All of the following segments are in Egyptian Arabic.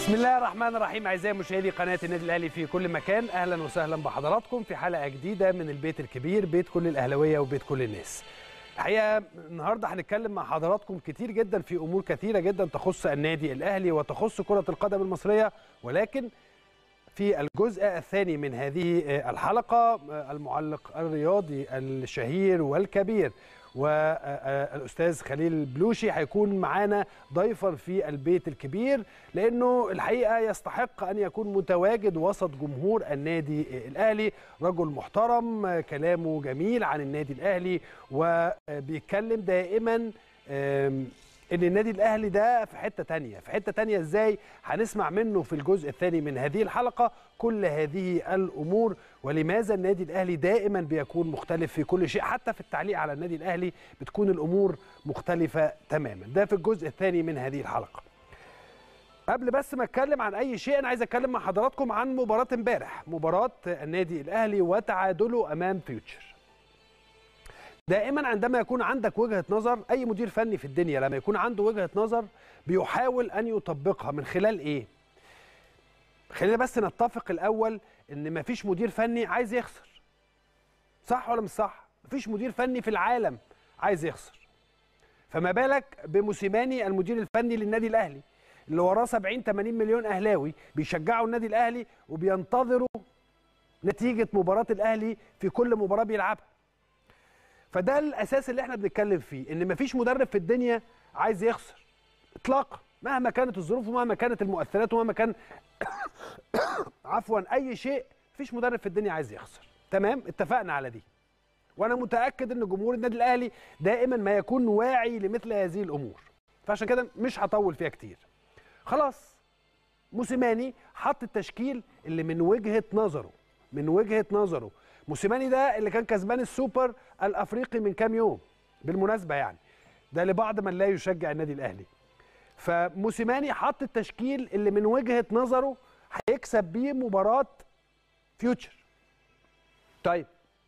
بسم الله الرحمن الرحيم اعزائي مشاهدي قناه النادي الاهلي في كل مكان اهلا وسهلا بحضراتكم في حلقه جديده من البيت الكبير بيت كل الاهلاويه وبيت كل الناس الحقيقه النهارده هنتكلم مع حضراتكم كتير جدا في امور كثيره جدا تخص النادي الاهلي وتخص كره القدم المصريه ولكن في الجزء الثاني من هذه الحلقه المعلق الرياضي الشهير والكبير والاستاذ خليل بلوشي هيكون معانا ضيفا في البيت الكبير لانه الحقيقه يستحق ان يكون متواجد وسط جمهور النادي الاهلي رجل محترم كلامه جميل عن النادي الاهلي وبيتكلم دائما ان النادي الاهلي ده في حته تانية في حته تانية ازاي هنسمع منه في الجزء الثاني من هذه الحلقه كل هذه الامور ولماذا النادي الاهلي دائما بيكون مختلف في كل شيء حتى في التعليق على النادي الاهلي بتكون الامور مختلفه تماما ده في الجزء الثاني من هذه الحلقه قبل بس ما اتكلم عن اي شيء انا عايز اتكلم مع حضراتكم عن مباراه امبارح مباراه النادي الاهلي وتعادله امام فيوتشر دائما عندما يكون عندك وجهه نظر اي مدير فني في الدنيا لما يكون عنده وجهه نظر بيحاول ان يطبقها من خلال ايه خلينا بس نتفق الاول ان مفيش مدير فني عايز يخسر صح ولا مش صح مفيش مدير فني في العالم عايز يخسر فما بالك بموسيماني المدير الفني للنادي الاهلي اللي وراه 70 80 مليون اهلاوي بيشجعوا النادي الاهلي وبينتظروا نتيجه مباراه الاهلي في كل مباراه بيلعبها فده الاساس اللي احنا بنتكلم فيه ان مفيش مدرب في الدنيا عايز يخسر اطلاقا مهما كانت الظروف ومهما كانت المؤثرات ومهما كان عفوا اي شيء مفيش مدرب في الدنيا عايز يخسر تمام اتفقنا على دي وانا متاكد ان جمهور النادي الاهلي دائما ما يكون واعي لمثل هذه الامور فعشان كده مش هطول فيها كتير خلاص موسيماني حط التشكيل اللي من وجهه نظره من وجهه نظره موسيماني ده اللي كان كسبان السوبر الافريقي من كام يوم بالمناسبه يعني ده لبعض من لا يشجع النادي الاهلي فموسيماني حط التشكيل اللي من وجهه نظره هيكسب بيه مباراه فيوتشر طيب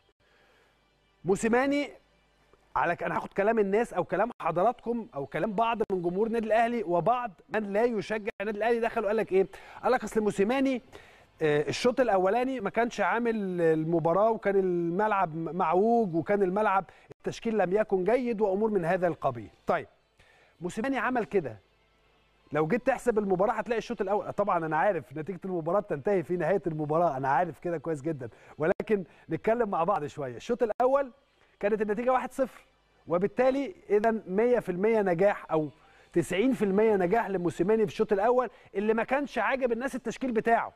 موسيماني على انا هاخد كلام الناس او كلام حضراتكم او كلام بعض من جمهور النادي الاهلي وبعض من لا يشجع النادي الاهلي دخلوا قال لك ايه قال لك اصل موسيماني الشوط الاولاني ما كانش عامل المباراه وكان الملعب معوج وكان الملعب التشكيل لم يكن جيد وامور من هذا القبيل طيب موسيماني عمل كده لو جيت تحسب المباراه هتلاقي الشوط الاول طبعا انا عارف نتيجه المباراه تنتهي في نهايه المباراه انا عارف كده كويس جدا ولكن نتكلم مع بعض شويه الشوط الاول كانت النتيجه 1-0 وبالتالي اذا 100% نجاح او 90% نجاح لموسيماني في الشوط الاول اللي ما كانش عاجب الناس التشكيل بتاعه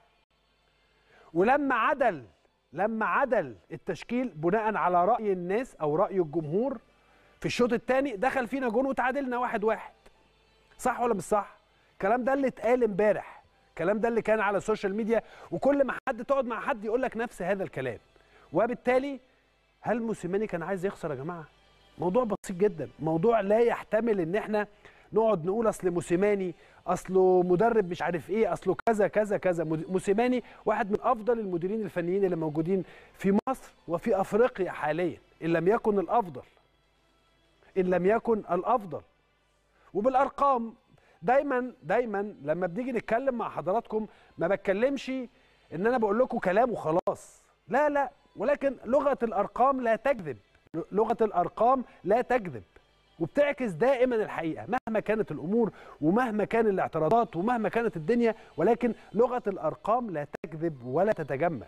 ولما عدل لما عدل التشكيل بناء على راي الناس او راي الجمهور في الشوط الثاني دخل فينا جون وتعادلنا واحد واحد صح ولا مش صح الكلام ده اللي اتقال امبارح الكلام ده اللي كان على السوشيال ميديا وكل ما حد تقعد مع حد يقول لك نفس هذا الكلام وبالتالي هل موسيماني كان عايز يخسر يا جماعه موضوع بسيط جدا موضوع لا يحتمل ان احنا نقعد نقول اصل موسيماني اصله مدرب مش عارف ايه اصله كذا كذا كذا موسيماني واحد من افضل المديرين الفنيين اللي موجودين في مصر وفي افريقيا حاليا ان لم يكن الافضل ان لم يكن الافضل وبالارقام دايما دايما لما بنيجي نتكلم مع حضراتكم ما بتكلمش ان انا بقول لكم كلام وخلاص لا لا ولكن لغه الارقام لا تكذب لغه الارقام لا تكذب وبتعكس دائما الحقيقه مهما كانت الامور ومهما كان الاعتراضات ومهما كانت الدنيا ولكن لغه الارقام لا تكذب ولا تتجمل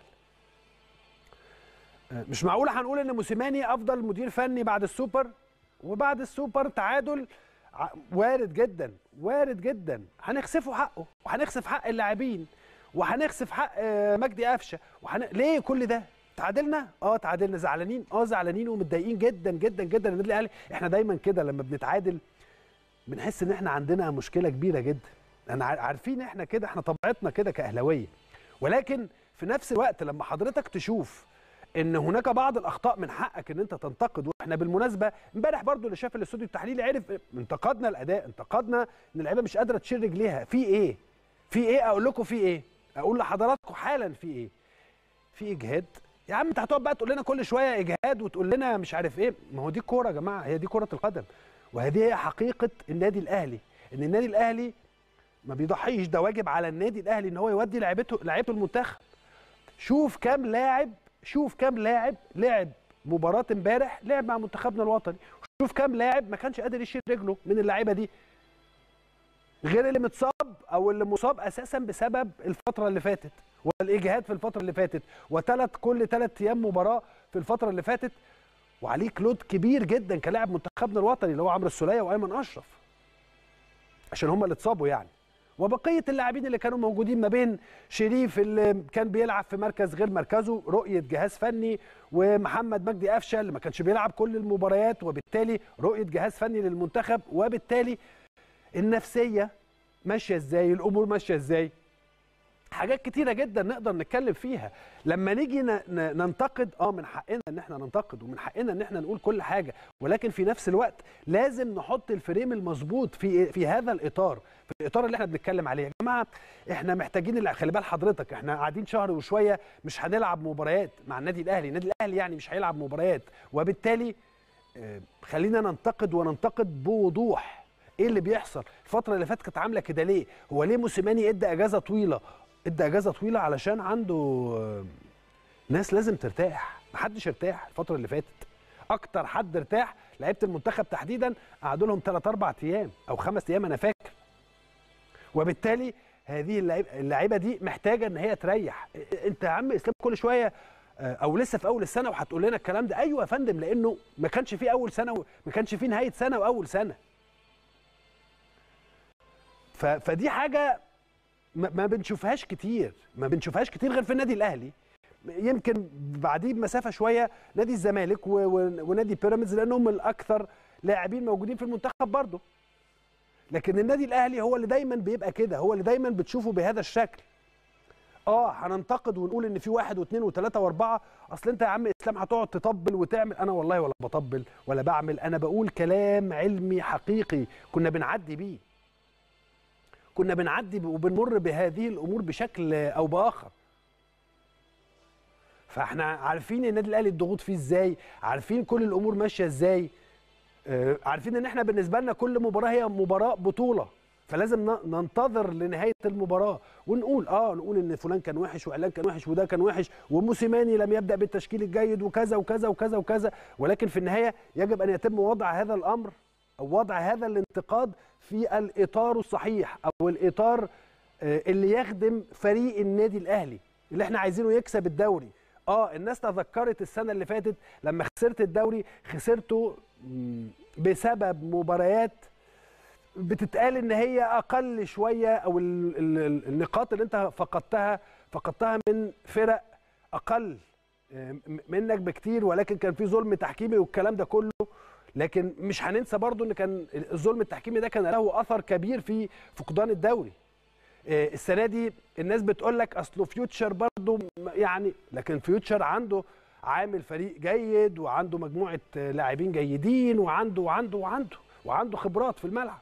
مش معقول هنقول ان موسيماني افضل مدير فني بعد السوبر وبعد السوبر تعادل وارد جدا وارد جدا هنخسفه حقه وهنخسف حق اللاعبين وهنخسف حق مجدي قفشه وحن... ليه كل ده تعادلنا اه تعادلنا زعلانين اه زعلانين ومتضايقين جدا جدا جدا النادي الاهلي احنا دايما كده لما بنتعادل بنحس ان احنا عندنا مشكله كبيره جدا انا عارفين احنا كده احنا طبيعتنا كده كاهلاويه ولكن في نفس الوقت لما حضرتك تشوف ان هناك بعض الاخطاء من حقك ان انت تنتقد واحنا بالمناسبه امبارح برضو اللي شاف الاستوديو التحليلي عرف انتقدنا الاداء انتقدنا ان اللعيبه مش قادره تشيل رجليها في ايه في ايه اقول لكم في ايه اقول لحضراتكم حالا في ايه في اجهاد يا عم انت هتقعد بقى تقول لنا كل شويه اجهاد وتقول لنا مش عارف ايه ما هو دي الكوره يا جماعه هي دي كره القدم وهذه هي حقيقه النادي الاهلي ان النادي الاهلي ما بيضحيش ده واجب على النادي الاهلي ان هو يودي لعيبته لعيبته المنتخب شوف كام لاعب شوف كام لاعب لعب مباراه امبارح لعب مع منتخبنا الوطني شوف كام لاعب ما كانش قادر يشيل رجله من اللعيبه دي غير اللي متصاب او اللي مصاب اساسا بسبب الفتره اللي فاتت والاجهاد في الفتره اللي فاتت وثلاث كل ثلاث ايام مباراه في الفتره اللي فاتت وعليه كلود كبير جدا كلاعب منتخبنا الوطني اللي هو عمرو السوليه وايمن اشرف عشان هم اللي اتصابوا يعني وبقيه اللاعبين اللي كانوا موجودين ما بين شريف اللي كان بيلعب في مركز غير مركزه رؤيه جهاز فني ومحمد مجدي قفشه اللي ما كانش بيلعب كل المباريات وبالتالي رؤيه جهاز فني للمنتخب وبالتالي النفسيه ماشيه ازاي الامور ماشيه ازاي حاجات كتيرة جدا نقدر نتكلم فيها لما نيجي ننتقد اه من حقنا ان احنا ننتقد ومن حقنا ان احنا نقول كل حاجة ولكن في نفس الوقت لازم نحط الفريم المظبوط في في هذا الاطار في الاطار اللي احنا بنتكلم عليه يا جماعة احنا محتاجين خلي بال حضرتك احنا قاعدين شهر وشوية مش هنلعب مباريات مع النادي الاهلي النادي الاهلي يعني مش هيلعب مباريات وبالتالي خلينا ننتقد وننتقد بوضوح ايه اللي بيحصل الفتره اللي فاتت كانت عامله كده ليه هو ليه موسيماني ادى اجازه طويله ادى اجازه طويله علشان عنده ناس لازم ترتاح محدش ارتاح الفتره اللي فاتت اكتر حد ارتاح لعيبه المنتخب تحديدا قعدوا لهم 3 4 ايام او 5 ايام انا فاكر وبالتالي هذه اللعيبه دي محتاجه ان هي تريح انت يا عم اسلام كل شويه او لسه في اول السنه وهتقول لنا الكلام ده ايوه يا فندم لانه ما كانش في اول سنه ما كانش في نهايه سنه واول سنه فدي حاجه ما بنشوفهاش كتير ما بنشوفهاش كتير غير في النادي الاهلي يمكن بعديه بمسافه شويه نادي الزمالك ونادي بيراميدز لانهم الاكثر لاعبين موجودين في المنتخب برضه لكن النادي الاهلي هو اللي دايما بيبقى كده هو اللي دايما بتشوفه بهذا الشكل اه هننتقد ونقول ان في واحد واثنين وثلاثه واربعه اصل انت يا عم اسلام هتقعد تطبل وتعمل انا والله ولا بطبل ولا بعمل انا بقول كلام علمي حقيقي كنا بنعدي بيه كنا بنعدي وبنمر بهذه الامور بشكل او باخر فاحنا عارفين النادي الاهلي الضغوط فيه ازاي عارفين كل الامور ماشيه ازاي آه عارفين ان احنا بالنسبه لنا كل مباراه هي مباراه بطوله فلازم ننتظر لنهايه المباراه ونقول اه نقول ان فلان كان وحش وعلان كان وحش وده كان وحش وموسيماني لم يبدا بالتشكيل الجيد وكذا وكذا وكذا وكذا ولكن في النهايه يجب ان يتم وضع هذا الامر او وضع هذا الانتقاد في الاطار الصحيح او الاطار اللي يخدم فريق النادي الاهلي اللي احنا عايزينه يكسب الدوري اه الناس تذكرت السنه اللي فاتت لما خسرت الدوري خسرته بسبب مباريات بتتقال ان هي اقل شويه او ال ال النقاط اللي انت فقدتها فقدتها من فرق اقل منك بكتير ولكن كان في ظلم تحكيمي والكلام ده كله لكن مش هننسى برضو ان كان الظلم التحكيمي ده كان له اثر كبير في فقدان الدوري السنه دي الناس بتقول لك اصله فيوتشر برضو يعني لكن فيوتشر عنده عامل فريق جيد وعنده مجموعه لاعبين جيدين وعنده وعنده وعنده وعنده خبرات في الملعب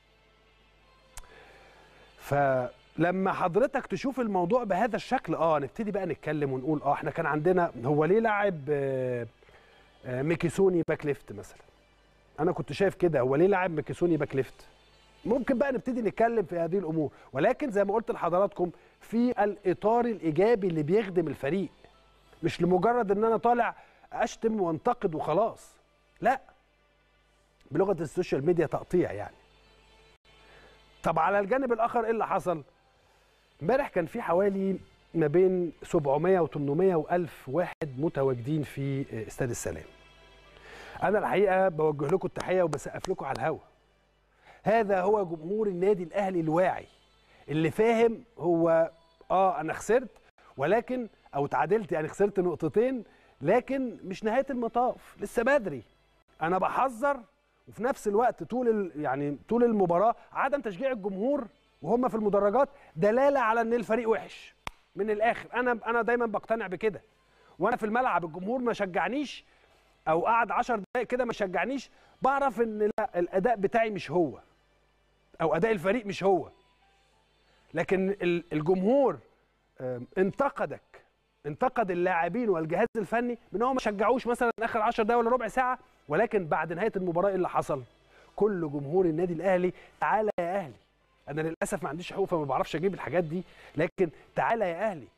فلما حضرتك تشوف الموضوع بهذا الشكل اه نبتدي بقى نتكلم ونقول اه احنا كان عندنا هو ليه لاعب آه ميكيسوني باك ليفت مثلا انا كنت شايف كده هو ليه لاعب ميكيسوني باك ليفت ممكن بقى نبتدي نتكلم في هذه الامور ولكن زي ما قلت لحضراتكم في الاطار الايجابي اللي بيخدم الفريق مش لمجرد ان انا طالع اشتم وانتقد وخلاص لا بلغه السوشيال ميديا تقطيع يعني طب على الجانب الاخر ايه اللي حصل امبارح كان في حوالي ما بين 700 و800 و1000 واحد متواجدين في استاد السلام انا الحقيقه بوجه لكم التحيه وبسقف لكم على الهوا هذا هو جمهور النادي الاهلي الواعي اللي فاهم هو اه انا خسرت ولكن او تعادلت يعني خسرت نقطتين لكن مش نهايه المطاف لسه بدري انا بحذر وفي نفس الوقت طول يعني طول المباراه عدم تشجيع الجمهور وهم في المدرجات دلاله على ان الفريق وحش من الاخر انا انا دايما بقتنع بكده وانا في الملعب الجمهور ما شجعنيش او قعد 10 دقائق كده ما شجعنيش بعرف ان لا الاداء بتاعي مش هو او اداء الفريق مش هو لكن الجمهور انتقدك انتقد اللاعبين والجهاز الفني بان هو ما شجعوش مثلا اخر 10 دقائق ولا ربع ساعه ولكن بعد نهايه المباراه ايه اللي حصل كل جمهور النادي الاهلي تعالى يا اهلي انا للاسف ما عنديش حقوق فما بعرفش اجيب الحاجات دي لكن تعالى يا اهلي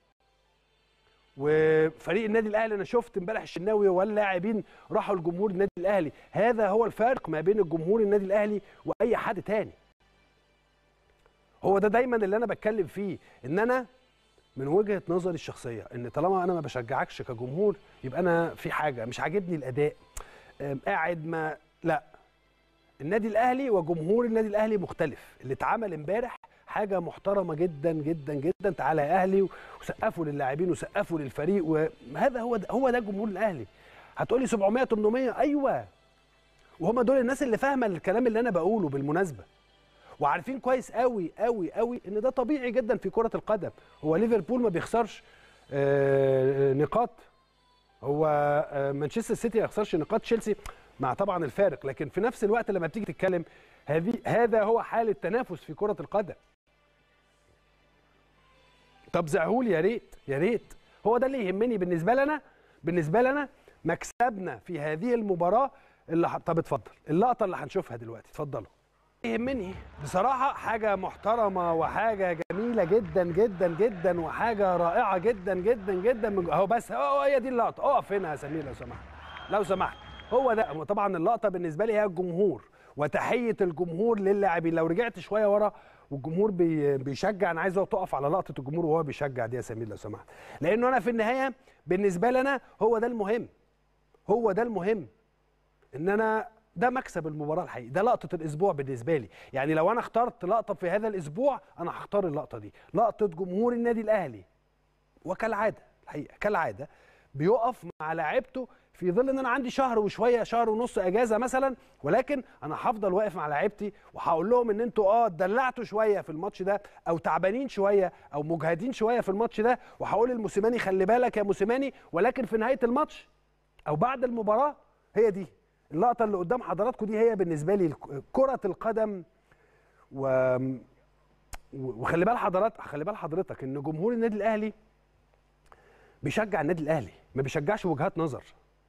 وفريق النادي الاهلي انا شفت امبارح الشناوي واللاعبين راحوا لجمهور النادي الاهلي هذا هو الفارق ما بين الجمهور النادي الاهلي واي حد تاني هو ده دايما اللي انا بتكلم فيه ان انا من وجهه نظري الشخصيه ان طالما انا ما بشجعكش كجمهور يبقى انا في حاجه مش عاجبني الاداء أم، قاعد ما لا النادي الاهلي وجمهور النادي الاهلي مختلف اللي اتعمل امبارح حاجه محترمه جدا جدا جدا تعالى يا اهلي وسقفوا للاعبين وسقفوا للفريق وهذا هو ده هو ده جمهور الاهلي هتقولي 700 800 ايوه وهم دول الناس اللي فاهمه الكلام اللي انا بقوله بالمناسبه وعارفين كويس قوي قوي قوي ان ده طبيعي جدا في كره القدم هو ليفربول ما بيخسرش آه، نقاط هو آه، مانشستر سيتي ما يخسرش نقاط تشيلسي مع طبعا الفارق لكن في نفس الوقت لما بتيجي تتكلم هذه هذا هو حال التنافس في كره القدم طب زعهولي يا ريت يا ريت هو ده اللي يهمني بالنسبه لنا بالنسبه لنا مكسبنا في هذه المباراه اللي ح... طب اتفضل اللقطه اللي هنشوفها دلوقتي اتفضلوا يهمني بصراحة حاجة محترمة وحاجة جميلة جدا جدا جدا وحاجة رائعة جدا جدا جدا من اهو بس اهو هي دي اللقطة اقف هنا يا سمير لو سمحت لو سمحت هو ده طبعا اللقطة بالنسبة لي هي الجمهور وتحية الجمهور للاعبين لو رجعت شوية ورا والجمهور بي بيشجع انا عايز تقف على لقطة الجمهور وهو بيشجع دي يا سمير لو سمحت لانه انا في النهاية بالنسبة لنا هو ده المهم هو ده المهم ان انا ده مكسب المباراه الحقيقي ده لقطه الاسبوع بالنسبه لي يعني لو انا اخترت لقطه في هذا الاسبوع انا هختار اللقطه دي لقطه جمهور النادي الاهلي وكالعاده الحقيقه كالعاده بيقف مع لاعيبته في ظل ان انا عندي شهر وشويه شهر ونص اجازه مثلا ولكن انا هفضل واقف مع لاعيبتي وهقول لهم ان انتوا اه اتدلعتوا شويه في الماتش ده او تعبانين شويه او مجهدين شويه في الماتش ده وهقول لموسيماني خلي بالك يا موسيماني ولكن في نهايه الماتش او بعد المباراه هي دي اللقطه اللي قدام حضراتكم دي هي بالنسبه لي كره القدم و وخلي بال حضرتك خلي بال حضرتك ان جمهور النادي الاهلي بيشجع النادي الاهلي ما بيشجعش وجهات نظر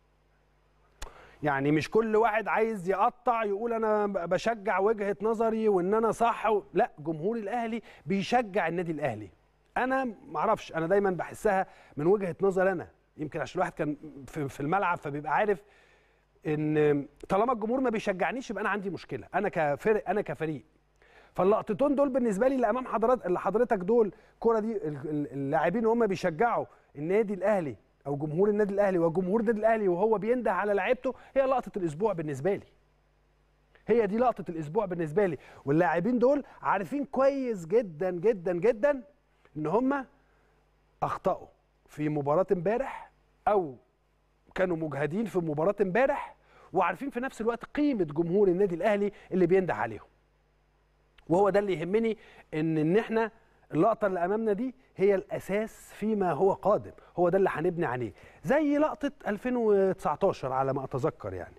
يعني مش كل واحد عايز يقطع يقول انا بشجع وجهه نظري وان انا صح و... لا جمهور الاهلي بيشجع النادي الاهلي انا ما اعرفش انا دايما بحسها من وجهه نظر انا يمكن عشان الواحد كان في في الملعب فبيبقى عارف ان طالما الجمهور ما بيشجعنيش يبقى انا عندي مشكله انا كفرق انا كفريق فاللقطتين دول بالنسبه لي اللي امام حضرتك اللي حضرتك دول الكره دي اللاعبين وهم بيشجعوا النادي الاهلي او جمهور النادي الاهلي وجمهور النادي الاهلي وهو بينده على لعيبته هي لقطه الاسبوع بالنسبه لي هي دي لقطه الاسبوع بالنسبه لي واللاعبين دول عارفين كويس جدا جدا جدا ان هم اخطاوا في مباراه امبارح او كانوا مجهدين في مباراه امبارح وعارفين في نفس الوقت قيمه جمهور النادي الاهلي اللي بينده عليهم وهو ده اللي يهمني ان ان احنا اللقطه اللي امامنا دي هي الاساس فيما هو قادم هو ده اللي هنبني عليه زي لقطه 2019 على ما اتذكر يعني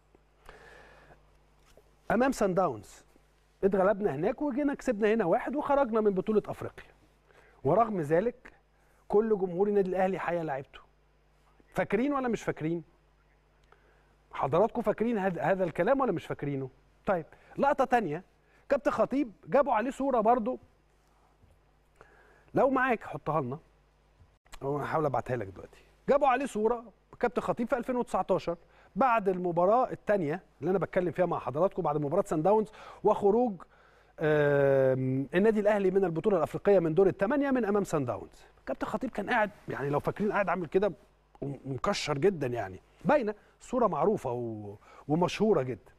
امام سان داونز اتغلبنا هناك وجينا كسبنا هنا واحد وخرجنا من بطوله افريقيا ورغم ذلك كل جمهور النادي الاهلي حيا لعيبته فاكرين ولا مش فاكرين حضراتكم فاكرين هذا الكلام ولا مش فاكرينه طيب لقطه تانية كابتن خطيب جابوا عليه صوره برضو لو معاك حطها لنا او هحاول ابعتها لك دلوقتي جابوا عليه صوره كابتن خطيب في 2019 بعد المباراه الثانيه اللي انا بتكلم فيها مع حضراتكم بعد مباراه سان داونز وخروج النادي الاهلي من البطوله الافريقيه من دور الثمانيه من امام سان داونز كابتن خطيب كان قاعد يعني لو فاكرين قاعد عامل كده ومكشر جدا يعني باينه صوره معروفه و... ومشهوره جدا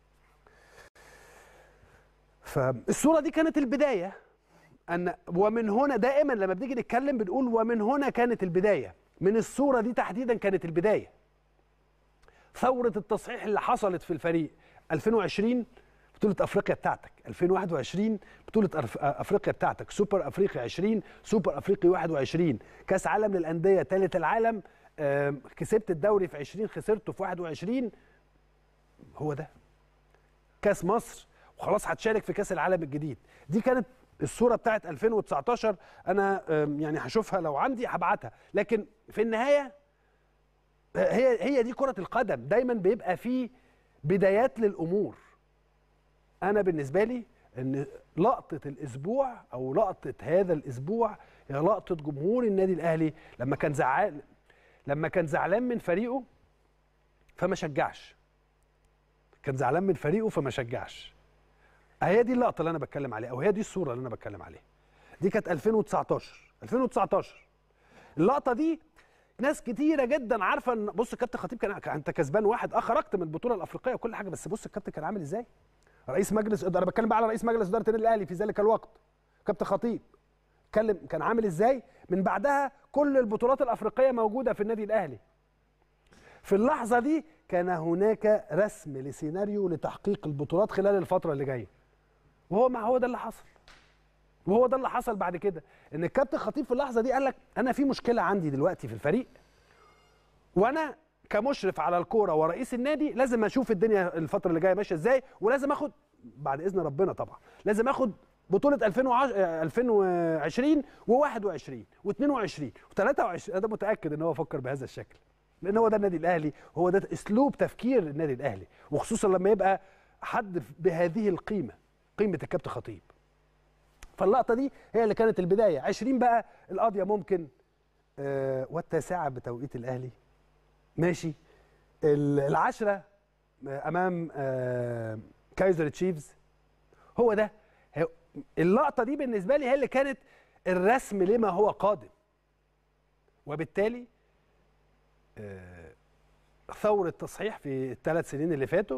فالصوره دي كانت البدايه ان ومن هنا دائما لما بنيجي نتكلم بنقول ومن هنا كانت البدايه من الصوره دي تحديدا كانت البدايه ثوره التصحيح اللي حصلت في الفريق 2020 بطولة افريقيا بتاعتك 2021 بطولة افريقيا بتاعتك سوبر افريقيا 20 سوبر افريقي 21 كاس عالم للانديه ثالث العالم كسبت الدوري في 20 خسرته في 21 هو ده كاس مصر وخلاص هتشارك في كاس العالم الجديد دي كانت الصوره بتاعت 2019 انا يعني هشوفها لو عندي هبعتها لكن في النهايه هي هي دي كره القدم دايما بيبقى في بدايات للامور انا بالنسبه لي ان لقطه الاسبوع او لقطه هذا الاسبوع هي لقطه جمهور النادي الاهلي لما كان زعلان لما كان زعلان من فريقه فما شجعش كان زعلان من فريقه فما شجعش هي دي اللقطه اللي انا بتكلم عليها او هي دي الصوره اللي انا بتكلم عليها دي كانت 2019 2019 اللقطه دي ناس كتيره جدا عارفه ان بص الكابتن خطيب كان انت كسبان واحد اه خرجت من البطوله الافريقيه وكل حاجه بس بص الكابتن كان عامل ازاي رئيس مجلس انا بتكلم بقى على رئيس مجلس اداره النادي الاهلي في ذلك الوقت كابتن خطيب اتكلم كان عامل ازاي من بعدها كل البطولات الافريقيه موجوده في النادي الاهلي في اللحظه دي كان هناك رسم لسيناريو لتحقيق البطولات خلال الفتره اللي جايه وهو ما هو ده اللي حصل وهو ده اللي حصل بعد كده ان الكابتن خطيب في اللحظه دي قال لك انا في مشكله عندي دلوقتي في الفريق وانا كمشرف على الكوره ورئيس النادي لازم اشوف الدنيا الفتره اللي جايه ماشيه ازاي ولازم اخد بعد اذن ربنا طبعا لازم اخد بطوله 2020 و21 و22 و23 انا متاكد ان هو فكر بهذا الشكل لان هو ده النادي الاهلي هو ده اسلوب تفكير النادي الاهلي وخصوصا لما يبقى حد بهذه القيمه قيمه الكابتن خطيب فاللقطه دي هي اللي كانت البدايه 20 بقى القضيه ممكن آه والتاسعه بتوقيت الاهلي ماشي العشره امام آه كايزر تشيفز هو ده اللقطه دي بالنسبه لي هي اللي كانت الرسم لما هو قادم وبالتالي آه ثوره تصحيح في الثلاث سنين اللي فاتوا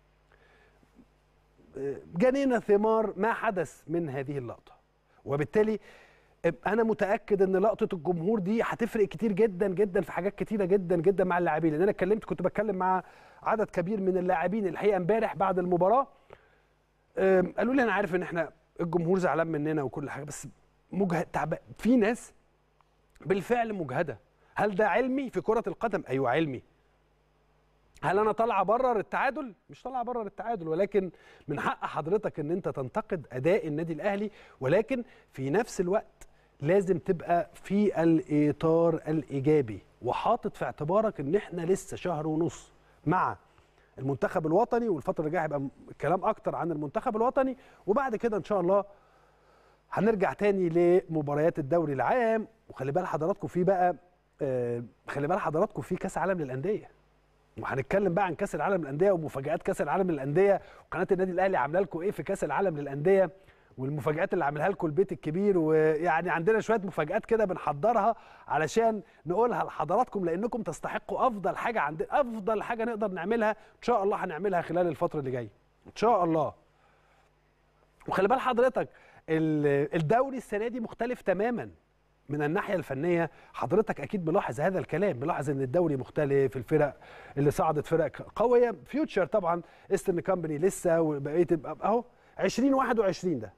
جنينا ثمار ما حدث من هذه اللقطه وبالتالي انا متاكد ان لقطه الجمهور دي هتفرق كتير جدا جدا في حاجات كتيره جدا جدا مع اللاعبين لان انا اتكلمت كنت بتكلم مع عدد كبير من اللاعبين الحقيقه امبارح بعد المباراه قالوا لي انا عارف ان احنا الجمهور زعلان مننا وكل حاجه بس مجهد تعب في ناس بالفعل مجهده هل ده علمي في كره القدم ايوه علمي هل انا طالع ابرر التعادل مش طالع ابرر التعادل ولكن من حق حضرتك ان انت تنتقد اداء النادي الاهلي ولكن في نفس الوقت لازم تبقى في الاطار الايجابي وحاطط في اعتبارك ان احنا لسه شهر ونص مع المنتخب الوطني والفتره اللي جايه هيبقى كلام اكتر عن المنتخب الوطني وبعد كده ان شاء الله هنرجع تاني لمباريات الدوري العام وخلي بال حضراتكم في بقى آه خلي بال حضراتكم في كاس عالم للانديه وهنتكلم بقى عن كاس العالم للانديه ومفاجات كاس العالم للانديه وقناه النادي الاهلي عامله لكم ايه في كاس العالم للانديه والمفاجات اللي عاملها لكم البيت الكبير ويعني عندنا شويه مفاجات كده بنحضرها علشان نقولها لحضراتكم لانكم تستحقوا افضل حاجه عند افضل حاجه نقدر نعملها ان شاء الله هنعملها خلال الفتره اللي جايه ان شاء الله وخلي بال حضرتك الدوري السنه دي مختلف تماما من الناحيه الفنيه حضرتك اكيد ملاحظ هذا الكلام ملاحظ ان الدوري مختلف الفرق اللي صعدت فرق قويه فيوتشر طبعا ايسترن كامباني لسه وبقيه اهو 2021 ده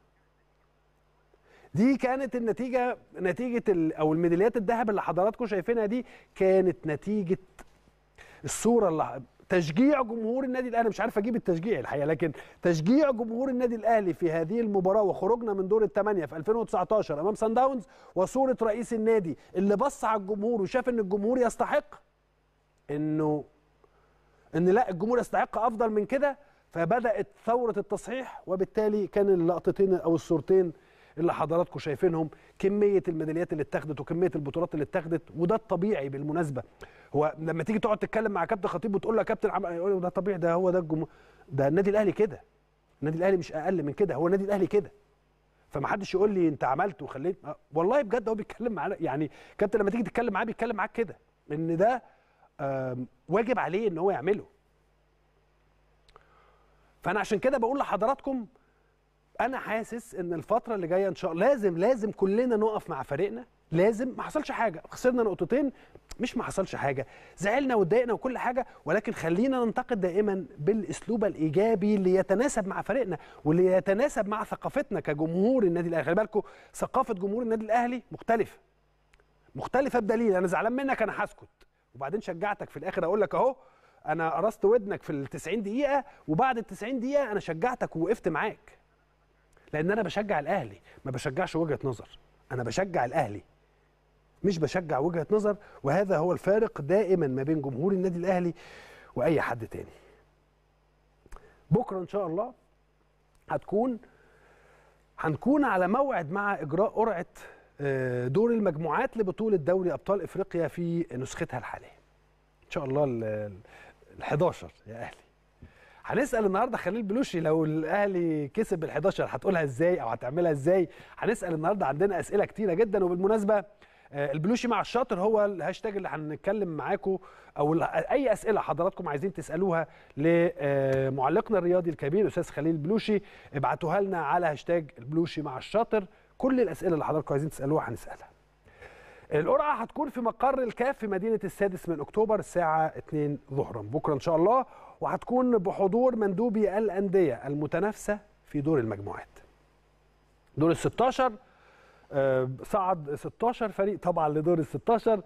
دي كانت النتيجه نتيجه او الميداليات الذهب اللي حضراتكم شايفينها دي كانت نتيجه الصوره اللي تشجيع جمهور النادي الاهلي مش عارف اجيب التشجيع الحقيقه لكن تشجيع جمهور النادي الاهلي في هذه المباراه وخروجنا من دور الثمانيه في 2019 امام سان داونز وصوره رئيس النادي اللي بص على الجمهور وشاف ان الجمهور يستحق انه ان لا الجمهور يستحق افضل من كده فبدات ثوره التصحيح وبالتالي كان اللقطتين او الصورتين اللي حضراتكم شايفينهم كميه الميداليات اللي اتاخدت وكميه البطولات اللي اتاخدت وده الطبيعي بالمناسبه هو لما تيجي تقعد تتكلم مع كابتن خطيب وتقول له يا كابتن عم... يقول ده طبيعي ده هو ده الجمهور ده النادي الاهلي كده النادي الاهلي مش اقل من كده هو النادي الاهلي كده فما حدش يقول لي انت عملت وخليت والله بجد هو بيتكلم معانا يعني كابتن لما تيجي تتكلم معاه بيتكلم معاك كده ان ده واجب عليه ان هو يعمله فانا عشان كده بقول لحضراتكم انا حاسس ان الفتره اللي جايه ان شاء الله لازم لازم كلنا نقف مع فريقنا لازم ما حصلش حاجه خسرنا نقطتين مش ما حصلش حاجه زعلنا واتضايقنا وكل حاجه ولكن خلينا ننتقد دائما بالاسلوب الايجابي اللي يتناسب مع فريقنا واللي يتناسب مع ثقافتنا كجمهور النادي الاهلي خلي بالكم ثقافه جمهور النادي الاهلي مختلفه مختلفه بدليل انا زعلان منك انا هسكت وبعدين شجعتك في الاخر اقول لك اهو انا قرصت ودنك في ال 90 دقيقه وبعد ال 90 دقيقه انا شجعتك ووقفت معاك لان انا بشجع الاهلي ما بشجعش وجهه نظر انا بشجع الاهلي مش بشجع وجهه نظر وهذا هو الفارق دائما ما بين جمهور النادي الاهلي واي حد تاني بكره ان شاء الله هتكون هنكون على موعد مع اجراء قرعه آه، دور المجموعات لبطوله دوري ابطال افريقيا في نسختها الحاليه ان شاء الله ال 11 يا اهلي هنسال النهارده خليل بلوشي لو الاهلي كسب ال 11 هتقولها ازاي او هتعملها ازاي هنسال النهارده عندنا اسئله كتيره جدا وبالمناسبه آه، البلوشي مع الشاطر هو الهاشتاج اللي هنتكلم معاكم او ال- اي اسئله حضراتكم عايزين تسالوها لمعلقنا الرياضي الكبير الاستاذ خليل بلوشي ابعتوها لنا على هاشتاج البلوشي مع الشاطر كل الاسئله اللي حضراتكم عايزين تسالوها هنسالها القرعه هتكون في مقر الكاف في مدينه السادس من اكتوبر الساعه 2 ظهرا بكره ان شاء الله وهتكون بحضور مندوبي الانديه المتنافسه في دور المجموعات دور ال 16 آه، صعد 16 فريق طبعا لدور ال 16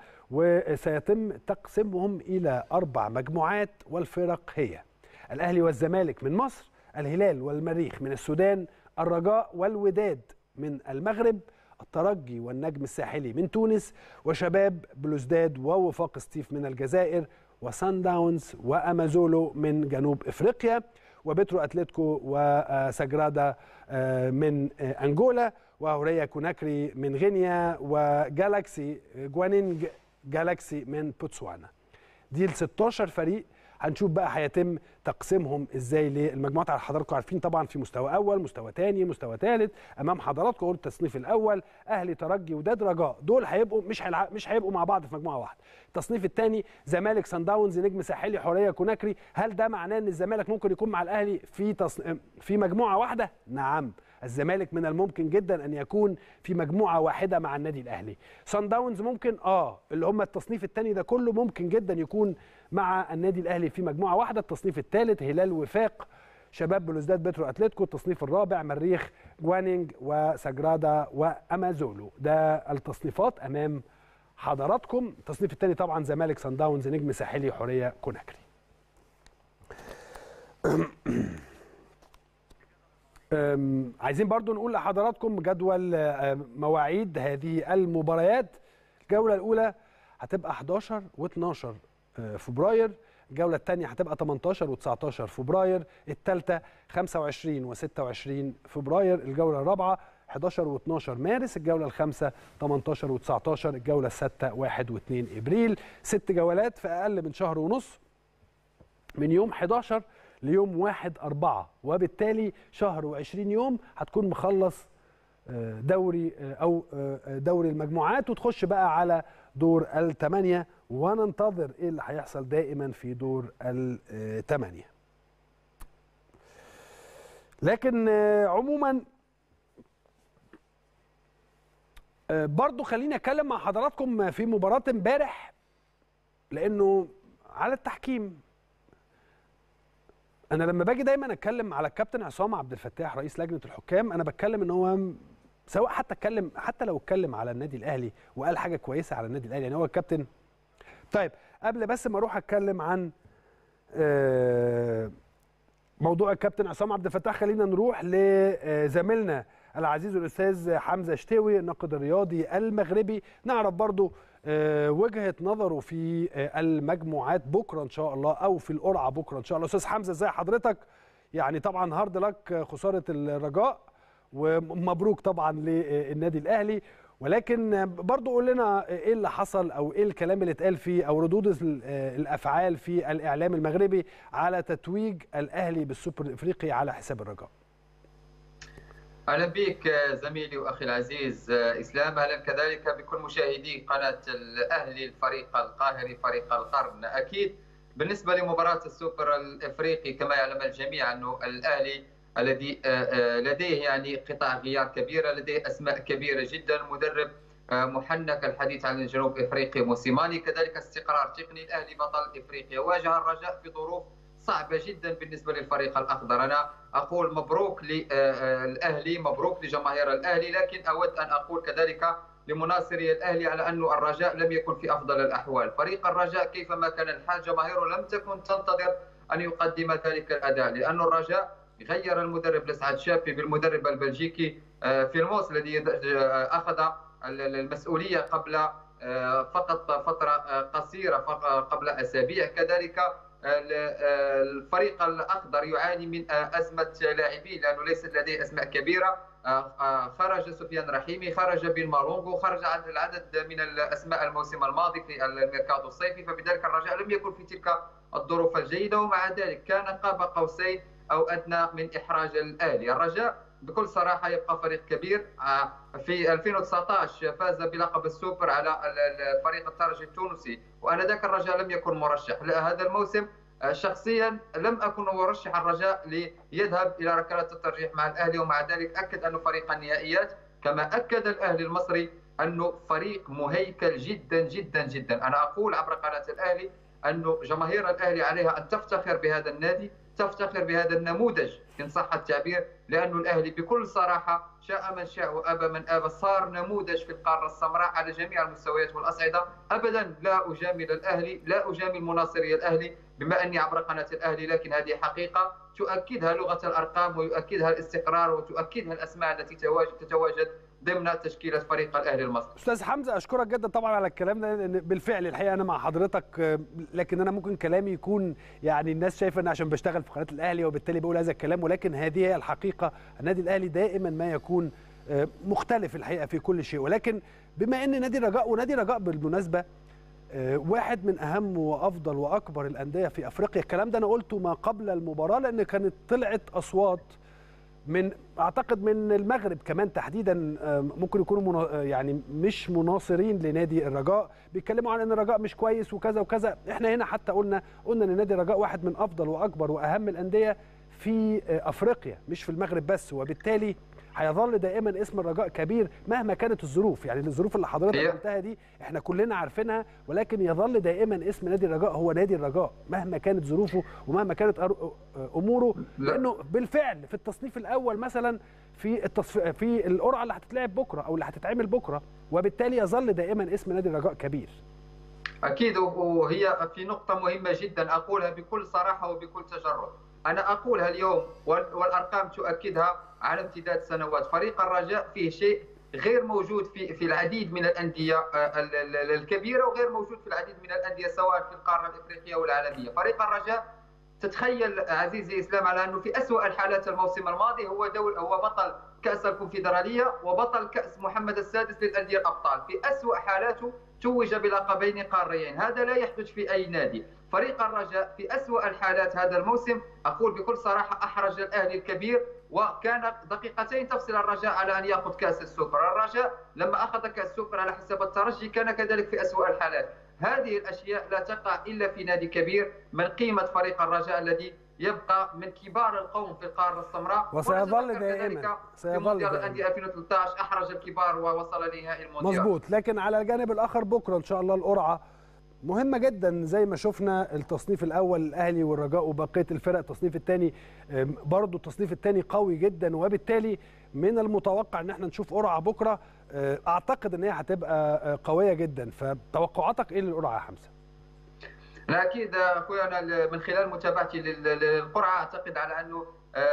وسيتم تقسيمهم الى اربع مجموعات والفرق هي الاهلي والزمالك من مصر الهلال والمريخ من السودان الرجاء والوداد من المغرب الترجي والنجم الساحلي من تونس وشباب بلوزداد ووفاق ستيف من الجزائر وسان داونز وامازولو من جنوب افريقيا وبترو اتلتيكو وساجرادا آه، من آه، انجولا وهوريا كوناكري من غينيا وجالاكسي جوانينج جالاكسي من بوتسوانا دي ال 16 فريق هنشوف بقى هيتم تقسيمهم ازاي للمجموعات على حضراتكم عارفين طبعا في مستوى اول مستوى ثاني مستوى ثالث امام حضراتكم قلت التصنيف الاول اهلي ترجي وداد رجاء دول هيبقوا مش هيلع... مش هيبقوا مع بعض في مجموعه واحده التصنيف الثاني زمالك سان داونز نجم ساحلي حوريه كوناكري هل ده معناه ان الزمالك ممكن يكون مع الاهلي في تص... في مجموعه واحده نعم الزمالك من الممكن جدا ان يكون في مجموعه واحده مع النادي الاهلي سان داونز ممكن اه اللي هم التصنيف الثاني ده كله ممكن جدا يكون مع النادي الاهلي في مجموعه واحده التصنيف الثالث هلال وفاق شباب بلوزداد بترو اتلتيكو التصنيف الرابع مريخ جوانينج وساجرادا وامازولو ده التصنيفات امام حضراتكم التصنيف الثاني طبعا زمالك سان داونز نجم ساحلي حوريه كوناكري أم، عايزين برضو نقول لحضراتكم جدول أم، مواعيد هذه المباريات الجولة الأولى هتبقى 11 و12 فبراير الجولة الثانية هتبقى 18 و19 فبراير الثالثة 25 و26 فبراير الجولة الرابعة 11 و12 مارس الجولة الخامسة 18 و19 الجولة السادسة 1 و2 إبريل ست جولات في أقل من شهر ونص من يوم 11 ليوم 1 4 وبالتالي شهر و20 يوم هتكون مخلص آه، دوري آه، او آه، دوري المجموعات وتخش بقى على دور الثمانيه وننتظر ايه اللي هيحصل دائما في دور الثمانيه. لكن آه، عموما آه، برضو خليني اتكلم مع حضراتكم في مباراه امبارح لانه على التحكيم انا لما باجي دايما اتكلم على الكابتن عصام عبد الفتاح رئيس لجنه الحكام انا بتكلم ان هو م- سواء حتى اتكلم حتى لو اتكلم على النادي الاهلي وقال حاجه كويسه على النادي الاهلي يعني هو الكابتن طيب قبل بس ما اروح اتكلم عن آه، موضوع الكابتن عصام عبد الفتاح خلينا نروح لزميلنا العزيز الاستاذ حمزه شتاوي الناقد الرياضي المغربي نعرف برضو آه، وجهه نظره في آه، المجموعات بكره ان شاء الله او في القرعه بكره ان شاء الله استاذ حمزه ازي حضرتك يعني طبعا هارد لك خساره الرجاء ومبروك طبعا للنادي الاهلي ولكن برضو قول لنا ايه اللي حصل او ايه الكلام اللي اتقال فيه او ردود ال- الافعال في الاعلام المغربي على تتويج الاهلي بالسوبر الافريقي على حساب الرجاء اهلا بك زميلي واخي العزيز اسلام اهلا كذلك بكل مشاهدي قناه الاهلي الفريق القاهري فريق القرن اكيد بالنسبه لمباراه السوبر الافريقي كما يعلم الجميع انه الاهلي الذي لديه يعني قطاع غيار كبيره لديه اسماء كبيره جدا مدرب محنك الحديث عن جنوب افريقيا موسيماني كذلك استقرار تقني الاهلي بطل افريقيا واجه الرجاء في ظروف صعبه جدا بالنسبه للفريق الاخضر انا اقول مبروك للاهلي مبروك لجماهير الاهلي لكن اود ان اقول كذلك لمناصري الاهلي على انه الرجاء لم يكن في افضل الاحوال فريق الرجاء كيفما كان الحال جماهيره لم تكن تنتظر ان يقدم ذلك الاداء لان الرجاء غير المدرب لسعد شابي بالمدرب البلجيكي في الموس الذي اخذ المسؤوليه قبل فقط فتره قصيره قبل اسابيع كذلك الفريق الاخضر يعاني من ازمه لاعبين لانه ليست لديه اسماء كبيره خرج سفيان رحيمي خرج بن مارونغو خرج العدد من الاسماء الموسم الماضي في الميركاتو الصيفي فبذلك الرجاء لم يكن في تلك الظروف الجيده ومع ذلك كان قاب قوسين او ادنى من احراج الاهلي الرجاء بكل صراحه يبقى فريق كبير في 2019 فاز بلقب السوبر على فريق الترجي التونسي وانذاك الرجاء لم يكن مرشح هذا الموسم شخصيا لم اكن مرشح الرجاء ليذهب الى ركلات الترجيح مع الاهلي ومع ذلك اكد انه فريق النهائيات كما اكد الاهلي المصري انه فريق مهيكل جدا جدا جدا انا اقول عبر قناه الاهلي انه جماهير الاهلي عليها ان تفتخر بهذا النادي تفتخر بهذا النموذج ان صح التعبير لانه الاهلي بكل صراحه شاء من شاء وابى من ابى صار نموذج في القاره السمراء على جميع المستويات والاصعده ابدا لا اجامل الاهلي لا اجامل مناصري الاهلي بما اني عبر قناه الاهلي لكن هذه حقيقه تؤكدها لغه الارقام ويؤكدها الاستقرار وتؤكدها الاسماء التي تتواجد ضمن تشكيله فريق الاهلي المصري. استاذ حمزه اشكرك جدا طبعا على الكلام ده لان بالفعل الحقيقه انا مع حضرتك لكن انا ممكن كلامي يكون يعني الناس شايفه ان عشان بشتغل في قناه الاهلي وبالتالي بقول هذا الكلام ولكن هذه هي الحقيقه النادي الاهلي دائما ما يكون مختلف الحقيقه في كل شيء ولكن بما ان نادي الرجاء ونادي الرجاء بالمناسبه واحد من اهم وافضل واكبر الانديه في افريقيا الكلام ده انا قلته ما قبل المباراه لان كانت طلعت اصوات من اعتقد من المغرب كمان تحديدا ممكن يكونوا يعني مش مناصرين لنادي الرجاء بيتكلموا عن ان الرجاء مش كويس وكذا وكذا احنا هنا حتى قلنا قلنا ان نادي الرجاء واحد من افضل واكبر واهم الانديه في افريقيا مش في المغرب بس وبالتالي هيظل دائما اسم الرجاء كبير مهما كانت الظروف يعني الظروف اللي حضرتك قلتها دي احنا كلنا عارفينها ولكن يظل دائما اسم نادي الرجاء هو نادي الرجاء مهما كانت ظروفه ومهما كانت اموره لانه بالفعل في التصنيف الاول مثلا في التصف... في القرعه اللي هتتلعب بكره او اللي هتتعمل بكره وبالتالي يظل دائما اسم نادي الرجاء كبير اكيد وهي في نقطه مهمه جدا اقولها بكل صراحه وبكل تجرد انا اقولها اليوم والارقام تؤكدها على امتداد سنوات فريق الرجاء فيه شيء غير موجود في في العديد من الانديه الكبيره وغير موجود في العديد من الانديه سواء في القاره الافريقيه والعالميه فريق الرجاء تتخيل عزيزي اسلام على انه في اسوء الحالات الموسم الماضي هو دول هو بطل كاس الكونفدراليه وبطل كاس محمد السادس للانديه الابطال في اسوء حالاته توج بلقبين قاريين هذا لا يحدث في اي نادي فريق الرجاء في اسوء الحالات هذا الموسم اقول بكل صراحه احرج الاهلي الكبير وكان دقيقتين تفصل الرجاء على ان ياخذ كاس السوبر، الرجاء لما اخذ كاس السوبر على حساب الترجي كان كذلك في اسوء الحالات، هذه الاشياء لا تقع الا في نادي كبير من قيمه فريق الرجاء الذي يبقى من كبار القوم في القاره السمراء وسيظل دائما سيظل دائما الانديه 2013 احرج الكبار ووصل لنهائي المونديال مظبوط لكن على الجانب الاخر بكره ان شاء الله القرعه مهمه جدا زي ما شفنا التصنيف الاول الاهلي والرجاء وبقيه الفرق التصنيف الثاني برضه التصنيف الثاني قوي جدا وبالتالي من المتوقع ان احنا نشوف قرعه بكره اعتقد ان هي هتبقى قويه جدا فتوقعاتك ايه للقرعه يا حمزه؟ لا اكيد اخويا انا من خلال متابعتي للقرعه اعتقد على انه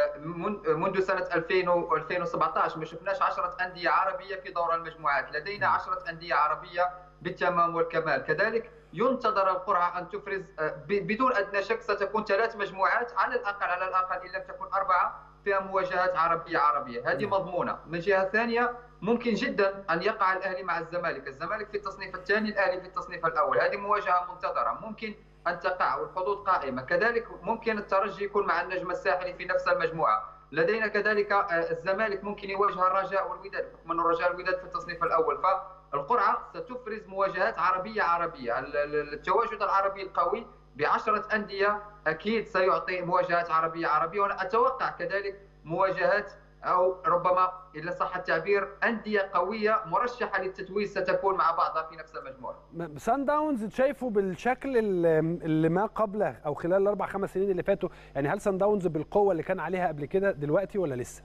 منذ سنه 2000 و 2017 ما شفناش 10 انديه عربيه في دور المجموعات، لدينا 10 انديه عربيه بالتمام والكمال، كذلك ينتظر القرعه ان تفرز بدون ادنى شك ستكون ثلاث مجموعات على الاقل على الاقل ان لم تكن اربعه فيها مواجهات عربيه عربيه، هذه مضمونه، من جهه ثانيه ممكن جدا ان يقع الاهلي مع الزمالك، الزمالك في التصنيف الثاني، الاهلي في التصنيف الاول، هذه مواجهه منتظره، ممكن ان تقع والحظوظ قائمه، كذلك ممكن الترجي يكون مع النجم الساحلي في نفس المجموعه، لدينا كذلك الزمالك ممكن يواجه الرجاء والوداد، بحكم ان الرجاء والوداد في التصنيف الاول، فالقرعه ستفرز مواجهات عربيه عربيه، التواجد العربي القوي بعشرة أندية أكيد سيعطي مواجهات عربية عربية وأنا أتوقع كذلك مواجهات او ربما اذا صح التعبير انديه قويه مرشحه للتتويج ستكون مع بعضها في نفس المجموعه. سان داونز شايفه بالشكل اللي ما قبله او خلال الاربع خمس سنين اللي فاتوا، يعني هل سان داونز بالقوه اللي كان عليها قبل كده دلوقتي ولا لسه؟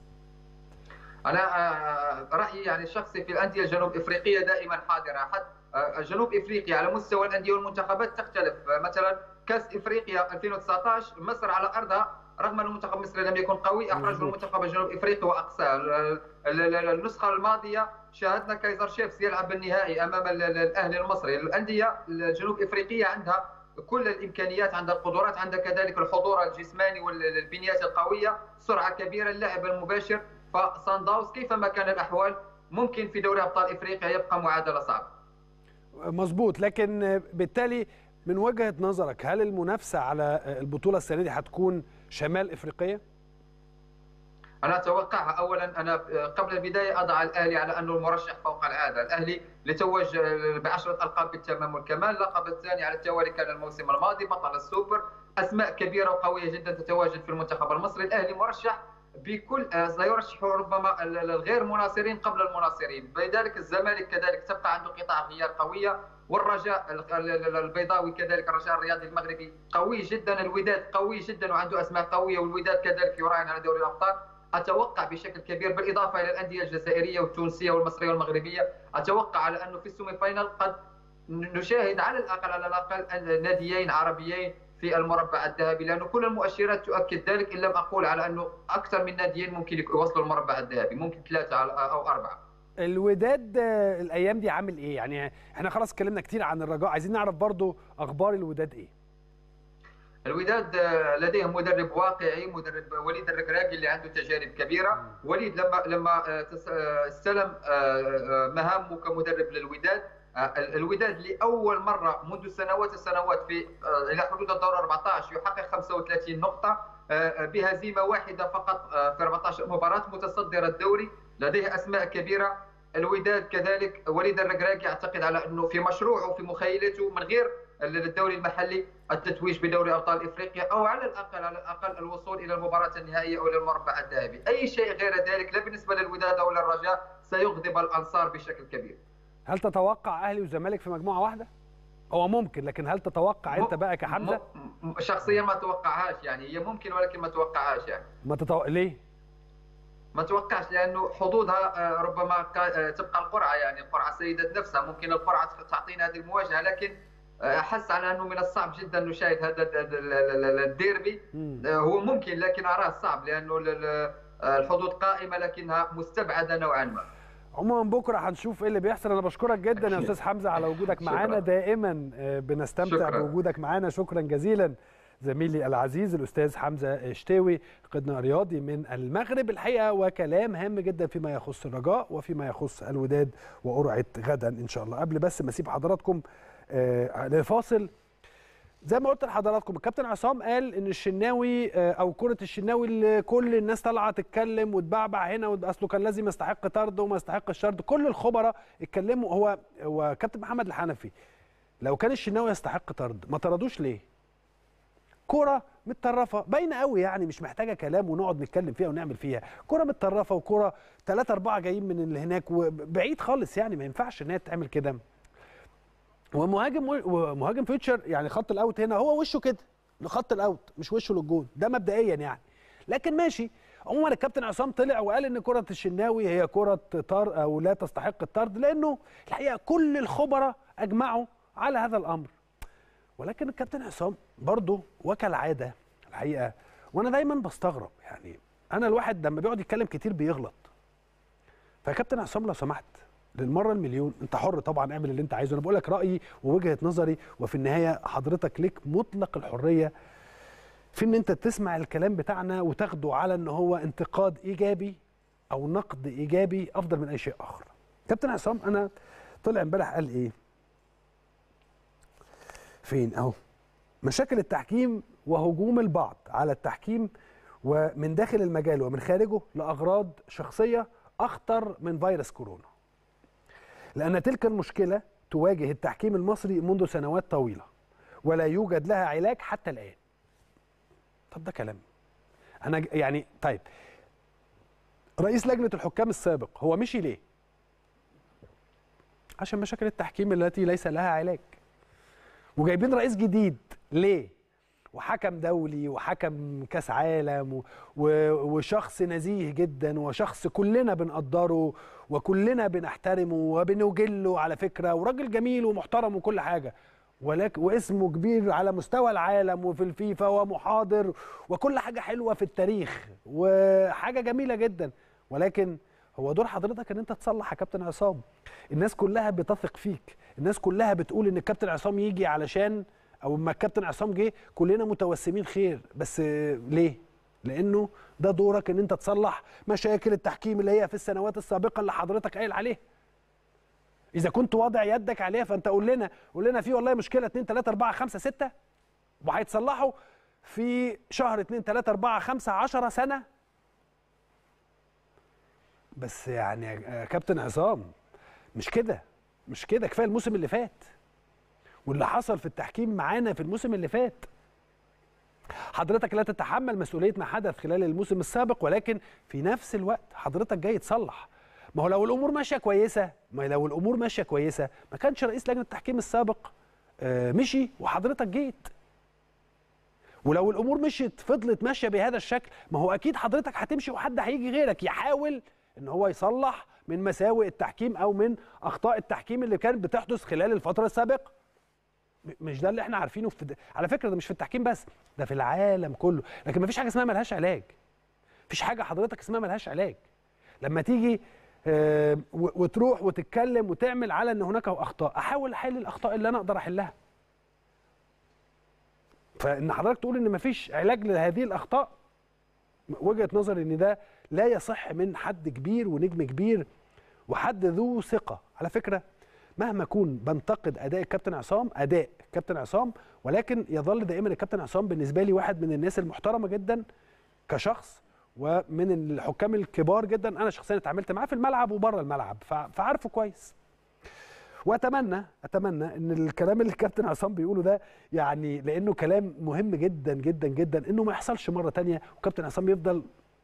انا رايي يعني الشخصي في الانديه الجنوب افريقيه دائما حاضره، حتى جنوب افريقيا على مستوى الانديه والمنتخبات تختلف، مثلا كاس افريقيا 2019 مصر على ارضها رغم ان منتخب مصر لم يكن قوي احرجه المنتخب الجنوب افريقي واقصاه النسخه الماضيه شاهدنا كايزر شيفز يلعب بالنهائي امام الاهلي المصري الانديه الجنوب افريقيه عندها كل الامكانيات عندها القدرات عندها كذلك الحضور الجسماني والبنيات القويه سرعه كبيره اللعب المباشر فصن داونز كيفما كان الاحوال ممكن في دوري ابطال افريقيا يبقى معادله صعبه مظبوط لكن بالتالي من وجهه نظرك هل المنافسه على البطوله السنه دي هتكون شمال افريقيه؟ انا اتوقع اولا انا قبل البدايه اضع الاهلي على انه المرشح فوق العاده، الاهلي لتوج بعشره القاب بالتمام والكمال، اللقب الثاني على التوالي كان الموسم الماضي بطل السوبر، اسماء كبيره وقويه جدا تتواجد في المنتخب المصري، الاهلي مرشح بكل سيرشح ربما الغير مناصرين قبل المناصرين، لذلك الزمالك كذلك تبقى عنده قطاع غيار قويه والرجاء البيضاوي كذلك الرجاء الرياضي المغربي قوي جدا الوداد قوي جدا وعنده اسماء قويه والوداد كذلك يراهن على دوري الابطال اتوقع بشكل كبير بالاضافه الى الانديه الجزائريه والتونسيه والمصريه والمغربيه اتوقع على انه في السيمي فاينل قد نشاهد على الاقل على الاقل ناديين عربيين في المربع الذهبي لانه كل المؤشرات تؤكد ذلك ان لم اقول على انه اكثر من ناديين ممكن يوصلوا المربع الذهبي ممكن ثلاثه او اربعه الوداد الايام دي عامل ايه يعني احنا خلاص اتكلمنا كتير عن الرجاء عايزين نعرف برضو اخبار الوداد ايه الوداد لديه مدرب واقعي مدرب وليد الركراكي اللي عنده تجارب كبيره وليد لما لما استلم مهامه كمدرب للوداد الوداد لاول مره منذ سنوات السنوات في الى حدود الدور 14 يحقق 35 نقطه بهزيمه واحده فقط في 14 مباراه متصدر الدوري لديه اسماء كبيره الوداد كذلك وليد الركراكي اعتقد على انه في مشروعه في مخيلته من غير للدوري المحلي التتويج بدوري ابطال افريقيا او على الاقل على الاقل الوصول الى المباراه النهائيه او الى المربع الذهبي، اي شيء غير ذلك لا بالنسبه للوداد او للرجاء سيغضب الانصار بشكل كبير. هل تتوقع اهلي وزمالك في مجموعه واحده؟ هو ممكن لكن هل تتوقع انت بقى كحمزه؟ شخصيا ما اتوقعهاش يعني هي ممكن ولكن ما اتوقعهاش يعني. ما تتوقع ليه؟ ما اتوقعش لانه حظوظها ربما تبقى القرعه يعني القرعه سيده نفسها ممكن القرعه تعطينا هذه المواجهه لكن احس على انه من الصعب جدا نشاهد هذا الديربي هو ممكن لكن اراه صعب لانه الحظوظ قائمه لكنها مستبعده نوعا ما عموما بكره هنشوف ايه اللي بيحصل انا بشكرك جدا يا استاذ حمزه على وجودك معانا دائما بنستمتع شكرا. بوجودك معانا شكرا جزيلا زميلي العزيز الاستاذ حمزه شتاوي قدنا رياضي من المغرب الحقيقه وكلام هام جدا فيما يخص الرجاء وفيما يخص الوداد وقرعه غدا ان شاء الله قبل بس ما اسيب حضراتكم آه لفاصل زي ما قلت لحضراتكم الكابتن عصام قال ان الشناوي آه او كره الشناوي اللي كل الناس طالعه تتكلم وتبعبع هنا اصله كان لازم يستحق طرد وما يستحقش طرد كل الخبراء اتكلموا هو هو كابتن محمد الحنفي لو كان الشناوي يستحق طرد ما طردوش ليه؟ كرة متطرفة باينة قوي يعني مش محتاجة كلام ونقعد نتكلم فيها ونعمل فيها كرة متطرفة وكرة ثلاثة أربعة جايين من اللي هناك وبعيد خالص يعني ما ينفعش إن هي تعمل كده ومهاجم ومهاجم فيوتشر يعني خط الاوت هنا هو وشه كده لخط الاوت مش وشه للجون ده مبدئيا يعني لكن ماشي عموما الكابتن عصام طلع وقال ان كره الشناوي هي كره طار او لا تستحق الطرد لانه الحقيقه كل الخبراء اجمعوا على هذا الامر ولكن الكابتن عصام برضه وكالعاده الحقيقه وانا دايما بستغرب يعني انا الواحد لما بيقعد يتكلم كتير بيغلط فكابتن عصام لو سمحت للمره المليون انت حر طبعا اعمل اللي انت عايزه انا بقول لك رايي ووجهه نظري وفي النهايه حضرتك ليك مطلق الحريه في ان انت تسمع الكلام بتاعنا وتاخده على ان هو انتقاد ايجابي او نقد ايجابي افضل من اي شيء اخر كابتن عصام انا طلع امبارح قال ايه فين اهو مشاكل التحكيم وهجوم البعض على التحكيم ومن داخل المجال ومن خارجه لاغراض شخصيه اخطر من فيروس كورونا لأن تلك المشكلة تواجه التحكيم المصري منذ سنوات طويلة ولا يوجد لها علاج حتى الآن طب ده كلام أنا يعني طيب رئيس لجنة الحكام السابق هو مشي ليه؟ عشان مشاكل التحكيم التي ليس لها علاج وجايبين رئيس جديد ليه؟ وحكم دولي وحكم كاس عالم و... و... وشخص نزيه جدا وشخص كلنا بنقدره وكلنا بنحترمه وبنوجله على فكره وراجل جميل ومحترم وكل حاجه ولكن واسمه كبير على مستوى العالم وفي الفيفا ومحاضر وكل حاجه حلوه في التاريخ وحاجه جميله جدا ولكن هو دور حضرتك ان انت تصلح يا كابتن عصام الناس كلها بتثق فيك الناس كلها بتقول ان الكابتن عصام يجي علشان او اما الكابتن عصام جه كلنا متوسمين خير بس ليه لانه ده دورك ان انت تصلح مشاكل التحكيم اللي هي في السنوات السابقه اللي حضرتك قايل عليها اذا كنت واضع يدك عليها فانت قول لنا قول لنا في والله مشكله 2 3 4 5 6 وهيتصلحوا في شهر 2 3 4 5 10 سنه بس يعني يا كابتن عصام مش كده مش كده كفايه الموسم اللي فات واللي حصل في التحكيم معانا في الموسم اللي فات حضرتك لا تتحمل مسؤوليه ما حدث خلال الموسم السابق ولكن في نفس الوقت حضرتك جاي تصلح ما هو لو الامور ماشيه كويسه ما لو الامور ماشيه كويسه ما كانش رئيس لجنه التحكيم السابق آه، مشي وحضرتك جيت ولو الامور مشيت فضلت ماشيه بهذا الشكل ما هو اكيد حضرتك هتمشي وحد هيجي غيرك يحاول ان هو يصلح من مساوئ التحكيم او من اخطاء التحكيم اللي كانت بتحدث خلال الفتره السابقه م- مش ده اللي احنا عارفينه في د... على فكره ده مش في التحكيم بس ده في العالم كله لكن مفيش حاجه اسمها ملهاش علاج مفيش حاجه حضرتك اسمها ملهاش علاج لما تيجي آه، و- وتروح وتتكلم وتعمل على ان هناك اخطاء احاول احل الاخطاء اللي انا اقدر احلها فان حضرتك تقول ان مفيش علاج لهذه الاخطاء وجهه نظري ان ده لا يصح من حد كبير ونجم كبير وحد ذو ثقه على فكره مهما اكون بنتقد اداء الكابتن عصام اداء الكابتن عصام ولكن يظل دائما الكابتن عصام بالنسبه لي واحد من الناس المحترمه جدا كشخص ومن الحكام الكبار جدا انا شخصيا اتعاملت معاه في الملعب وبره الملعب فع- فعارفه كويس واتمنى اتمنى ان الكلام اللي الكابتن عصام بيقوله ده يعني لانه كلام مهم جدا جدا جدا انه ما يحصلش مره تانية وكابتن عصام يفضل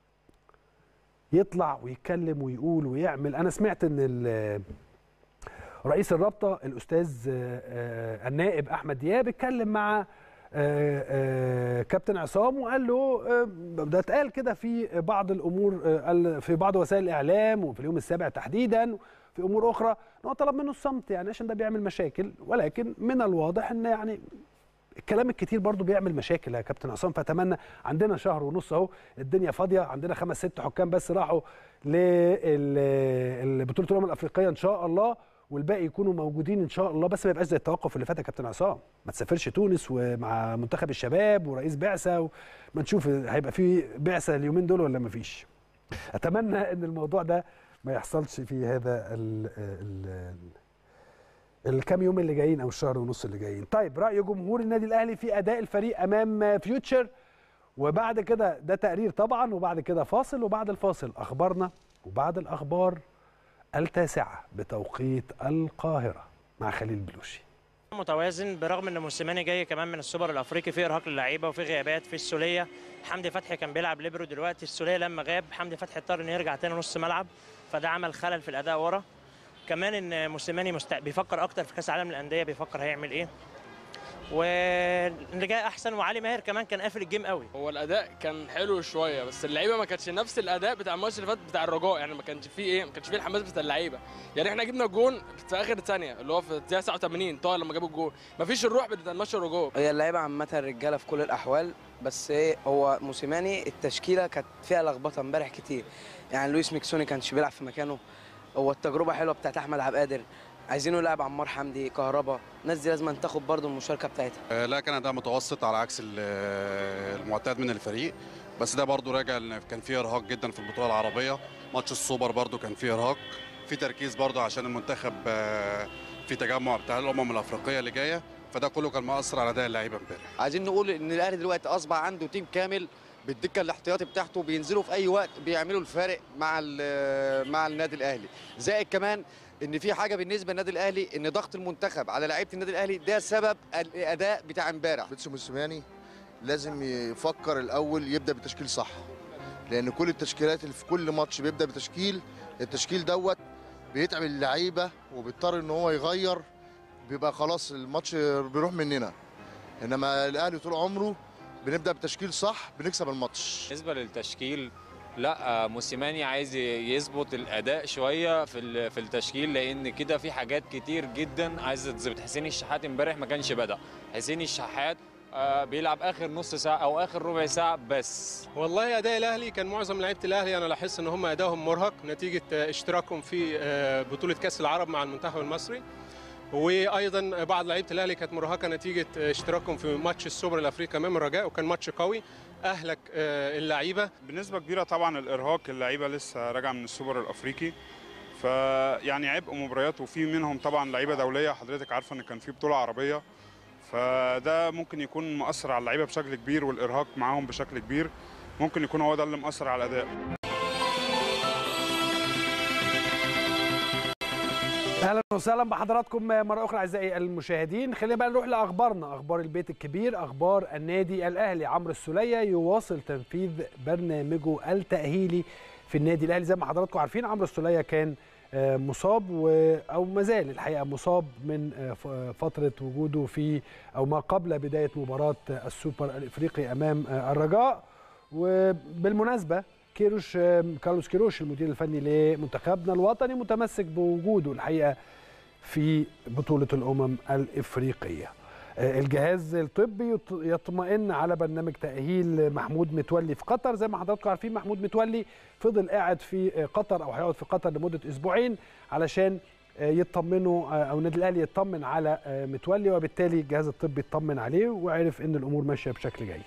يطلع ويتكلم ويقول ويعمل انا سمعت ان ال- رئيس الرابطه الاستاذ آه، آه، النائب احمد دياب اتكلم مع آه، آه، كابتن عصام وقال له آه، ده اتقال كده في بعض الامور آه، قال في بعض وسائل الاعلام وفي اليوم السابع تحديدا في امور اخرى ان هو طلب منه الصمت يعني عشان ده بيعمل مشاكل ولكن من الواضح ان يعني الكلام الكتير برضو بيعمل مشاكل يا كابتن عصام فاتمنى عندنا شهر ونص اهو الدنيا فاضيه عندنا خمس ست حكام بس راحوا لبطوله الامم الافريقيه ان شاء الله والباقي يكونوا موجودين ان شاء الله بس ما يبقاش زي التوقف اللي فات يا كابتن عصام ما تسافرش تونس ومع منتخب الشباب ورئيس بعثه ما نشوف هيبقى في بعثه اليومين دول ولا ما فيش اتمنى ان الموضوع ده ما يحصلش في هذا ال ال الكام يوم اللي جايين او الشهر ونص اللي جايين طيب راي جمهور النادي الاهلي في اداء الفريق امام فيوتشر وبعد كده ده تقرير طبعا وبعد كده فاصل وبعد الفاصل اخبارنا وبعد الاخبار التاسعه بتوقيت القاهره مع خليل بلوشي متوازن برغم ان موسيماني جاي كمان من السوبر الافريقي في ارهاق للعيبه وفي غيابات في السوليه حمدي فتحي كان بيلعب ليبرو دلوقتي السوليه لما غاب حمدي فتحي اضطر انه يرجع تاني نص ملعب فده عمل خلل في الاداء ورا كمان ان موسيماني مست... بيفكر اكتر في كاس العالم للانديه بيفكر هيعمل ايه واللي جاي احسن وعلي ماهر كمان كان قافل الجيم قوي هو الاداء كان حلو شويه بس اللعيبه ما كانتش نفس الاداء بتاع الماتش اللي فات بتاع الرجاء يعني ما كانش فيه ايه ما كانش فيه الحماس بتاع اللعيبه يعني احنا جبنا الجون في اخر ثانيه اللي هو في الدقيقه 89 طاهر لما جاب الجون ما فيش الروح بتاع الماتش الرجاء هي اللعيبه عامه رجاله في كل الاحوال بس ايه هو موسيماني التشكيله كانت فيها لخبطه امبارح كتير يعني لويس ميكسوني كانش بيلعب في مكانه هو التجربه حلوه بتاعت احمد عبد القادر عايزينه يلعب عمار حمدي كهربا الناس دي لازم تاخد برضه المشاركه بتاعتها آه، لا كان اداء متوسط على عكس ال- آه، المعتاد من الفريق بس ده برضو راجع ان كان فيه ارهاق جدا في البطوله العربيه ماتش السوبر برضو كان فيه ارهاق في تركيز برضو عشان المنتخب آه، في تجمع بتاع الامم الافريقيه اللي جايه فده كله كان مؤثر على اداء اللعيبه امبارح عايزين نقول ان الاهلي دلوقتي اصبح عنده تيم كامل بالدكه الاحتياطي بتاعته بينزلوا في اي وقت بيعملوا الفارق مع ال- مع النادي الاهلي زائد كمان ان في حاجه بالنسبه للنادي الاهلي ان ضغط المنتخب على لعيبه النادي الاهلي ده سبب الاداء بتاع امبارح بيتسو موسيماني لازم يفكر الاول يبدا بتشكيل صح لان كل التشكيلات اللي في كل ماتش بيبدا بتشكيل التشكيل دوت بيتعب اللعيبه وبيضطر ان هو يغير بيبقى خلاص الماتش بيروح مننا انما الاهلي طول عمره بنبدا بتشكيل صح بنكسب الماتش بالنسبه للتشكيل لا موسيماني عايز يظبط الاداء شويه في ال- في التشكيل لان كده في حاجات كتير جدا عايز تظبط حسين الشحات امبارح ما كانش بدا حسين الشحات آه، بيلعب اخر نص ساعه او اخر ربع ساعه بس والله اداء الاهلي كان معظم لعيبه الاهلي انا لاحظت ان هم ادائهم مرهق نتيجه اشتراكهم في بطوله كاس العرب مع المنتخب المصري وايضا بعض لعيبه الاهلي كانت مرهقه نتيجه اشتراكهم في ماتش السوبر الافريقي امام الرجاء وكان ماتش قوي اهلك آه، اللعيبه بنسبة كبيرة طبعا الإرهاق اللعيبة لسه راجعة من السوبر الأفريقي فيعني عبء مباريات وفي منهم طبعا لعيبة دولية حضرتك عارفة إن كان في بطولة عربية فده ممكن يكون مؤثر على اللعيبة بشكل كبير والإرهاق معاهم بشكل كبير ممكن يكون هو ده اللي مؤثر على الأداء اهلا وسهلا بحضراتكم مره اخرى اعزائي المشاهدين خلينا بقى نروح لاخبارنا اخبار البيت الكبير اخبار النادي الاهلي عمرو السوليه يواصل تنفيذ برنامجه التاهيلي في النادي الاهلي زي ما حضراتكم عارفين عمرو السوليه كان آه، مصاب و او ما زال الحقيقه مصاب من آه، ف- فتره وجوده في او ما قبل بدايه مباراه السوبر الافريقي امام آه، الرجاء وبالمناسبه كيروش آه، كارلوس كيروش المدير الفني لمنتخبنا الوطني متمسك بوجوده الحقيقه في بطوله الامم الافريقيه آه، الجهاز الطبي يط- يطمئن على برنامج تاهيل محمود متولي في قطر زي ما حضراتكم عارفين محمود متولي فضل قاعد في آه، قطر او هيقعد في قطر لمده اسبوعين علشان آه، يطمنوا آه، او النادي الاهلي يطمن على آه، متولي وبالتالي الجهاز الطبي يطمن عليه وعرف ان الامور ماشيه بشكل جيد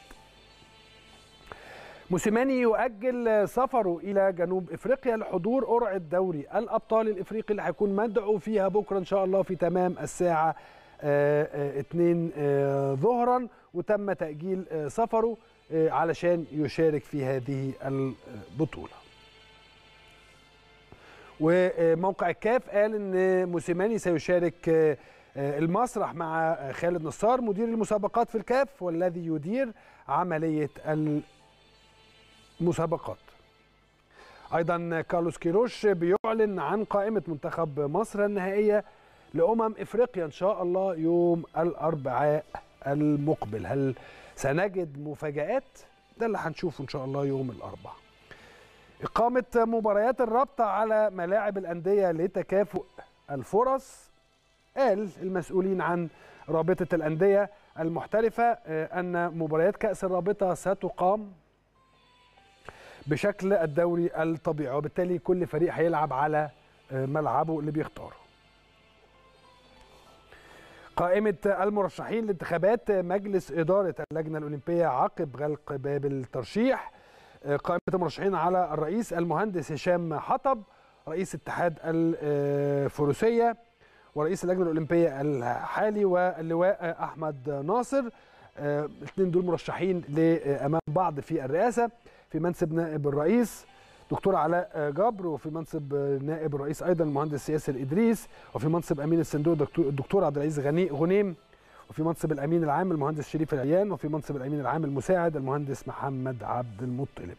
موسيماني يؤجل سفره الى جنوب افريقيا لحضور قرعه دوري الابطال الافريقي اللي هيكون مدعو فيها بكره ان شاء الله في تمام الساعه 2 ظهرا وتم تاجيل آه، سفره آه، علشان يشارك في هذه البطوله وموقع الكاف قال ان موسيماني سيشارك آه، آه، المسرح مع آه، خالد نصار مدير المسابقات في الكاف والذي يدير عمليه المسابقات ايضا كارلوس كيروش بيعلن عن قائمه منتخب مصر النهائيه لامم افريقيا ان شاء الله يوم الاربعاء المقبل هل سنجد مفاجات ده اللي هنشوفه ان شاء الله يوم الاربعاء إقامة مباريات الرابطة على ملاعب الأندية لتكافؤ الفرص قال المسؤولين عن رابطة الأندية المحترفة آه، أن مباريات كأس الرابطة ستقام بشكل الدوري الطبيعي وبالتالي كل فريق هيلعب على آه، ملعبه اللي بيختاره قائمة المرشحين لانتخابات مجلس إدارة اللجنة الأولمبية عقب غلق باب الترشيح قائمة المرشحين على الرئيس المهندس هشام حطب رئيس اتحاد الفروسية ورئيس اللجنة الأولمبية الحالي واللواء أحمد ناصر الاثنين دول مرشحين لأمام بعض في الرئاسة في منصب نائب الرئيس دكتور علاء جبر وفي منصب نائب الرئيس ايضا المهندس ياسر ادريس وفي منصب امين الصندوق دكتور- الدكتور عبد العزيز غني غنيم وفي منصب الامين العام المهندس شريف العيان وفي منصب الامين العام المساعد المهندس محمد عبد المطلب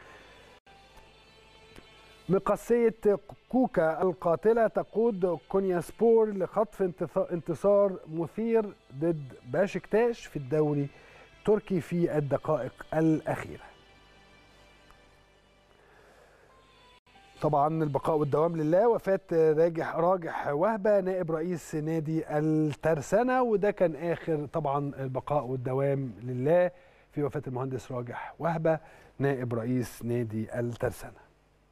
مقصية كوكا القاتلة تقود كونياسبور لخطف انتص- انتصار مثير ضد باشكتاش في الدوري التركي في الدقائق الأخيرة طبعا البقاء والدوام لله وفاة راجح راجح وهبة نائب رئيس نادي الترسانة وده كان آخر طبعا البقاء والدوام لله في وفاة المهندس راجح وهبة نائب رئيس نادي الترسانة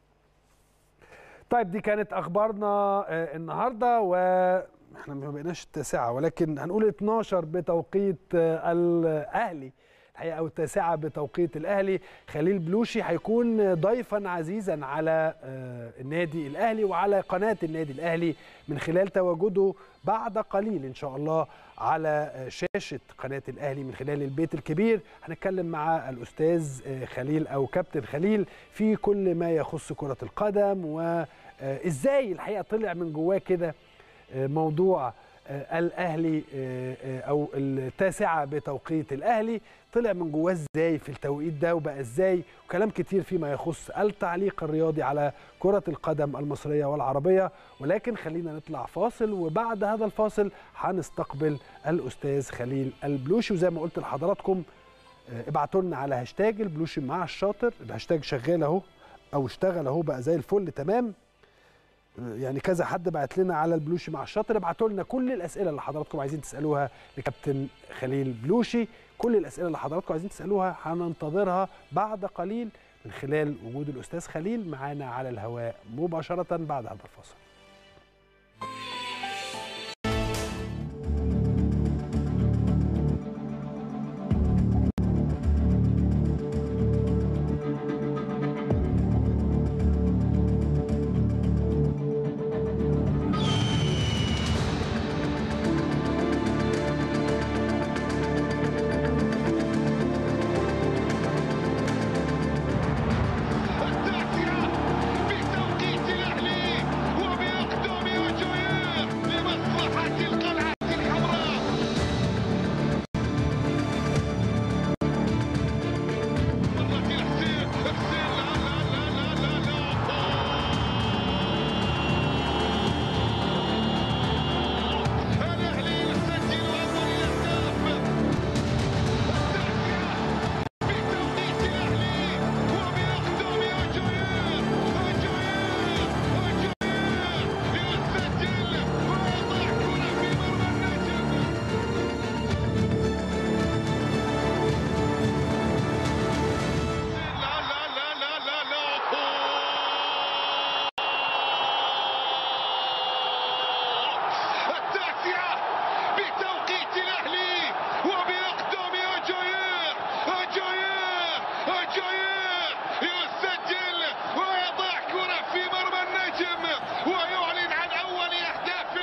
طيب دي كانت اخبارنا آه، النهارده واحنا ما بقيناش التاسعه ولكن هنقول 12 بتوقيت آه، الاهلي الحقيقه او التاسعه بتوقيت الاهلي خليل بلوشي هيكون ضيفا عزيزا على آه، النادي الاهلي وعلى قناه النادي الاهلي من خلال تواجده بعد قليل ان شاء الله على آه، شاشه قناه الاهلي من خلال البيت الكبير هنتكلم مع الاستاذ آه، خليل او كابتن خليل في كل ما يخص كره القدم وازاي الحقيقه طلع من جواه كده آه، موضوع آه، الاهلي آه، آه، او التاسعه بتوقيت الاهلي طلع من جواه ازاي في التوقيت ده وبقى ازاي وكلام كتير فيما يخص التعليق الرياضي على كره القدم المصريه والعربيه ولكن خلينا نطلع فاصل وبعد هذا الفاصل هنستقبل الاستاذ خليل البلوشي وزي ما قلت لحضراتكم آه، ابعتوا لنا على هاشتاج البلوشي مع الشاطر الهاشتاج شغال اهو او اشتغل اهو بقى زي الفل تمام يعني كذا حد بعت لنا على البلوشي مع الشاطر ابعتوا لنا كل الاسئله اللي حضراتكم عايزين تسالوها لكابتن خليل بلوشي كل الاسئله اللي حضراتكم عايزين تسالوها هننتظرها بعد قليل من خلال وجود الاستاذ خليل معانا على الهواء مباشره بعد هذا الفاصل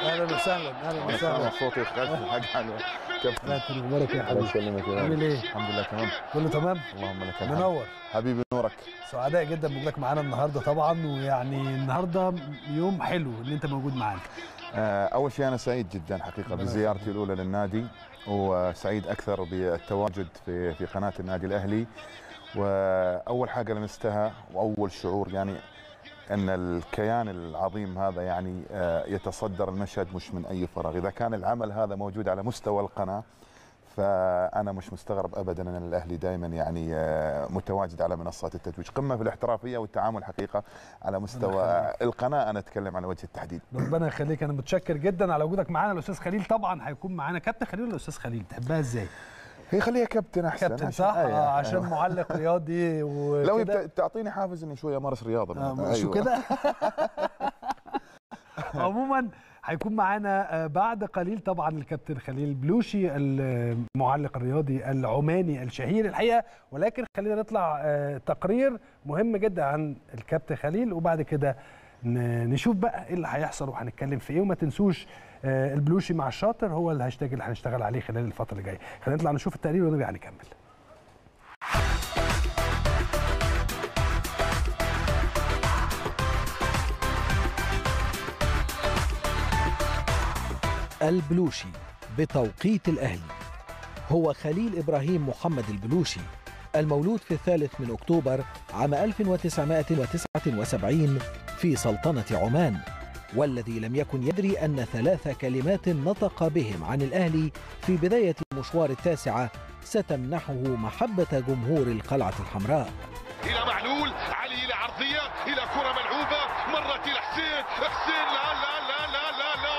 اهلا وسهلا اهلا وسهلا صوتي خلف الحق عنه كابتن كابتن اخبارك ايه يا الله حبيبي يسلمك يا عامل ايه؟ الحمد لله تمام كله تمام اللهم لك الحمد منور حبيبي نورك سعداء جدا بوجودك معانا النهارده طبعا ويعني النهارده يوم حلو ان انت موجود معانا آه، اول شيء انا سعيد جدا حقيقه ربنا بزيارتي الاولى للنادي وسعيد اكثر بالتواجد في في قناه النادي الاهلي واول حاجه لمستها واول شعور يعني ان الكيان العظيم هذا يعني آه، يتصدر المشهد مش من اي فراغ اذا كان العمل هذا موجود على مستوى القناه فانا مش مستغرب ابدا ان الاهلي دائما يعني آه، متواجد على منصات التتويج قمه في الاحترافيه والتعامل حقيقه على مستوى القناه انا اتكلم على وجه التحديد ربنا يخليك انا متشكر جدا على وجودك معانا الاستاذ خليل طبعا هيكون معانا كابتن خليل ولا الاستاذ خليل تحبها ازاي هي خليها كابتن احسن كابتن عشان- صح أيوة، آه عشان أيوة. معلق رياضي لو وكده يبت- تعطيني حافز اني شويه امارس رياضه آه، شو كده عموما هيكون معانا آه، بعد قليل طبعا الكابتن خليل بلوشي المعلق الرياضي العماني الشهير الحقيقه ولكن خلينا نطلع آه، تقرير مهم جدا عن الكابتن خليل وبعد كده ن- نشوف بقى ايه اللي هيحصل وهنتكلم في ايه وما تنسوش آه، البلوشي مع الشاطر هو الهاشتاج اللي هنشتغل عليه خلال الفتره اللي جايه خلينا نطلع نشوف التقرير ونرجع نكمل البلوشي بتوقيت الأهلي هو خليل إبراهيم محمد البلوشي المولود في الثالث من أكتوبر عام 1979 في سلطنة عمان والذي لم يكن يدري أن ثلاث كلمات نطق بهم عن الأهلي في بداية مشوار التاسعة ستمنحه محبة جمهور القلعة الحمراء الى معلول علي الى عرضيه الى كره ملعوبه مرت الى حسين حسين لا لا لا لا لا لا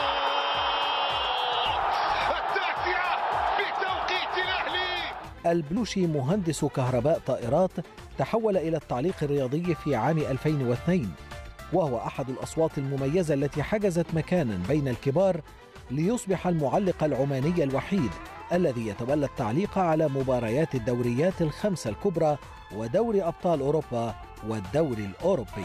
أوه. التاسعه بتوقيت الاهلي البلوشي مهندس كهرباء طائرات تحول إلى التعليق الرياضي في عام 2002 وهو أحد الأصوات المميزة التي حجزت مكانا بين الكبار ليصبح المعلق العماني الوحيد الذي يتولى التعليق على مباريات الدوريات الخمسة الكبرى ودوري أبطال أوروبا والدوري الأوروبي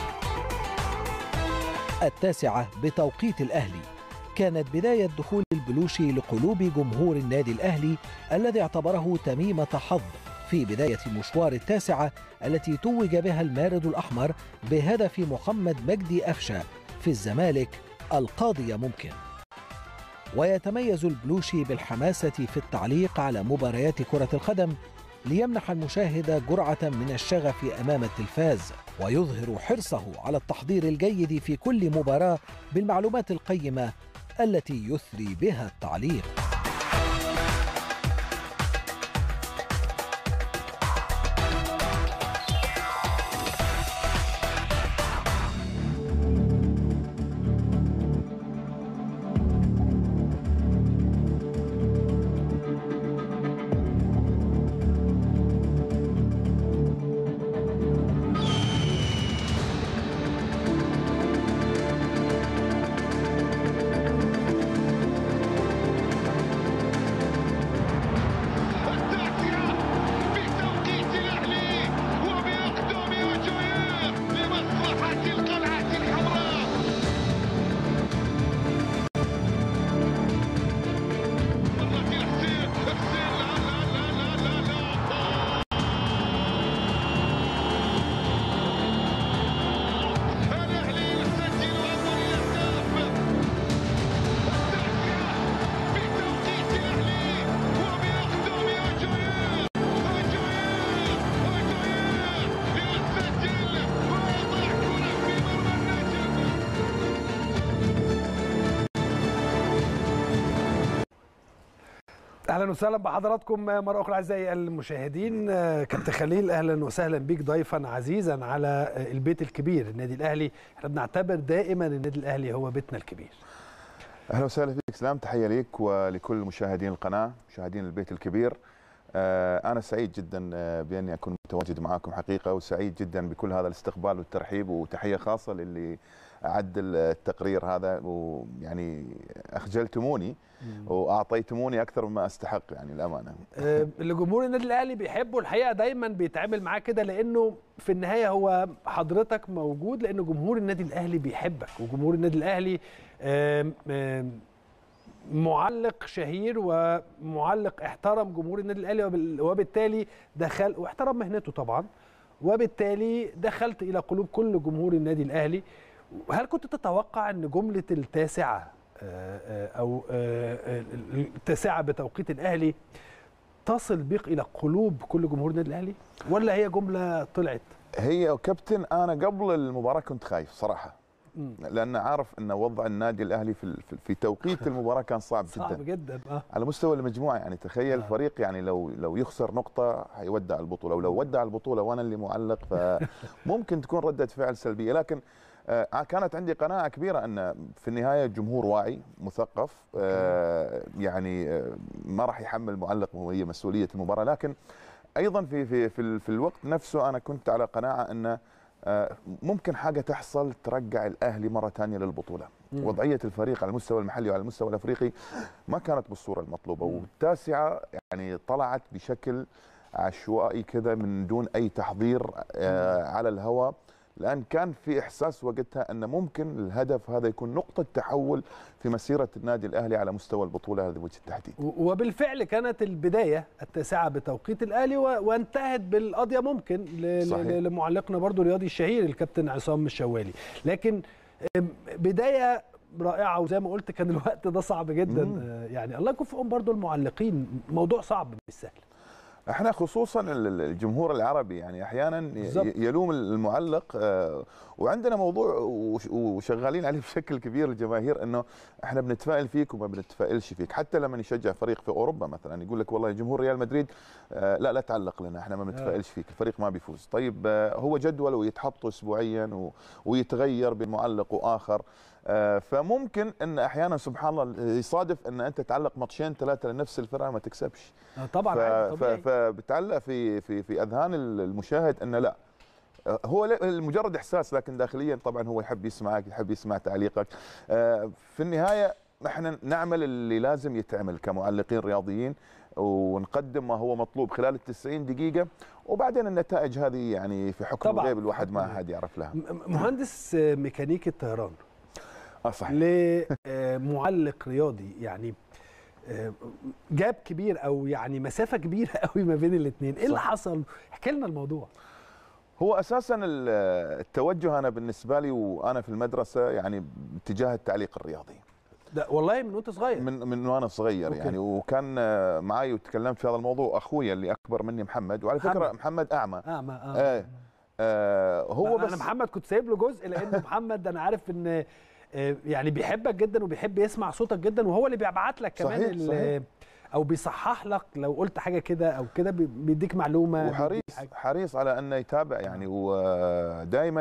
التاسعة بتوقيت الأهلي كانت بداية دخول البلوشي لقلوب جمهور النادي الأهلي الذي اعتبره تميمة حظ في بداية مشوار التاسعة التي توج بها المارد الأحمر بهدف محمد مجدي أفشة في الزمالك القاضية ممكن ويتميز البلوشي بالحماسة في التعليق على مباريات كرة القدم ليمنح المشاهد جرعة من الشغف أمام التلفاز ويظهر حرصه على التحضير الجيد في كل مباراة بالمعلومات القيمة التي يثري بها التعليق بتوقيت الاهلي وبيقدم وجوير لمصلحه القلعه الحمراء مرت الى حسين حسين لا لا لا لا لا لا الاهلي يسجل اول اهداف بتوقيت الاهلي وبيقدم وجوير وجوير وجوير يسجل ويضع كره في مرمى النجم اهلا وسهلا بحضراتكم مره اخرى اعزائي المشاهدين آه، كابتن خليل اهلا وسهلا بيك ضيفا عزيزا على آه، البيت الكبير النادي الاهلي احنا بنعتبر دائما النادي الاهلي هو بيتنا الكبير اهلا وسهلا فيك اسلام تحيه ليك ولكل مشاهدين القناه مشاهدين البيت الكبير آه، انا سعيد جدا آه، باني اكون متواجد معاكم حقيقه وسعيد جدا بكل هذا الاستقبال والترحيب وتحيه خاصه للي اعدل التقرير هذا ويعني اخجلتموني واعطيتموني اكثر مما استحق يعني الامانه آه، اللي جمهور النادي الاهلي بيحبه الحقيقه دايما بيتعامل معاه كده لانه في النهايه هو حضرتك موجود لان جمهور النادي الاهلي بيحبك وجمهور النادي الاهلي آم، آم، معلق شهير ومعلق احترم جمهور النادي الاهلي وبال- وبالتالي دخل واحترم مهنته طبعا وبالتالي دخلت الى قلوب كل جمهور النادي الاهلي هل كنت تتوقع ان جمله التاسعه آه، آه، او آه، آه، التاسعه بتوقيت الاهلي تصل بيك الى قلوب كل جمهور النادي الاهلي ولا هي جمله طلعت هي كابتن انا قبل المباراه كنت خايف صراحه مم. لان عارف ان وضع النادي الاهلي في في- في توقيت المباراه كان صعب جدا صعب جدا اه على مستوى المجموعه يعني تخيل فريق يعني لو لو يخسر نقطه حيودع البطوله ولو ودع البطوله وانا اللي معلق فممكن تكون رده فعل سلبيه لكن آه، كانت عندي قناعه كبيره ان في النهايه الجمهور واعي مثقف آه، يعني آه، ما راح يحمل معلق وهي مسؤوليه المباراه لكن ايضا في في في, ال- في الوقت نفسه انا كنت على قناعه ان آه، ممكن حاجه تحصل ترجع الاهلي مره ثانيه للبطوله مم. وضعيه الفريق على المستوى المحلي وعلى المستوى الافريقي ما كانت بالصوره المطلوبه والتاسعه يعني طلعت بشكل عشوائي كذا من دون اي تحضير آه، على الهواء لان كان في احساس وقتها ان ممكن الهدف هذا يكون نقطه تحول في مسيره النادي الاهلي على مستوى البطوله هذا وجه التحديد و- وبالفعل كانت البدايه التاسعه بتوقيت الاهلي و- وانتهت بالقضيه ممكن ل- صحيح. ل- لمعلقنا برضو الرياضي الشهير الكابتن عصام الشوالي لكن أم، بدايه رائعه وزي ما قلت كان الوقت ده صعب جدا مم. آه، يعني الله يكون في عون برضو المعلقين موضوع صعب مش سهل احنا خصوصا ال- ال- الجمهور العربي يعني احيانا ي- بالظبط. يلوم المعلق آه، وعندنا موضوع وش- وشغالين عليه بشكل كبير الجماهير انه احنا بنتفائل فيك وما بنتفائلش فيك حتى لما يشجع فريق في اوروبا مثلا يقول لك والله جمهور ريال مدريد آه، لا لا تعلق لنا احنا ما بنتفائلش فيك الفريق ما بيفوز طيب آه، هو جدول ويتحط اسبوعيا و- ويتغير بين معلق واخر آه، فممكن ان احيانا سبحان الله يصادف ان انت تعلق ماتشين ثلاثه لنفس الفرقه ما تكسبش آه، طبعا ف... عادي، ف... طبيعي. فبتعلق في في في اذهان المشاهد انه لا هو لا- مجرد احساس لكن داخليا طبعا هو يحب يسمعك يحب يسمع تعليقك آه، في النهايه احنا نعمل اللي لازم يتعمل كمعلقين رياضيين ونقدم ما هو مطلوب خلال ال 90 دقيقه وبعدين النتائج هذه يعني في حكم طبعاً. الغيب الواحد ما حد يعرف لها م- مهندس آه، ميكانيكي الطيران اه صحيح لمعلق رياضي يعني آه، جاب كبير او يعني مسافه كبيره قوي ما بين الاثنين ايه اللي صح. حصل احكي لنا الموضوع هو اساسا ال- التوجه انا بالنسبه لي وانا في المدرسه يعني اتجاه التعليق الرياضي ده والله من وانت صغير من من وانا صغير أوكي. يعني وكان آه، معي وتكلمت في هذا الموضوع اخويا اللي اكبر مني محمد وعلى فكره محمد. محمد اعمى اعمى اه آه. آه هو هو بس انا محمد كنت سايب له جزء لان محمد انا عارف ان آه، يعني بيحبك جدا وبيحب يسمع صوتك جدا وهو اللي بيبعت لك كمان صحيح، ال- صحيح. او بيصحح لك لو قلت حاجه كده او كده بي- بيديك معلومه وحريص بيديك حاجة. حريص على انه يتابع يعني ودائما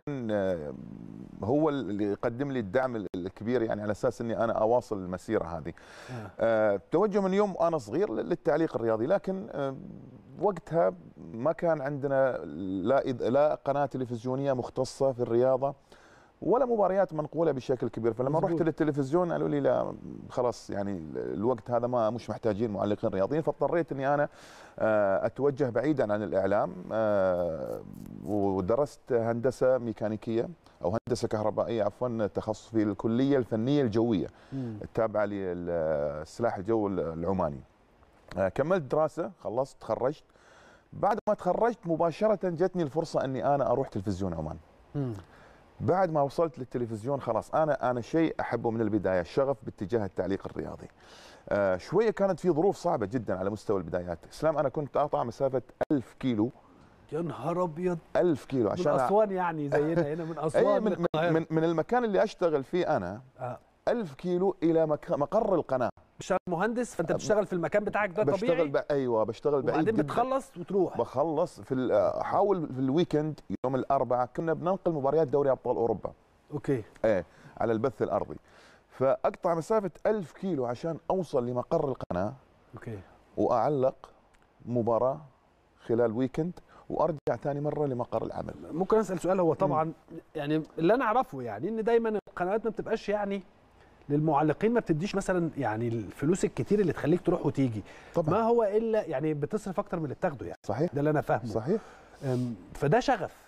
هو اللي يقدم لي الدعم الكبير يعني على اساس اني انا اواصل المسيره هذه. آه. آه، توجه من يوم انا صغير للتعليق الرياضي لكن آه، وقتها ما كان عندنا لا إذ- لا قناه تلفزيونيه مختصه في الرياضه ولا مباريات منقوله بشكل كبير فلما مظبوط. رحت للتلفزيون قالوا لي لا خلاص يعني الوقت هذا ما مش محتاجين معلقين رياضيين فاضطريت اني انا آه، اتوجه بعيدا عن الاعلام آه، ودرست هندسه ميكانيكيه او هندسه كهربائيه عفوا تخصص في الكليه الفنيه الجويه مم. التابعه للسلاح الجو العماني آه، كملت دراسه خلصت تخرجت بعد ما تخرجت مباشره جتني الفرصه اني انا اروح تلفزيون عمان مم. بعد ما وصلت للتلفزيون خلاص انا انا شيء احبه من البدايه الشغف باتجاه التعليق الرياضي آه شويه كانت في ظروف صعبه جدا على مستوى البدايات اسلام انا كنت اقطع مسافه ألف كيلو يا نهار ابيض ألف كيلو من عشان اسوان يعني زينا هنا من أي اسوان من, من, من, من المكان اللي اشتغل فيه انا آه. ألف كيلو الى مك- مقر القناه بشتغل مهندس فانت بتشتغل في المكان بتاعك ده بشتغل طبيعي ب... ايوه بشتغل بعيد وبعدين جداً. بتخلص وتروح بخلص في ال- احاول في الويكند يوم الاربعاء كنا بننقل مباريات دوري ابطال اوروبا اوكي ايه على البث الارضي فاقطع مسافه ألف كيلو عشان اوصل لمقر القناه اوكي واعلق مباراه خلال ويكند وارجع ثاني مره لمقر العمل ممكن اسال سؤال هو طبعا يعني اللي انا اعرفه يعني ان دايما القنوات ما بتبقاش يعني للمعلقين ما بتديش مثلا يعني الفلوس الكتير اللي تخليك تروح وتيجي طبعا. ما هو الا يعني بتصرف اكتر من اللي بتاخده يعني صحيح ده اللي انا فاهمه صحيح أم، فده شغف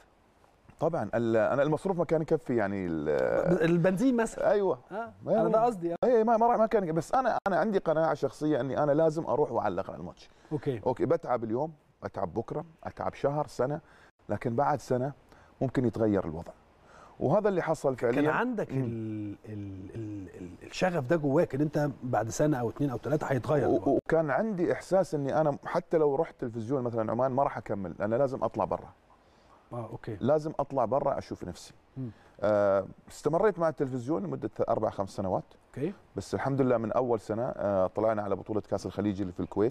طبعا ال- انا المصروف ما كان يكفي يعني ال- البنزين مثلا ايوه اه ما- انا ده قصدي آه. اي ما ما ما كان بس انا انا عندي قناعه شخصيه اني انا لازم اروح واعلق على الماتش اوكي اوكي بتعب اليوم اتعب بكره اتعب شهر سنه لكن بعد سنه ممكن يتغير الوضع وهذا اللي حصل فعليا كان عندك ال ال ال ال الشغف ده جواك ان انت بعد سنه او اتنين او ثلاثه هيتغير و- وكان عندي احساس اني انا حتى لو رحت تلفزيون مثلا عمان ما راح اكمل انا لازم اطلع برا اه اوكي لازم اطلع برا اشوف نفسي مم. آه استمريت مع التلفزيون لمده اربع خمس سنوات اوكي بس الحمد لله من اول سنه آه طلعنا على بطوله كاس الخليج اللي في الكويت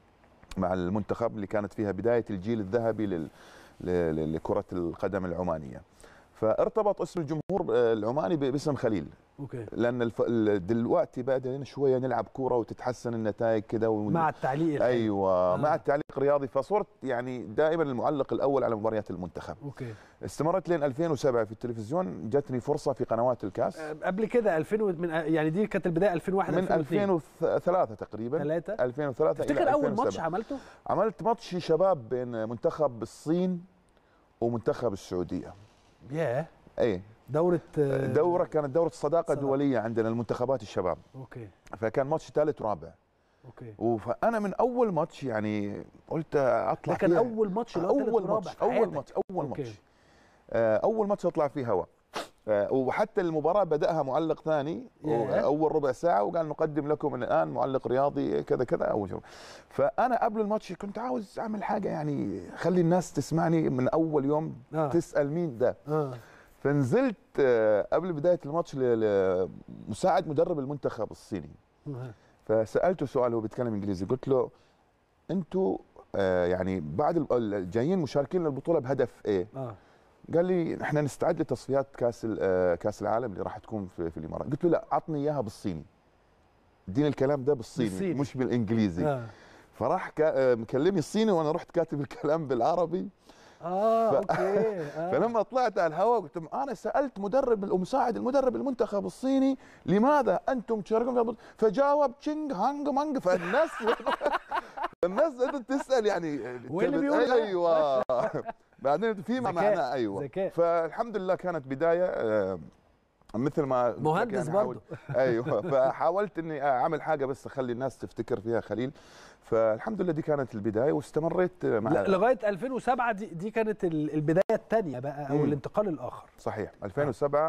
مع المنتخب اللي كانت فيها بدايه الجيل الذهبي لل ل- ل- لكره القدم العمانيه فارتبط اسم الجمهور آه، العماني ب- باسم خليل اوكي لان الف... ال- دلوقتي بدأنا شويه نلعب كوره وتتحسن النتائج كده ون... مع التعليق الحلو. ايوه آه. آه. مع التعليق الرياضي فصرت يعني دائما المعلق الاول على مباريات المنتخب اوكي استمرت لين 2007 في التلفزيون جاتني فرصه في قنوات الكاس آه، قبل كده 2000 و- من يعني دي كانت البدايه 2001 من 2002 2003 تقريبا ثلاثة 2003 الى تفتكر اول 2007. ماتش عملته عملت ماتش شباب بين منتخب الصين ومنتخب السعوديه ياه اي دوره آه، دوره كانت دوره صداقه صداقة. دوليه عندنا المنتخبات الشباب اوكي فكان ماتش ثالث ورابع اوكي فانا من اول ماتش يعني قلت اطلع ده كان فيها. اول ماتش اللي هو تالت اول ورابع ماتش في اول حياتك. ماتش اول أوكي. ماتش آه، اول ماتش اطلع فيه هوا آه، وحتى المباراه بداها معلق ثاني ياه. اول ربع ساعه وقال نقدم لكم من الان معلق رياضي كذا كذا اول شيء فانا قبل الماتش كنت عاوز اعمل حاجه يعني خلي الناس تسمعني من اول يوم آه. تسال مين ده اه فنزلت آه، قبل بدايه الماتش ل- لمساعد مدرب المنتخب الصيني آه. فسالته سؤال هو بيتكلم انجليزي قلت له انتوا آه، يعني بعد ال- الجايين مشاركين للبطوله بهدف ايه؟ اه قال لي احنا نستعد لتصفيات كاس ال- آه، كاس العالم اللي راح تكون في, في الامارات قلت له لا عطني اياها بالصيني اديني الكلام ده بالصيني, بالصيني. مش بالانجليزي اه فراح كا- آه، مكلمني الصيني وانا رحت كاتب الكلام بالعربي اه ف- اوكي آه. فلما طلعت على الهواء قلت لهم انا سالت مدرب مساعد المدرب المنتخب الصيني لماذا انتم تشاركون في البطولة؟ فجاوب تشينج هانج مانج فالناس الناس بدات تسال يعني وين اللي بيقول ده؟ ايوه بعدين فيما ذكاء، معناه ايوه ذكاء. فالحمد لله كانت بدايه آه، مثل ما قلت لك مهندس يعني حاول- برضه. ايوه فحاولت اني اعمل حاجه بس اخلي الناس تفتكر فيها خليل فالحمد لله دي كانت البدايه واستمريت مع لا، لغايه 2007 دي دي كانت ال- البدايه الثانيه بقى او مم. الانتقال الاخر صحيح 2007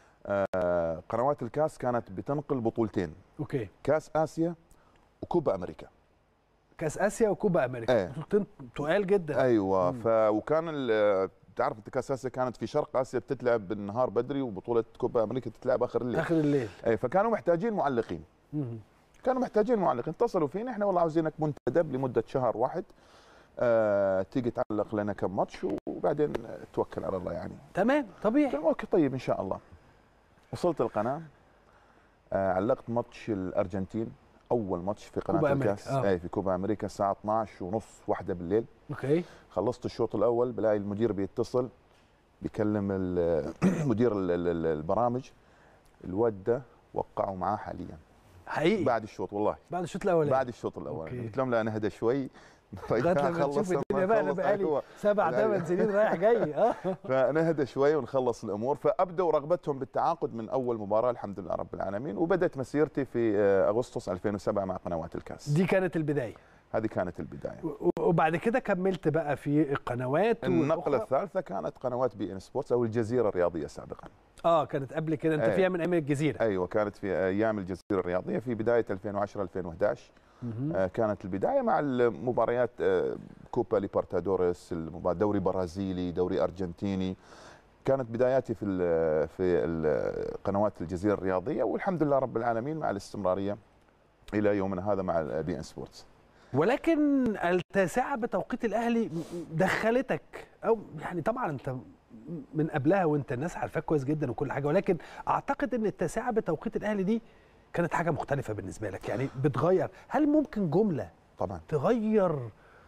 آه قنوات الكاس كانت بتنقل بطولتين اوكي كاس اسيا وكوبا امريكا كاس اسيا وكوبا امريكا ايه. بطولتين تقال جدا ايوه مم. ف وكان ال- تعرف انت كاس اسيا كانت في شرق اسيا بتتلعب بالنهار بدري وبطوله كوبا امريكا تتلعب اخر الليل اخر الليل اي فكانوا محتاجين معلقين مم. كانوا محتاجين معلقين اتصلوا فينا احنا والله عاوزينك منتدب لمده شهر واحد آه تيجي تعلق لنا كم ماتش وبعدين توكل على الله يعني تمام طبيعي قلت لهم اوكي طيب ان شاء الله وصلت القناه آه علقت ماتش الارجنتين اول ماتش في قناه كوبا أمريكا، الكاس آه. اي في كوبا امريكا الساعه 12 ونص واحدة بالليل اوكي خلصت الشوط الاول بلاقي المدير بيتصل بيكلم ال- مدير ال- ال- ال- البرامج الواد ده وقعوا معاه حاليا حقيقي بعد الشوط والله بعد الشوط الاولاني بعد الشوط الاولاني أوكي. قلت لهم لا نهدى شوي لغايه لما تشوف الدنيا بقى انا بقالي سبع ثمان سنين رايح جاي اه فنهدى شوي ونخلص الامور فابدوا رغبتهم بالتعاقد من اول مباراه الحمد لله رب العالمين وبدات مسيرتي في آه، اغسطس 2007 مع قنوات الكاس دي كانت البدايه هذه كانت البدايه و- وبعد كده كملت بقى في القنوات النقله والأخرى. الثالثه كانت قنوات بي ان سبورتس او الجزيره الرياضيه سابقا اه كانت قبل كده انت أيوة. فيها من ايام الجزيره ايوه كانت في ايام الجزيره الرياضيه في بدايه 2010 2011 مهم. آه، كانت البدايه مع المباريات آه، كوبا ليبرتادوريس المبا- دوري برازيلي دوري ارجنتيني كانت بداياتي في ال في ال قنوات الجزيره الرياضيه والحمد لله رب العالمين مع الاستمراريه الى يومنا هذا مع بي ان سبورتس ولكن التاسعه بتوقيت الاهلي دخلتك او يعني طبعا انت من قبلها وانت الناس عارفاك كويس جدا وكل حاجه ولكن اعتقد ان التاسعه بتوقيت الاهلي دي كانت حاجه مختلفه بالنسبه لك يعني بتغير هل ممكن جمله طبعا تغير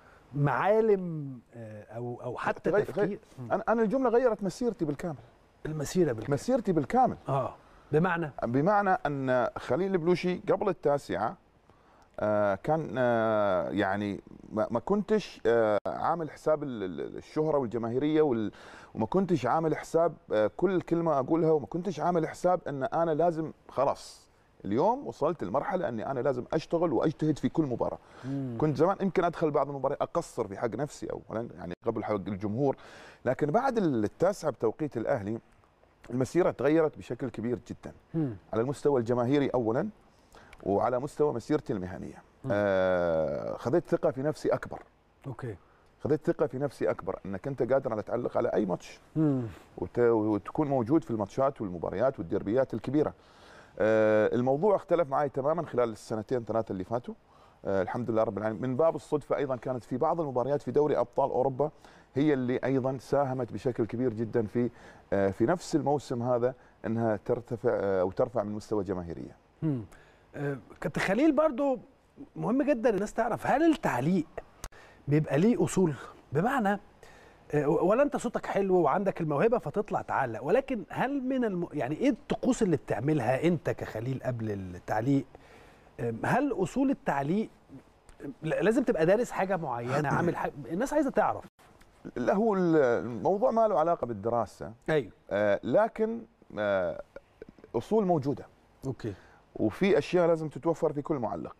معالم آه، او او حتى غير- تفكير غير- انا انا الجمله غيرت مسيرتي بالكامل المسيره بالكامل مسيرتي بالكامل اه بمعنى بمعنى ان خليل البلوشي قبل التاسعه آه، كان آه، يعني ما ما كنتش آه، عامل حساب ال- ال- الشهره والجماهيريه وال- وما كنتش عامل حساب آه، كل كلمه اقولها وما كنتش عامل حساب ان انا لازم خلاص اليوم وصلت لمرحله اني انا لازم اشتغل واجتهد في كل مباراه كنت زمان يمكن ادخل بعض المباريات اقصر في حق نفسي اولا يعني قبل حق الجمهور لكن بعد التاسعه بتوقيت الاهلي المسيره تغيرت بشكل كبير جدا مم. على المستوى الجماهيري اولا وعلى مستوى مسيرتي المهنيه آه خذيت ثقه في نفسي اكبر اوكي خذيت ثقه في نفسي اكبر انك انت قادر على تعلق على اي ماتش مم. وت... وتكون موجود في الماتشات والمباريات والديربيات الكبيره آه الموضوع اختلف معي تماما خلال السنتين ثلاثه اللي فاتوا آه الحمد لله رب العالمين من باب الصدفه ايضا كانت في بعض المباريات في دوري ابطال اوروبا هي اللي ايضا ساهمت بشكل كبير جدا في آه في نفس الموسم هذا انها ترتفع آه او ترفع من مستوى جماهيريه مم. آه، كابتن خليل برضو مهم جدا الناس تعرف هل التعليق بيبقى ليه اصول بمعنى آه، ولا انت صوتك حلو وعندك الموهبه فتطلع تعلق ولكن هل من الم... يعني ايه الطقوس اللي بتعملها انت كخليل قبل التعليق آم، هل اصول التعليق ل- لازم تبقى دارس حاجه معينه عامل حاجة الناس عايزه تعرف لا هو الموضوع ما له علاقه بالدراسه ايوه آه لكن آه اصول موجوده اوكي وفي اشياء لازم تتوفر في كل معلق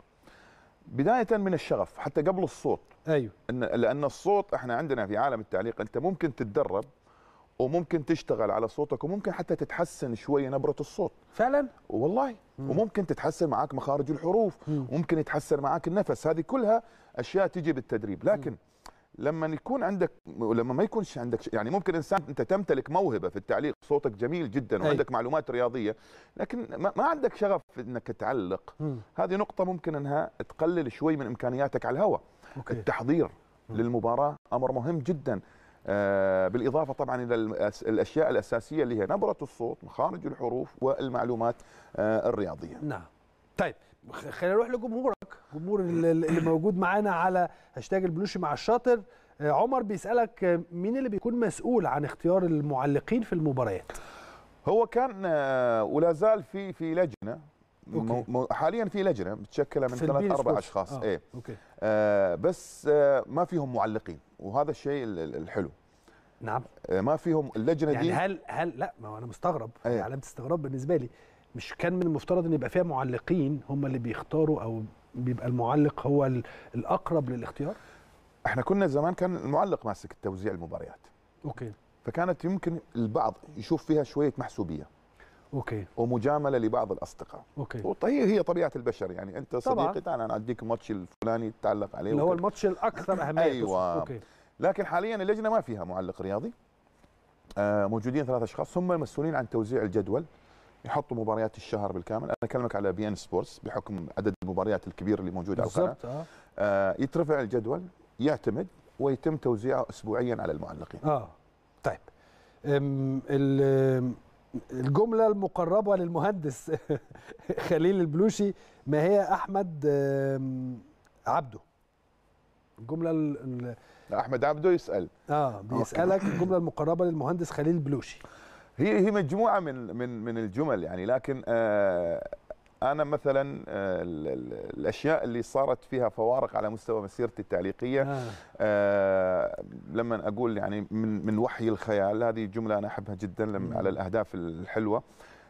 بدايه من الشغف حتى قبل الصوت ايوه إن لان الصوت احنا عندنا في عالم التعليق انت ممكن تتدرب وممكن تشتغل على صوتك وممكن حتى تتحسن شويه نبره الصوت فعلا والله وممكن تتحسن معاك مخارج الحروف وممكن يتحسن معاك النفس هذه كلها اشياء تجي بالتدريب لكن لما يكون عندك لما ما يكونش عندك يعني ممكن انسان انت تمتلك موهبه في التعليق صوتك جميل جدا أي. وعندك معلومات رياضيه لكن ما, ما عندك شغف في انك تعلق مم. هذه نقطه ممكن انها تقلل شوي من امكانياتك على الهواء أوكي. التحضير للمباراه امر مهم جدا آه بالاضافه طبعا الى الأس- الاشياء الاساسيه اللي هي نبره الصوت مخارج الحروف والمعلومات آه الرياضيه نعم طيب خ- خلينا نروح لجمهورك جمهور ال- ال- اللي موجود معانا على هاشتاج البلوشي مع الشاطر آه، عمر بيسالك آه، مين اللي بيكون مسؤول عن اختيار المعلقين في المباريات هو كان آه، ولا زال في في لجنه مو أوكي. مو حاليا في لجنه متشكله من في ثلاث البين اربع سبورتس. اشخاص آه، ايه أوكي. آه بس آه ما فيهم معلقين وهذا الشيء ال- ال- الحلو نعم آه ما فيهم اللجنه يعني دي هل هل لا ما هو انا مستغرب أيوة. أيه. علامه استغراب بالنسبه لي مش كان من المفترض ان يبقى فيها معلقين هم اللي بيختاروا او بيبقى المعلق هو ال- الاقرب للاختيار احنا كنا زمان كان المعلق ماسك توزيع المباريات اوكي فكانت يمكن البعض يشوف فيها شويه محسوبيه اوكي ومجامله لبعض الاصدقاء اوكي وهي هي طبيعه البشر يعني انت طبعاً. صديقي تعال انا اديك الماتش الفلاني تتعلق عليه اللي هو وكذا. الماتش الاكثر اهميه ايوه اوكي لكن حاليا اللجنه ما فيها معلق رياضي آه موجودين ثلاث اشخاص هم المسؤولين عن توزيع الجدول يحطوا مباريات الشهر بالكامل انا اكلمك على بي ان سبورتس بحكم عدد المباريات الكبير اللي موجود على القناه بالظبط اه آه يترفع الجدول يعتمد ويتم توزيعه اسبوعيا على المعلقين اه طيب أم، ال- الجمله المقربه للمهندس خليل البلوشي ما هي احمد أم، عبده الجمله ال- ال- احمد عبده يسال اه بيسالك الجمله المقربه للمهندس خليل البلوشي هي هي مجموعه من من من الجمل يعني لكن آه انا مثلا آه ال- ال- الاشياء اللي صارت فيها فوارق على مستوى مسيرتي التعليقيه آه. آه لما اقول يعني من من وحي الخيال هذه جمله انا احبها جدا لما على الاهداف الحلوه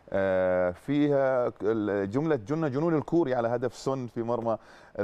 آه فيها ال- جمله جن جنون الكوري على هدف سون في مرمى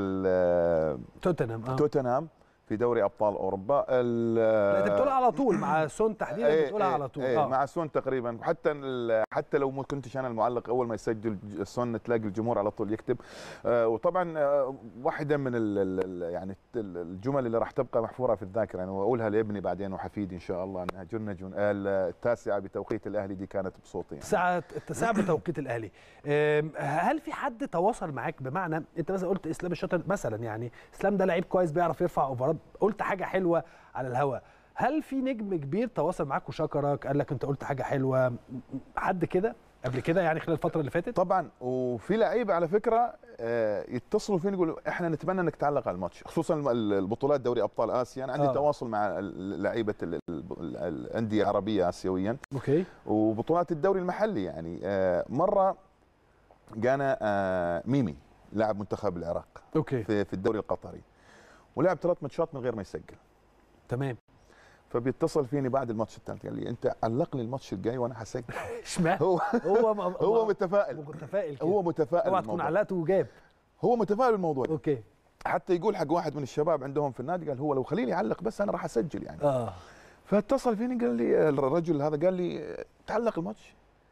ال- توتنهام اه توتنهام في دوري ابطال اوروبا لا انت بتقولها على طول مع سون تحديدا إيه بتقولها إيه على طول إيه اه مع سون تقريبا حتى ال- حتى لو ما كنتش انا المعلق اول ما يسجل ج- سون تلاقي الجمهور على طول يكتب آه وطبعا آه واحده من ال ال ال يعني الت- الجمل اللي راح تبقى محفوره في الذاكره يعني واقولها لابني بعدين وحفيدي ان شاء الله انها جنه جن آه التاسعه بتوقيت الاهلي دي كانت بصوتي يعني. الساعة التسعة بتوقيت الأهلي أم، هل في حد تواصل معاك بمعنى أنت مثلا قلت إسلام الشاطر مثلا يعني إسلام ده لعيب كويس بيعرف يرفع أوفرات قلت حاجة حلوة على الهوا هل في نجم كبير تواصل معاك وشكرك قال لك أنت قلت حاجة حلوة م- م- حد كده قبل كده يعني خلال الفتره اللي فاتت طبعا وفي لعيبه على فكره آه، يتصلوا فيني يقولوا احنا نتمنى انك تعلق على الماتش خصوصا الم- البطولات دوري ابطال اسيا انا عندي آه. آه. تواصل مع ال- لعيبه ال- ال- ال- الانديه العربيه اسيويا اوكي وبطولات الدوري المحلي يعني آه، مره جانا آه، ميمي لاعب منتخب العراق اوكي في في الدوري القطري ولعب ثلاث ماتشات من غير ما يسجل تمام فبيتصل فيني بعد الماتش الثالث قال لي انت علق لي الماتش الجاي وانا هسجل اشمعنى هو هو هو متفائل متفائل كده هو متفائل اوعى تكون بالموضوع. علقت وجاب هو متفائل بالموضوع ده. اوكي حتى يقول حق واحد من الشباب عندهم في النادي قال هو لو خليني يعلق بس انا راح اسجل يعني اه فاتصل فيني قال لي الرجل هذا قال لي تعلق الماتش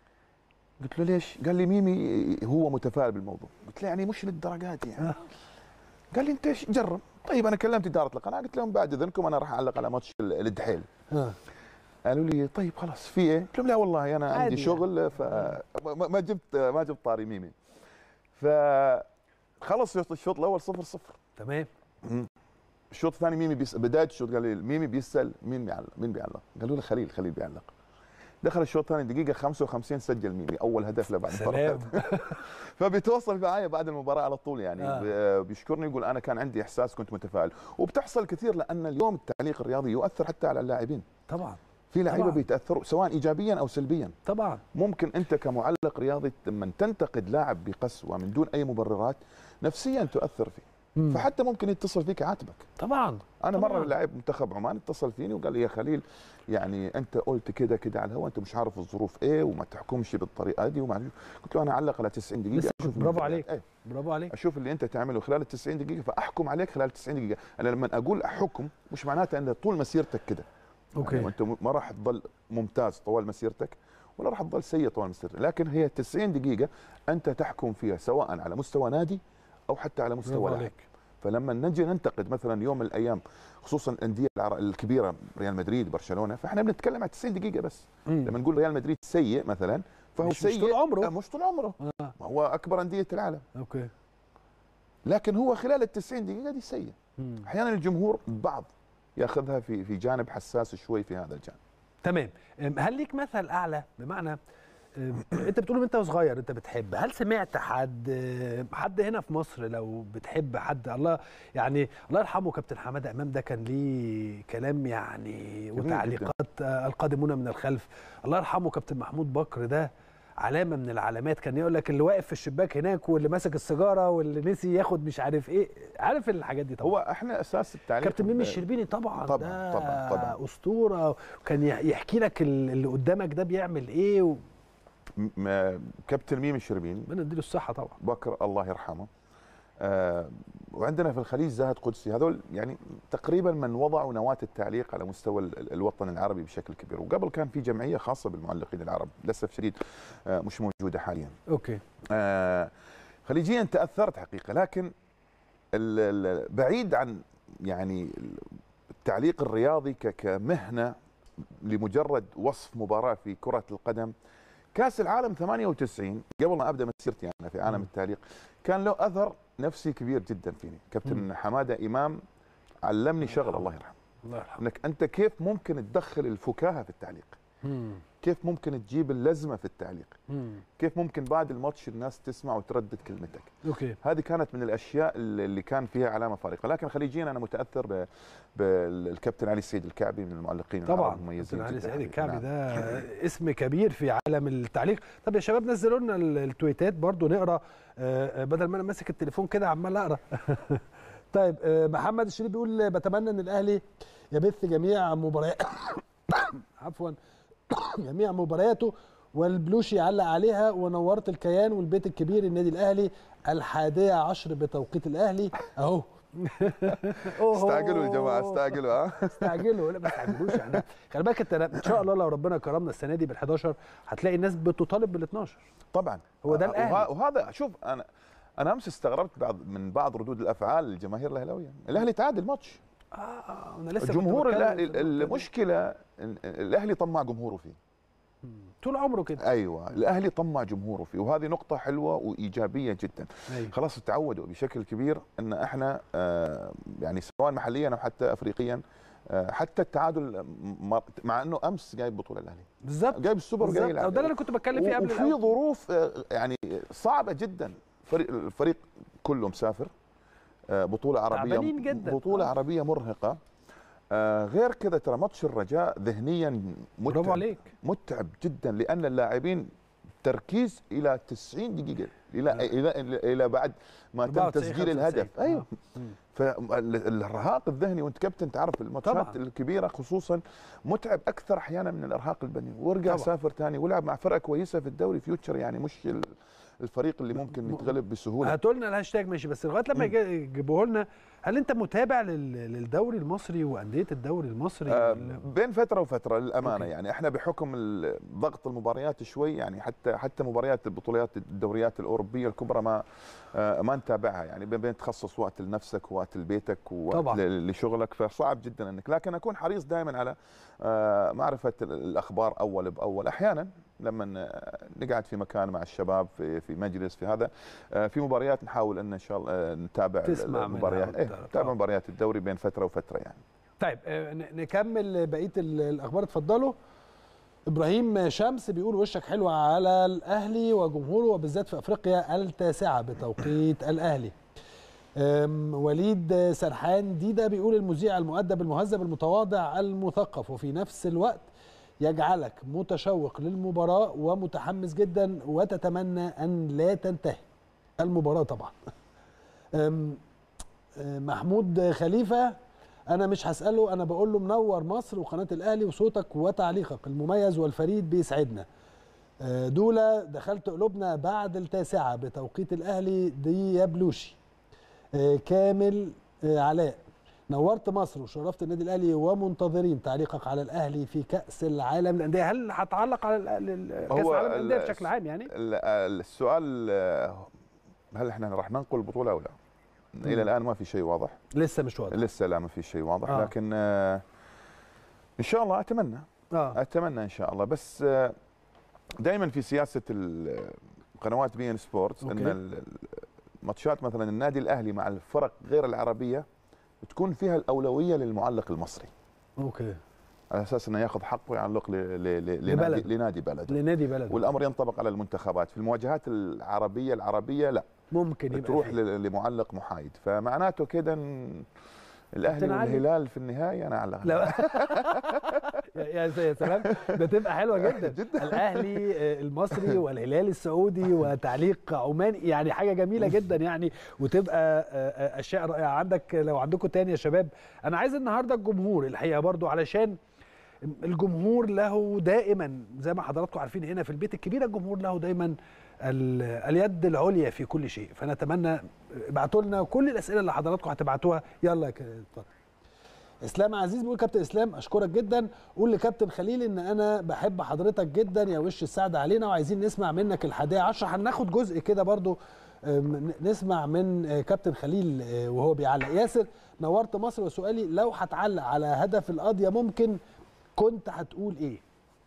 قلت له ليش؟ قال لي ميمي هو متفائل بالموضوع قلت له يعني مش للدرجات يعني قال لي انت إيش؟ جرب طيب انا كلمت اداره القناه قلت لهم بعد اذنكم انا راح اعلق على ماتش ال- الدحيل اه قالوا لي طيب خلاص في ايه؟ قلت لهم لا والله انا عادي عندي يعني. شغل فما ما جبت ما جبت طاري ميمي ف خلص الشوط الاول صفر صفر تمام الشوط الثاني ميمي بيس... بدايه الشوط قال لي ميمي بيسال مين بيعلق مين بيعلق قالوا له خليل خليل بيعلق دخل الشوط الثاني دقيقه 55 سجل ميمي اول هدف له بعد سلام. المباراة. فبيتواصل معي بعد المباراه على طول يعني آه. آه. بيشكرني يقول انا كان عندي احساس كنت متفائل وبتحصل كثير لان اليوم التعليق الرياضي يؤثر حتى على اللاعبين طبعا في لعيبه طبعاً. بيتاثروا سواء ايجابيا او سلبيا طبعا ممكن انت كمعلق رياضي لما تنتقد لاعب بقسوه من دون اي مبررات نفسيا تؤثر فيه مم. فحتى ممكن يتصل فيك يعاتبك طبعا انا طبعاً. مره لاعب منتخب عمان اتصل فيني وقال لي يا خليل يعني انت قلت كده كده على الهواء انت مش عارف الظروف ايه وما تحكمش بالطريقه دي وما قلت له انا اعلق على 90 دقيقه لسه أشوف برافو من- عليك. إيه. برافو عليك اشوف اللي انت تعمله خلال ال 90 دقيقه فاحكم عليك خلال 90 دقيقه انا لما اقول احكم مش معناته ان طول مسيرتك كده اوكي يعني انت ما راح تظل ممتاز طوال مسيرتك ولا راح تظل سيء طوال مسيرتك لكن هي 90 دقيقه انت تحكم فيها سواء على مستوى نادي او حتى على برافو مستوى لاعب عليك فلما نجي ننتقد مثلا يوم من الايام خصوصا الانديه العر- الكبيره ريال مدريد برشلونه فاحنا بنتكلم عن 90 دقيقه بس مم. لما نقول ريال مدريد سيء مثلا فهو مش- مش سيء طول عمره. آه، مش طول عمره آه. ما هو اكبر انديه العالم اوكي لكن هو خلال ال 90 دقيقه دي سيء مم. احيانا الجمهور بعض ياخذها في في جانب حساس شوي في هذا الجانب تمام أم، هل ليك مثل اعلى بمعنى أم، انت بتقول انت صغير انت بتحب هل سمعت حد أم، حد هنا في مصر لو بتحب حد الله يعني الله يرحمه كابتن حماده امام ده كان ليه كلام يعني جميل وتعليقات آه، القادمون من الخلف الله يرحمه كابتن محمود بكر ده علامه من العلامات كان يقول لك اللي واقف في الشباك هناك واللي ماسك السيجاره واللي نسي ياخد مش عارف ايه عارف الحاجات دي طبعا هو احنا اساس التعليق كابتن ميمي ب- الشربيني طبعا طبعاً، ده طبعاً، طبعاً. اسطوره وكان يح- يحكي لك ال- اللي قدامك ده بيعمل ايه و... م- م- كابتن ميمي الشربيني ربنا يديله الصحه طبعا بكر الله يرحمه آه وعندنا في الخليج زاهد قدسي هذول يعني تقريبا من وضعوا نواه التعليق على مستوى ال- ال- الوطن العربي بشكل كبير وقبل كان في جمعيه خاصه بالمعلقين العرب للاسف شديد آه مش موجوده حاليا اوكي آه خليجيا تاثرت حقيقه لكن ال- ال- بعيد عن يعني التعليق الرياضي ك- كمهنه لمجرد وصف مباراه في كره القدم كاس العالم 98 قبل ما ابدا مسيرتي انا في عالم مم. التعليق كان له اثر نفسي كبير جدا فيني كابتن مم. حماده امام علمني شغله الله يرحمه الله يرحمه انك انت كيف ممكن تدخل الفكاهه في التعليق مم. كيف ممكن تجيب اللزمه في التعليق مم. كيف ممكن بعد الماتش الناس تسمع وتردد كلمتك اوكي هذه كانت من الاشياء اللي اللي كان فيها علامه فارقه لكن خليجيا انا متاثر ب- بالكابتن علي السيد الكعبي من المعلقين طبعا العرب المميزين كابتن علي جداً سعيد حقيقة. الكعبي نعم. ده اسم كبير في عالم التعليق طب يا شباب نزلوا لنا ال- التويتات برضو نقرا آه، آه، بدل ما انا ماسك التليفون كده عمال اقرا طيب آه، محمد الشريف بيقول بتمنى ان الاهلي يبث جميع مباريات عفوا جميع مبارياته والبلوشي يعلق عليها ونورت الكيان والبيت الكبير النادي الاهلي الحادية عشر بتوقيت الاهلي اهو أوه. استعجلوا يا جماعه استعجلوا ها استعجلوا لا ما استعجلوش يعني خلي بالك انت ان شاء الله لو ربنا كرمنا السنه دي بال11 هتلاقي الناس بتطالب بال12 طبعا هو ده آه، الأهلي. وه- وهذا شوف انا انا امس استغربت بعض من بعض ردود الافعال الجماهير الاهلاويه الاهلي تعادل ماتش اه انا لسه كنت جمهور بتكلم الاهلي في النقطة دي. المشكله إن الاهلي طمع جمهوره فيه طول عمره كده ايوه الاهلي طمع جمهوره فيه وهذه نقطه حلوه وايجابيه جدا أيوة. خلاص تعودوا بشكل كبير ان احنا آه يعني سواء محليا او حتى افريقيا آه، حتى التعادل م- مع انه امس جايب بطوله الاهلي بالظبط جايب السوبر بالظبط. جاي يلعب. أو ده اللي أنا كنت بتكلم فيه قبل وفي الأول. ظروف آه، يعني صعبه جدا فريق الفريق كله مسافر آه، بطوله عربيه تعبانين جداً. بطوله عربيه مرهقه آه، غير كذا ترى ماتش الرجاء ذهنيا متعب برافو عليك. متعب جدا لان اللاعبين تركيز الى 90 دقيقه الى الى الى, إلى بعد ما تم 94 تسجيل 95. الهدف ايوه فالارهاق الذهني وانت كابتن تعرف الماتشات طبعاً. الكبيره خصوصا متعب اكثر احيانا من الارهاق البدني وارجع طبعاً. سافر ثاني ولعب مع فرقه كويسه في الدوري فيوتشر يعني مش ال- الفريق اللي ممكن يتغلب بسهوله هاتوا لنا الهاشتاج ماشي بس لغايه لما يجي- يجيبوه لنا هل انت متابع لل- للدوري المصري وانديه الدوري المصري آه، ولا- بين فتره وفتره للامانه يعني احنا بحكم ال- ضغط المباريات شوي يعني حتى حتى مباريات البطولات الدوريات الاوروبيه الكبرى ما آه، ما نتابعها يعني بين- بين تخصص وقت لنفسك ووقت لبيتك ووقت طبعاً. ل- لشغلك فصعب جدا انك لكن اكون حريص دائما على آه، معرفه ال- الاخبار اول باول احيانا لما آه، نقعد في مكان مع الشباب في في مجلس في هذا آه، في مباريات نحاول ان ان شاء الله آه، نتابع ال- تسمع منها المباريات إيه، وتتابع. نتابع مباريات الدوري بين فتره وفتره يعني طيب آه، ن- نكمل بقيه ال- الاخبار اتفضلوا ابراهيم شمس بيقول وشك حلو على الاهلي وجمهوره وبالذات في افريقيا التاسعه بتوقيت الاهلي أم، وليد سرحان ديدا بيقول المذيع المؤدب المهذب المتواضع المثقف وفي نفس الوقت يجعلك متشوق للمباراة ومتحمس جدا وتتمنى أن لا تنتهي المباراة طبعا أم، أم، محمود خليفة أنا مش هسأله أنا بقول له منور مصر وقناة الأهلي وصوتك وتعليقك المميز والفريد بيسعدنا أه، دولة دخلت قلوبنا بعد التاسعة بتوقيت الأهلي دي يا بلوشي آه، كامل آه، علاء نورت مصر وشرفت النادي الاهلي ومنتظرين تعليقك على الاهلي في كاس العالم للانديه هل هتعلق على ال- ال- كاس العالم للانديه ال- بشكل عام يعني ال- السؤال آه، هل احنا راح ننقل البطوله او لا؟ الى مم. الان ما في شيء واضح لسه مش واضح لسه لا ما في شيء واضح آه. لكن آه، ان شاء الله اتمنى آه. اتمنى ان شاء الله بس دائما في سياسه ال- قنوات بي ان سبورتس ان أوكي. ال- الماتشات مثلا النادي الاهلي مع الفرق غير العربيه تكون فيها الاولويه للمعلق المصري اوكي على اساس انه ياخذ حقه يعلق ل- ل- ل- لبلد. لنادي, لنادي بلده لنادي بلده والامر ينطبق على المنتخبات في المواجهات العربيه العربيه لا ممكن يبقى تروح فيه. ل- لمعلق محايد فمعناته كده إن الاهلي كابتن علي. والهلال في النهايه انا على لا يا يا يا سلام ده تبقى حلوه جدا, جدا. الاهلي آه، المصري والهلال السعودي وتعليق عماني يعني حاجه جميله جدا يعني وتبقى آه، آه، اشياء رائعه عندك لو عندكم تاني يا شباب انا عايز النهارده الجمهور الحقيقه برضو علشان الجمهور له دائما زي ما حضراتكم عارفين هنا في البيت الكبير الجمهور له دايما ال- اليد العليا في كل شيء فنتمنى ابعتوا لنا كل الاسئله اللي حضراتكم هتبعتوها يلا يا ك- اتفضل اسلام عزيز بيقول كابتن اسلام اشكرك جدا قول لكابتن خليل ان انا بحب حضرتك جدا يا وش السعد علينا وعايزين نسمع منك الحادية عشرة هناخد جزء كده برضو أم، نسمع من آه، كابتن خليل آه، وهو بيعلق ياسر نورت مصر وسؤالي لو هتعلق على هدف القضية ممكن كنت هتقول ايه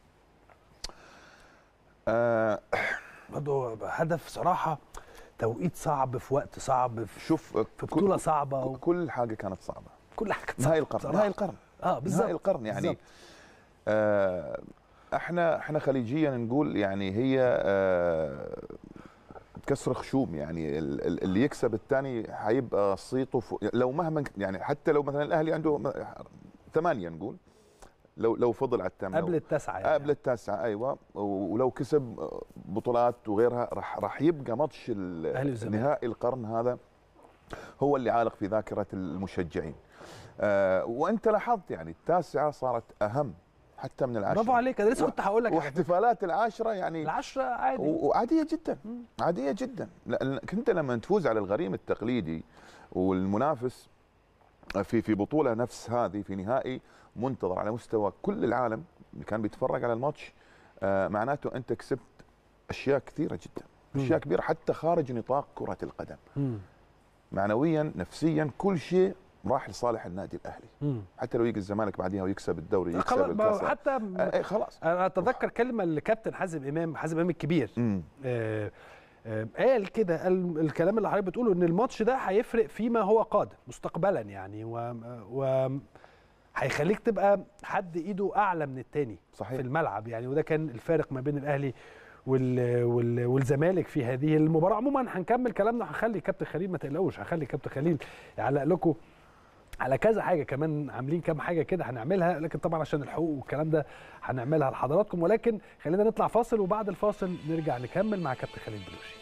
آه برضو هدف صراحة توقيت صعب في وقت صعب في شوف في بطولة صعبة و... كل حاجه كانت صعبه كل حاجة كانت نهاية صعبة القرن بصراحة. نهاية القرن اه بالظبط نهاية القرن يعني بالظبط. آه احنا احنا خليجيا نقول يعني هي آه كسر خشوم يعني ال- ال- اللي يكسب الثاني هيبقى صيته فوق لو مهما يعني حتى لو مثلا الاهلي عنده م- ثمانيه نقول لو لو فضل على الثامنه قبل التاسعة يعني. قبل التاسعه ايوه و- ولو كسب بطولات وغيرها راح راح يبقى ماتش ال- أهلي والزمالك. نهائي القرن هذا هو اللي عالق في ذاكره المشجعين آه وانت لاحظت يعني التاسعه صارت اهم حتى من العاشره برافو عليك انا لسه كنت هقول لك واحتفالات العاشره يعني العشرة عادي و- وعاديه جدا عاديه جدا لأن انت لما تفوز على الغريم التقليدي والمنافس في في بطوله نفس هذه في نهائي منتظر على مستوى كل العالم اللي كان بيتفرج على الماتش آه معناته انت كسبت اشياء كثيره جدا اشياء كبيره حتى خارج نطاق كره القدم مم. معنويا نفسيا كل شيء راح لصالح النادي الاهلي مم. حتى لو يجي الزمالك بعديها ويكسب الدوري يكسب خلاص ما هو الكاس حتى آه، إيه خلاص انا اتذكر كلمه لكابتن حازم امام حازم امام الكبير مم. آه آه قال كده قال الكلام اللي حضرتك بتقوله ان الماتش ده هيفرق فيما هو قادم مستقبلا يعني و, و هيخليك تبقى حد ايده اعلى من التاني صحيح. في الملعب يعني وده كان الفارق ما بين الاهلي وال... وال... والزمالك في هذه المباراه عموما هنكمل كلامنا هخلي كابتن خليل ما تقلقوش هخلي كابتن خليل يعلق لكم على كذا حاجه كمان عاملين كام حاجه كده هنعملها لكن طبعا عشان الحقوق والكلام ده هنعملها لحضراتكم ولكن خلينا نطلع فاصل وبعد الفاصل نرجع نكمل مع كابتن خليل بلوشي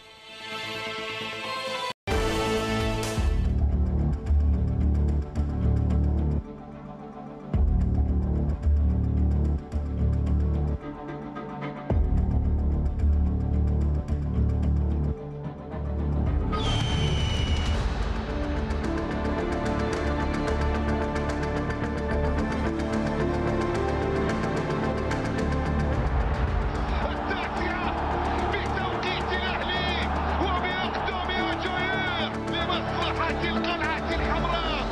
بتوقيت الاهلي وباقدام اجاير لمصلحه القلعه الحمراء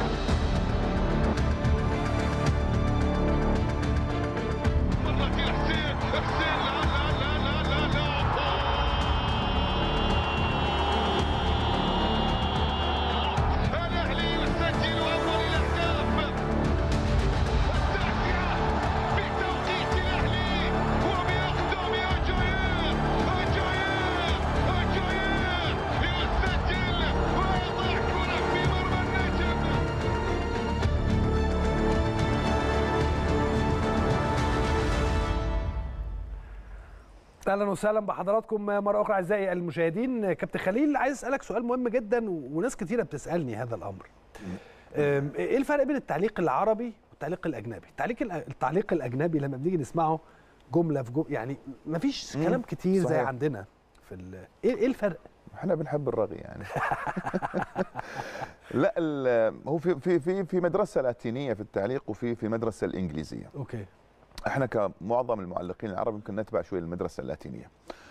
مرة حسين حسين لا لا لا لا لا لا الاهلي يسجل اول الاهداف التاسعة بتوقيت الاهلي وباقدام اجاير اجاير اجاير يسجل ويضع كرة في مرمى النجم اهلا وسهلا بحضراتكم مره اخرى اعزائي المشاهدين كابتن خليل عايز اسالك سؤال مهم جدا و- وناس كتيره بتسالني هذا الامر أم، ايه الفرق بين التعليق العربي والتعليق الاجنبي التعليق الأ- التعليق الاجنبي لما بنيجي نسمعه جمله في جمله يعني مفيش مم، كلام كتير زي صحيح. عندنا في ال- ايه ايه الفرق احنا بنحب الرغي يعني لا ال- هو في في في في مدرسه لاتينيه في التعليق وفي في المدرسه الانجليزيه اوكي احنا كمعظم المعلقين العرب يمكن نتبع شوي المدرسه اللاتينيه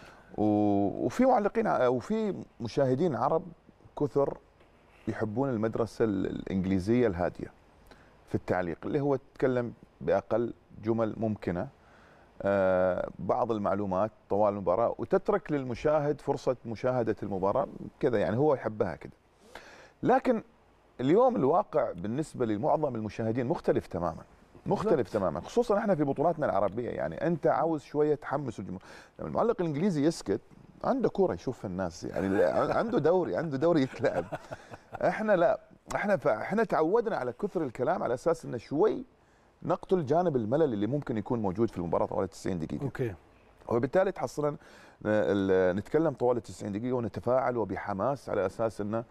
و- وفي معلقين ع- وفي مشاهدين عرب كثر يحبون المدرسه ال- الانجليزيه الهاديه في التعليق اللي هو تتكلم باقل جمل ممكنه آه، بعض المعلومات طوال المباراه وتترك للمشاهد فرصه مشاهده المباراه كذا يعني هو يحبها كذا لكن اليوم الواقع بالنسبه لمعظم المشاهدين مختلف تماما مختلف تماما خصوصا احنا في بطولاتنا العربيه يعني انت عاوز شويه تحمس الجمهور لما المعلق الانجليزي يسكت عنده كوره يشوفها الناس يعني عنده دوري عنده دوري يتلعب احنا لا احنا احنا تعودنا على كثر الكلام على اساس انه شوي نقتل جانب الملل اللي ممكن يكون موجود في المباراه طوال 90 دقيقه اوكي وبالتالي تحصلنا ال- نتكلم طوال 90 دقيقه ونتفاعل وبحماس على اساس انه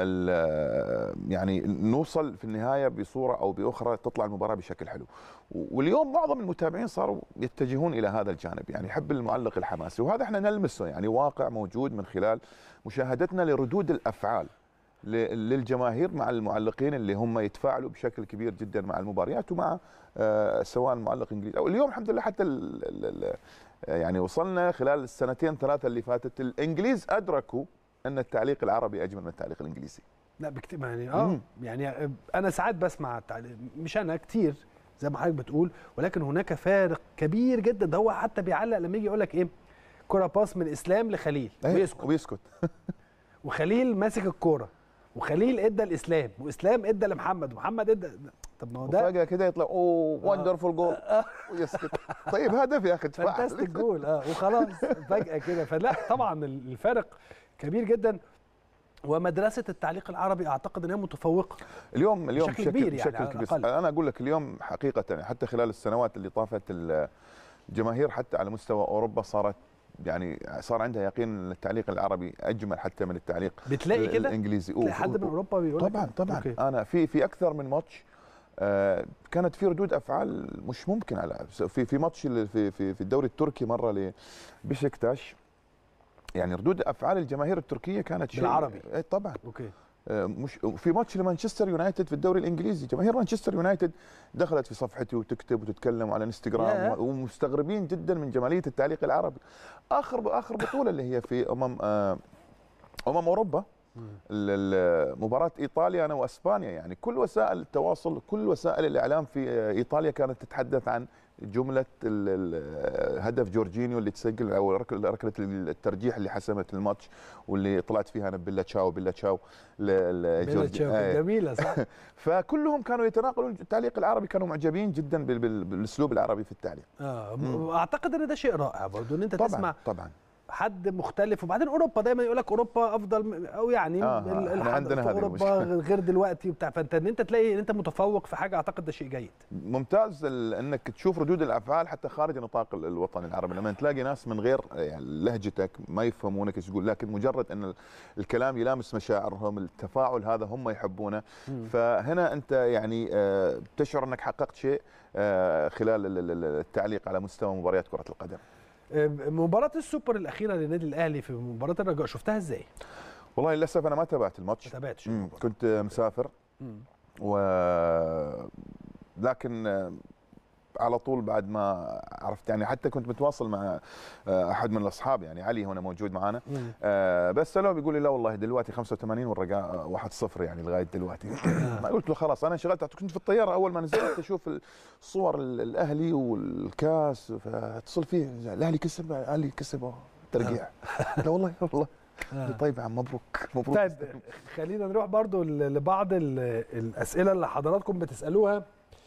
ال- يعني نوصل في النهايه بصوره او باخرى تطلع المباراه بشكل حلو واليوم معظم المتابعين صاروا يتجهون الى هذا الجانب يعني يحب المعلق الحماسي وهذا احنا نلمسه يعني واقع موجود من خلال مشاهدتنا لردود الافعال ل- للجماهير مع المعلقين اللي هم يتفاعلوا بشكل كبير جدا مع المباريات ومع آه، سواء معلق انجليزي او اليوم الحمد لله حتى ال ال ال يعني وصلنا خلال السنتين ثلاثه اللي فاتت الانجليز ادركوا ان التعليق العربي اجمل من التعليق الانجليزي لا بكتير يعني اه مم. يعني انا ساعات بسمع التعليق مش انا كتير زي ما حضرتك بتقول ولكن هناك فارق كبير جدا ده هو حتى بيعلق لما يجي يقول لك ايه كرة باس من اسلام لخليل أيوة، ويسكت ويسكت وخليل ماسك الكوره وخليل ادى الاسلام واسلام ادى لمحمد ومحمد ادى طب ما هو ده وفجاه كده يطلع اوه وندرفول جول ويسكت طيب هدف يا اخي تفاعل فانتاستيك جول اه وخلاص فجاه كده فلا طبعا الفارق كبير جدا ومدرسه التعليق العربي اعتقد انها متفوقه اليوم اليوم بشكل بشكل كبير يعني بشكل على كبير الأقل. انا اقول لك اليوم حقيقه يعني حتى خلال السنوات اللي طافت الجماهير حتى على مستوى اوروبا صارت يعني صار عندها يقين ان التعليق العربي اجمل حتى من التعليق بتلاقي ال- كده؟ الانجليزي تلاقي أوف، حد من أوف. اوروبا بيقول لك طبعا كده؟ طبعا أوكي. انا في في اكثر من ماتش آه، كانت في ردود افعال مش ممكن على في في ماتش اللي في في في الدوري التركي مره لبشكتاش يعني ردود افعال الجماهير التركيه كانت شيء بالعربي. إيه طبعا اوكي آه، مش في ماتش لمانشستر يونايتد في الدوري الانجليزي جماهير مانشستر يونايتد دخلت في صفحتي وتكتب وتتكلم على انستغرام ياه. ومستغربين جدا من جماليه التعليق العربي اخر اخر بطوله اللي هي في امم آه، امم اوروبا ال- ال- مباراه ايطاليا انا واسبانيا يعني كل وسائل التواصل كل وسائل الاعلام في ايطاليا كانت تتحدث عن جمله ال- ال- هدف جورجينيو اللي تسجل او ركله ركلة الترجيح اللي حسمت الماتش واللي طلعت فيها انا بيلا تشاو بيلا تشاو ل- ل- بيلا جورجي- تشاو، آه. جميلة، صح. فكلهم كانوا يتناقلون التعليق العربي كانوا معجبين جدا بال- بال- بالاسلوب العربي في التعليق اه مم. اعتقد ان ده شيء رائع برضو ان انت طبعا تسمع طبعا حد مختلف وبعدين اوروبا دايما يقول لك اوروبا افضل م- او يعني آه، ال- إحنا الحض- عندنا في هذه اوروبا المشكلة. غير دلوقتي وبتاع فانت ان انت تلاقي ان انت متفوق في حاجه اعتقد ده شيء جيد ممتاز ال- انك تشوف ردود الافعال حتى خارج نطاق ال- الوطن العربي لما تلاقي ناس من غير يعني لهجتك ما يفهمونك ايش تقول لكن مجرد ان ال- الكلام يلامس مشاعرهم التفاعل هذا هم يحبونه مم. فهنا انت يعني آه، تشعر انك حققت شيء آه، خلال ال- ال- التعليق على مستوى مباريات كره القدم آه، مباراه السوبر الاخيره للنادي الاهلي في مباراه الرجاء شفتها ازاي والله للاسف انا ما تابعت الماتش ما تابعتش مم، كنت مسافر مم. و لكن آه، على طول بعد ما عرفت يعني حتى كنت متواصل مع آه، احد من الاصحاب يعني علي هنا موجود معنا مم. آه، بس سألوه بيقول لي لا والله دلوقتي 85 والرجاء 1-0 يعني لغايه دلوقتي ما قلت له خلاص انا انشغلت كنت في الطياره اول ما نزلت اشوف الصور ال- الاهلي والكاس فاتصل فيه الاهلي كسب الاهلي كسب أوه، ترقيع لا والله والله آه. طيب يا عم مبروك مبروك طيب خلينا نروح برضو ل- لبعض ال- الاسئله اللي حضراتكم بتسالوها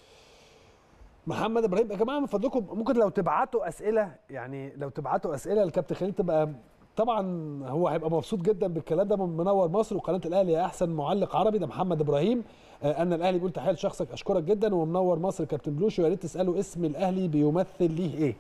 محمد ابراهيم يا جماعه من فضلكم ممكن لو تبعتوا اسئله يعني لو تبعتوا اسئله للكابتن خليل تبقى طبعا هو هيبقى مبسوط جدا بالكلام ده من منور مصر وقناه الاهلي يا احسن معلق عربي ده محمد ابراهيم آه، ان الاهلي بيقول تحيه لشخصك اشكرك جدا ومنور مصر كابتن بلوشي ويا ريت تسالوا اسم الاهلي بيمثل ليه ايه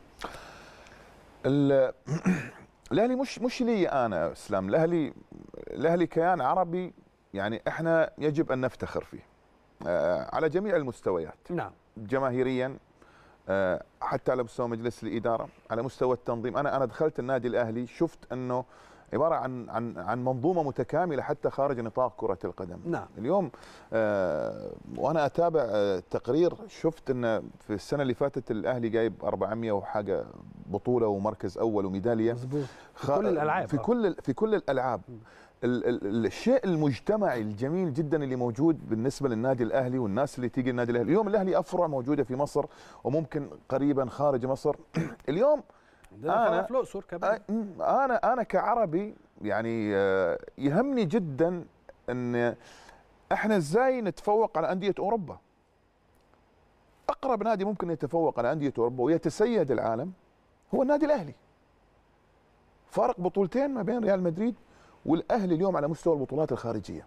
ال- الاهلي مش مش لي انا اسلام الاهلي الاهلي كيان عربي يعني احنا يجب ان نفتخر فيه آه، على جميع المستويات نعم جماهيريا آه، حتى على مستوى مجلس الاداره على مستوى التنظيم انا انا دخلت النادي الاهلي شفت انه عباره عن عن عن منظومه متكامله حتى خارج نطاق كره القدم نعم اليوم آه، وانا اتابع آه، تقرير شفت ان في السنه اللي فاتت الاهلي جايب 400 وحاجه بطوله ومركز اول وميداليه مظبوط في خ- كل الالعاب في آه. كل في كل الالعاب ال- ال- الشيء المجتمعي الجميل جدا اللي موجود بالنسبه للنادي الاهلي والناس اللي تيجي النادي الاهلي اليوم الاهلي افرع موجوده في مصر وممكن قريبا خارج مصر اليوم عندنا فرع أنا- في الاقصر كمان أ- انا انا كعربي يعني آه، يهمني جدا ان احنا ازاي نتفوق على انديه اوروبا اقرب نادي ممكن يتفوق على انديه اوروبا ويتسيد العالم هو النادي الاهلي فارق بطولتين ما بين ريال مدريد والاهلي اليوم على مستوى البطولات الخارجيه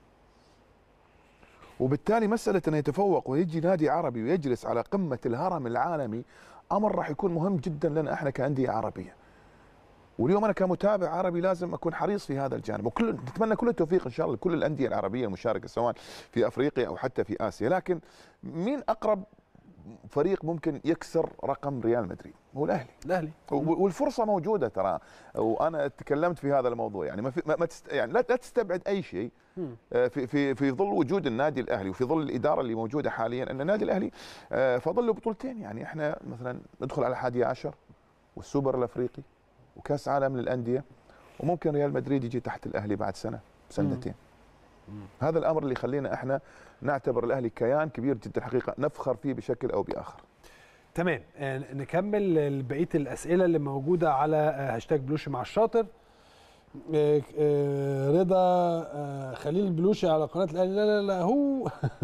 وبالتالي مساله انه يتفوق ويجي نادي عربي ويجلس على قمه الهرم العالمي امر راح يكون مهم جدا لنا احنا كانديه عربيه واليوم انا كمتابع عربي لازم اكون حريص في هذا الجانب وكل نتمنى كل التوفيق ان شاء الله لكل الانديه العربيه المشاركه سواء في افريقيا او حتى في اسيا لكن مين اقرب فريق ممكن يكسر رقم ريال مدريد هو الاهلي الاهلي و- والفرصه موجوده ترى وانا تكلمت في هذا الموضوع يعني ما, في ما ما تست يعني لا لا تستبعد اي شيء مم. آه، في في في ظل وجود النادي الاهلي وفي ظل الاداره اللي موجوده حاليا ان النادي الاهلي آه، فاضل له بطولتين يعني احنا مثلا ندخل على الحادي عشر والسوبر الافريقي وكاس عالم للانديه وممكن ريال مدريد يجي تحت الاهلي بعد سنه سنتين هذا الامر اللي يخلينا احنا نعتبر الاهلي كيان كبير جدا حقيقه نفخر فيه بشكل او باخر تمام آه، نكمل بقيه الاسئله اللي موجوده على آه، هاشتاج بلوشي مع الشاطر آه، آه، رضا آه، خليل البلوشي على قناه الاهلي لا لا لا هو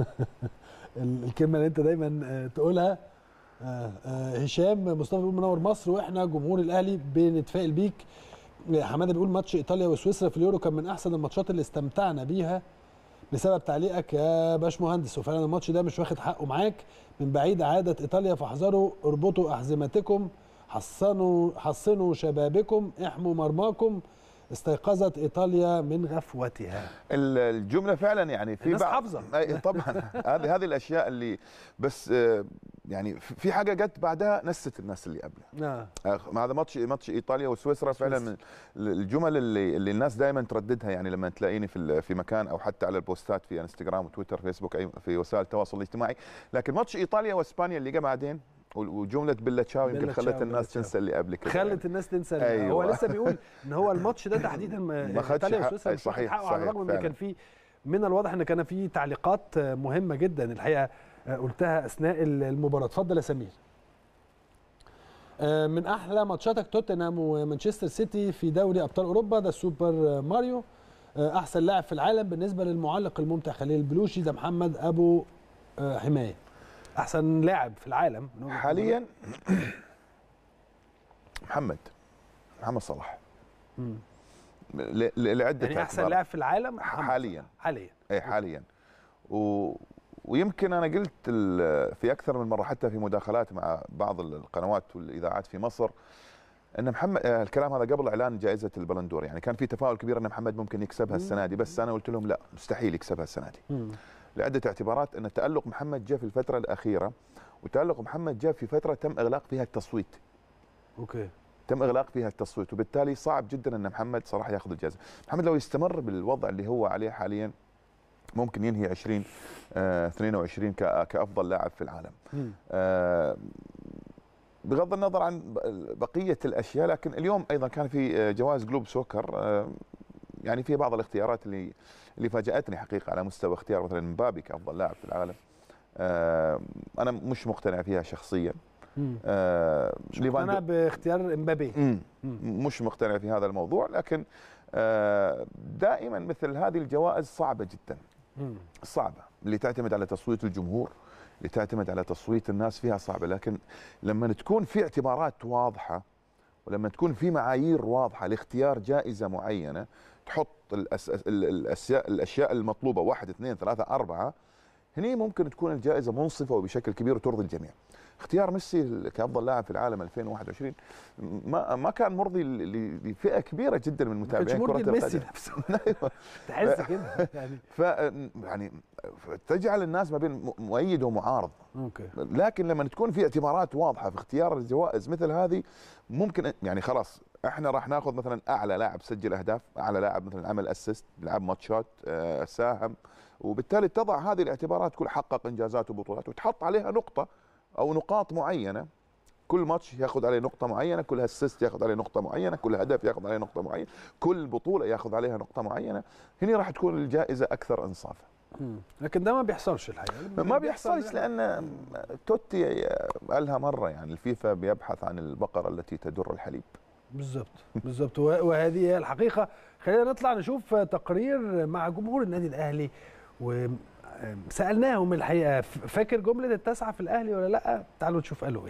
ال- الكلمه اللي انت دايما آه، تقولها آه، آه، هشام مصطفى بيقول منور مصر واحنا جمهور الاهلي بنتفائل بيك آه، حماده بيقول ماتش ايطاليا وسويسرا في اليورو كان من احسن الماتشات اللي استمتعنا بيها بسبب تعليقك يا باشمهندس وفعلا الماتش ده مش واخد حقه معاك من بعيد عادت ايطاليا فاحذروا اربطوا احزمتكم حصنوا حصنوا شبابكم احموا مرماكم استيقظت ايطاليا من غفوتها ال- الجمله فعلا يعني في الناس بعض حافظة. أي طبعا هذه هذه الاشياء اللي بس آه، يعني في في حاجه جت بعدها نست الناس اللي قبلها آه. آه، هذا ماتش ماتش ايطاليا وسويسرا فعلا من الجمل اللي اللي الناس دائما ترددها يعني لما تلاقيني في ال- في مكان او حتى على البوستات في انستغرام وتويتر فيسبوك اي في وسائل التواصل الاجتماعي لكن ماتش ايطاليا واسبانيا اللي جاء بعدين وجمله بيلا تشاو يمكن بيلا خلت تشاو، الناس بيلا تشاو. تنسى اللي قبل كده خلت الناس تنسى أيوة. أيوة. هو لسه بيقول ان هو الماتش ده تحديدا ما ما خدش ايطاليا حق- وسويسرا مش واخد صحيح، حقه على صحيح، الرغم ان فعلا. كان في من الواضح ان كان في تعليقات مهمه جدا الحقيقه قلتها اثناء المباراه اتفضل يا سمير آه، من احلى ماتشاتك توتنهام ومانشستر سيتي في دوري ابطال اوروبا ده سوبر ماريو آه، احسن لاعب في العالم بالنسبه للمعلق الممتع خليل البلوشي ده محمد ابو آه، حمايه احسن لاعب في العالم من وجهة نظرك. حاليا محمد محمد صلاح مم. ل- ل- لعده يعني احسن اعتبارات. لاعب في العالم محمد حاليا حاليا اي حاليا و... ويمكن انا قلت ال- في اكثر من مره حتى في مداخلات مع بعض القنوات والاذاعات في مصر ان محمد آه، الكلام هذا قبل اعلان جائزه البلندور يعني كان في تفاؤل كبير ان محمد ممكن يكسبها السنه دي بس انا قلت لهم لا مستحيل يكسبها السنه دي مم. لعده اعتبارات ان تالق محمد جاء في الفتره الاخيره وتالق محمد جاء في فتره تم اغلاق فيها التصويت اوكي تم اغلاق فيها التصويت وبالتالي صعب جدا ان محمد صراحه ياخذ الجائزه محمد لو يستمر بالوضع اللي هو عليه حاليا ممكن ينهي 20 آه 22 ك- كافضل لاعب في العالم مم. آه بغض النظر عن ب- بقيه الاشياء لكن اليوم ايضا كان في آه، جوائز جلوب سوكر آه يعني في بعض الاختيارات اللي اللي فاجاتني حقيقه على مستوى اختيار مثلا مبابي كافضل لاعب في العالم آه انا مش مقتنع فيها شخصيا مم. آه مش مقتنع باختيار امبابي مم. مش مقتنع في هذا الموضوع لكن آه، دائما مثل هذه الجوائز صعبه جدا مم. صعبه اللي تعتمد على تصويت الجمهور اللي تعتمد على تصويت الناس فيها صعبه لكن لما تكون في اعتبارات واضحه ولما تكون في معايير واضحه لاختيار جائزه معينه تحط الأس... ال- الاشياء الاشياء المطلوبه واحد اثنين ثلاثه اربعه هني ممكن تكون الجائزه منصفه وبشكل كبير وترضي الجميع. اختيار ميسي كافضل لاعب في العالم 2021 ما ما كان مرضي ل- ل- لفئه كبيره جدا من ما كانش متابعين مرضي كره لميسي القدم. نفسه ايوه تحس كده يعني ف يعني تجعل الناس ما بين م- مؤيد ومعارض اوكي لكن لما تكون في اعتبارات واضحه في اختيار الجوائز مثل هذه ممكن يعني خلاص احنا راح ناخذ مثلا اعلى لاعب سجل اهداف اعلى لاعب مثلا عمل اسيست لعب ماتشات آه، ساهم وبالتالي تضع هذه الاعتبارات كل حقق انجازات وبطولات وتحط عليها نقطه او نقاط معينه كل ماتش ياخذ عليه نقطة معينة، كل اسيست ياخذ عليه نقطة معينة، كل هدف ياخذ عليه نقطة معينة، كل بطولة ياخذ عليها نقطة معينة، هنا راح تكون الجائزة أكثر إنصافا. مم. لكن ده ما بيحصلش الحقيقه ما بيحصلش لان توتي قالها مره يعني الفيفا بيبحث عن البقره التي تدر الحليب بالظبط بالظبط وه- وهذه هي الحقيقه خلينا نطلع نشوف تقرير مع جمهور النادي الاهلي وسالناهم الحقيقه ف- فاكر جمله التاسعه في الاهلي ولا لا تعالوا نشوف قالوا ايه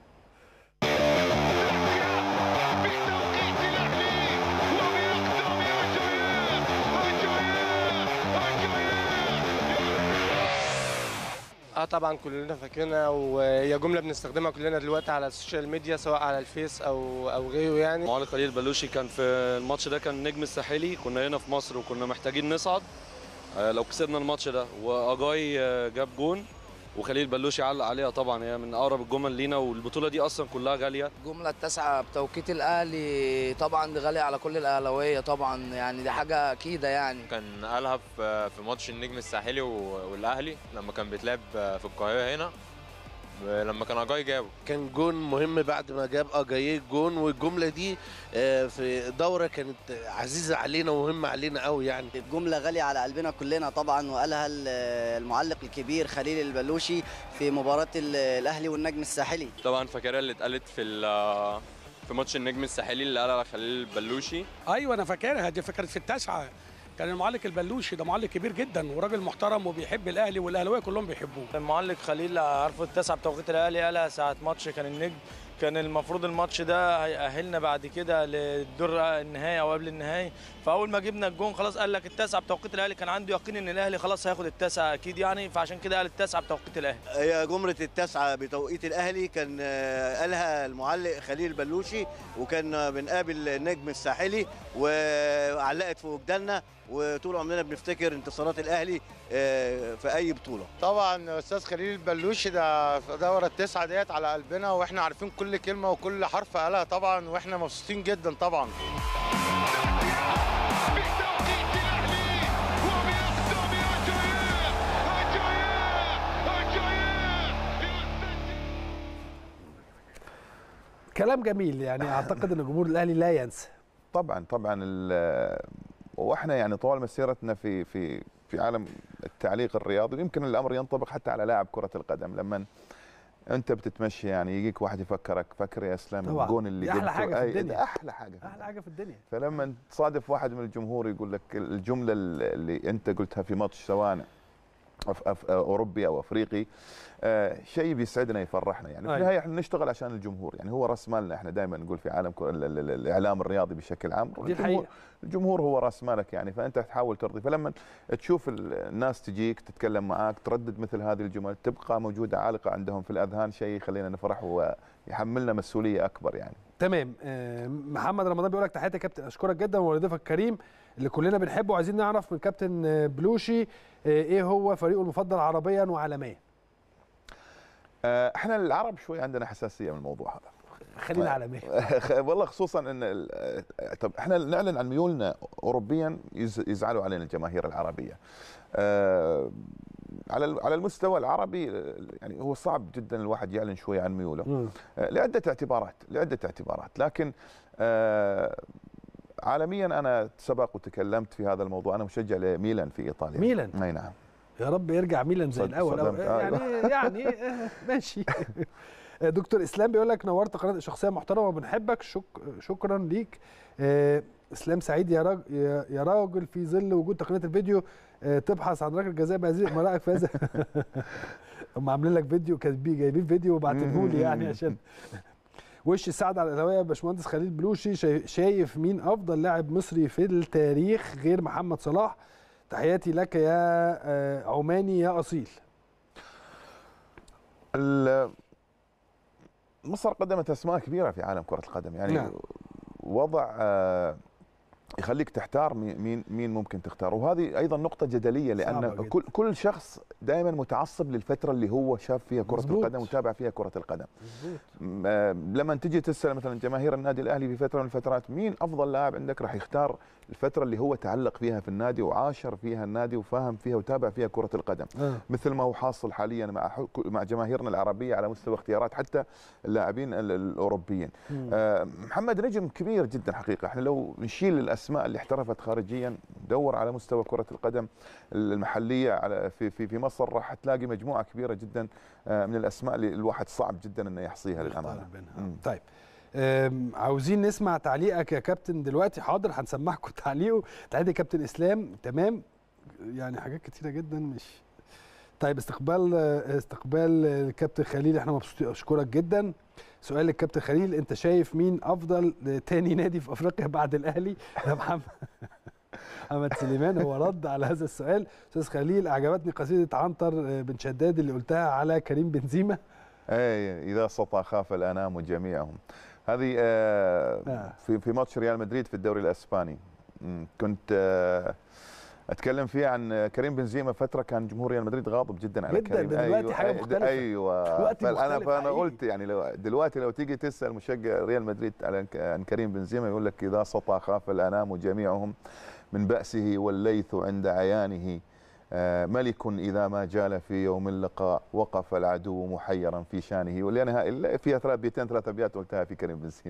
اه طبعا كلنا فاكرينها وهي جمله بنستخدمها كلنا دلوقتي على السوشيال ميديا سواء على الفيس او او غيره يعني معالي خليل بلوشي كان في الماتش ده كان نجم الساحلي كنا هنا في مصر وكنا محتاجين نصعد آه، لو كسبنا الماتش ده واجاي آه، جاب جون وخليل بلوشي علق عليها طبعا هي من اقرب الجمل لينا والبطوله دي اصلا كلها غاليه الجملة التاسعة بتوقيت الأهلي طبعا دي غالية على كل الأهلاوية طبعا يعني دي حاجة أكيدة يعني كان قالها في في ماتش النجم الساحلي و- والاهلي لما كان بيتلعب في القاهره هنا لما كان اجاي جابه كان جون مهم بعد ما جاب اجاييه جون والجمله دي آه، في دوره كانت عزيزه علينا ومهمه علينا قوي يعني الجملة غالية على قلبنا كلنا طبعا وقالها ال- المعلق الكبير خليل البلوشي في مباراة ال- الأهلي والنجم الساحلي طبعا فاكرها اللي اتقالت في ال- في ماتش النجم الساحلي اللي قالها خليل بلوشي ايوه انا فاكرها دي فكرت في التاسعه كان المعلق البلوشي ده معلق كبير جدا وراجل محترم وبيحب الاهلي والاهلاويه كلهم بيحبوه المعلق خليل عارفه التاسعه بتوقيت الاهلي قالها ساعه ماتش كان النجم كان المفروض الماتش ده هيأهلنا بعد كده للدور النهائي او قبل النهائي فاول ما جبنا الجون خلاص قال لك التاسعه بتوقيت الاهلي كان عنده يقين ان الاهلي خلاص هياخد التاسعه اكيد يعني فعشان كده قال التاسعه بتوقيت الاهلي هي جملة التاسعة بتوقيت الأهلي كان آه، قالها المعلق خليل بلوشي وكان آه، بنقابل النجم الساحلي وعلقت في وجداننا وطول عمرنا بنفتكر انتصارات الأهلي آه، في أي بطولة طبعا استاذ خليل البلوشي ده في دوره التسعه ديت على قلبنا واحنا عارفين كل كلمه وكل حرف قالها طبعا واحنا مبسوطين جدا طبعا كلام جميل يعني اعتقد ان جمهور الاهلي لا ينسى طبعا طبعا ال- واحنا يعني طوال مسيرتنا في في في عالم التعليق الرياضي يمكن الامر ينطبق حتى على لاعب كره القدم لما انت بتتمشي يعني يجيك واحد يفكرك فكر يا اسلام طبعا. الجون اللي دي احلى جبته حاجه في أي- الدنيا ده احلى حاجه احلى حاجه في الدنيا فلما تصادف واحد من الجمهور يقول لك الجمله اللي انت قلتها في ماتش سواء أف أف اوروبي او افريقي آه شيء بيسعدنا يفرحنا يعني في أيوة. النهايه احنا نشتغل عشان الجمهور يعني هو راس مالنا احنا دائما نقول في عالم كرة- ال- ال- ال- الاعلام الرياضي بشكل عام دي الجمهور, الحقيقة. الجمهور هو راس مالك يعني فانت تحاول ترضي فلما تشوف ال- الناس تجيك تتكلم معاك تردد مثل هذه الجمل تبقى موجوده عالقه عندهم في الاذهان شيء يخلينا نفرح ويحملنا مسؤوليه اكبر يعني تمام آه، محمد رمضان بيقول لك تحياتي يا كابتن اشكرك جدا وضيفك الكريم اللي كلنا بنحبه وعايزين نعرف من كابتن آه، بلوشي آه، ايه هو فريقه المفضل عربيا وعالميا آه، احنا العرب شوي عندنا حساسيه من الموضوع هذا خلينا عالميا والله خصوصا ان ال- طب احنا نعلن عن ميولنا اوروبيا يز- يزعلوا علينا الجماهير العربيه. آه، على ال- على المستوى العربي آه، يعني هو صعب جدا الواحد يعلن شوي عن ميوله آه، لعده اعتبارات لعده اعتبارات لكن آه، عالميا انا سبق وتكلمت في هذا الموضوع انا مشجع لميلان في ايطاليا ميلان؟ اي نعم يا رب يرجع ميلان زي صد- الاول أو صدمت. يعني أيوة. يعني آه، ماشي آه، دكتور اسلام بيقول لك نورت قناه شخصيه محترمه وبنحبك شك شكرا ليك آه، اسلام سعيد يا راجل يا- يا راجل في ظل وجود تقنيه الفيديو آه، تبحث عن ركله جزاء بهذه ما رايك في هذا هم عاملين لك فيديو كاتبين جايبين فيديو وبعتينه لي يعني عشان وش السعد على الاهلاويه يا باشمهندس خليل بلوشي شاي- شايف مين افضل لاعب مصري في التاريخ غير محمد صلاح تحياتي لك يا آه، عماني يا اصيل ال- مصر قدمت اسماء كبيره في عالم كره القدم يعني نعم. نعم. وضع آه، يخليك تحتار مي- مين مين ممكن تختار وهذه ايضا نقطه جدليه صعبة لان جداً. كل كل شخص دائما متعصب للفتره اللي هو شاف فيها كره مظبوط. القدم وتابع فيها كره القدم مظبوط م- آه، لما تجي تسال مثلا جماهير النادي الاهلي في فتره من الفترات مين افضل لاعب عندك راح يختار الفتره اللي هو تعلق فيها في النادي وعاشر فيها النادي وفاهم فيها وتابع فيها كره القدم آه. مثل ما هو حاصل حاليا مع حك- مع جماهيرنا العربيه على مستوى اختيارات حتى اللاعبين ال- الاوروبيين مم. آه، محمد نجم كبير جدا حقيقه احنا لو نشيل الاسماء اللي احترفت خارجيا دور على مستوى كره القدم المحليه على في في في مصر راح تلاقي مجموعه كبيره جدا آه، من الاسماء اللي الواحد صعب جدا انه يحصيها للامانه مم. طيب أم، عاوزين نسمع تعليقك يا كابتن دلوقتي حاضر هنسمعكم تعليقه تعليق كابتن اسلام تمام يعني حاجات كتيره جدا مش طيب استقبال استقبال الكابتن خليل احنا مبسوطين اشكرك جدا سؤال للكابتن خليل انت شايف مين افضل تاني نادي في افريقيا بعد الاهلي ده محمد محمد سليمان هو رد على هذا السؤال استاذ خليل اعجبتني قصيده عنتر بن شداد اللي قلتها على كريم بنزيما اي اذا سطى خاف الانام جميعهم هذه آه، آه. في في ماتش ريال مدريد في الدوري الاسباني مم، كنت آه، اتكلم فيه عن كريم بنزيما فتره كان جمهور ريال مدريد غاضب جدا على جداً، كريم ده دلوقتي حاجة أي- مختلفة. ايوه دلوقتي فانا مختلف فانا حقيقي. قلت يعني لو دلوقتي لو تيجي تسال مشجع ريال مدريد على عن كريم بنزيما يقول لك اذا سطى خاف الانام جميعهم من بأسه والليث عند عيانه آه، ملك إذا ما جال في يوم اللقاء وقف العدو محيرا في شانه ولأنها إلا فيها ثلاث بيتين ثلاث أبيات قلتها في كريم بنزيما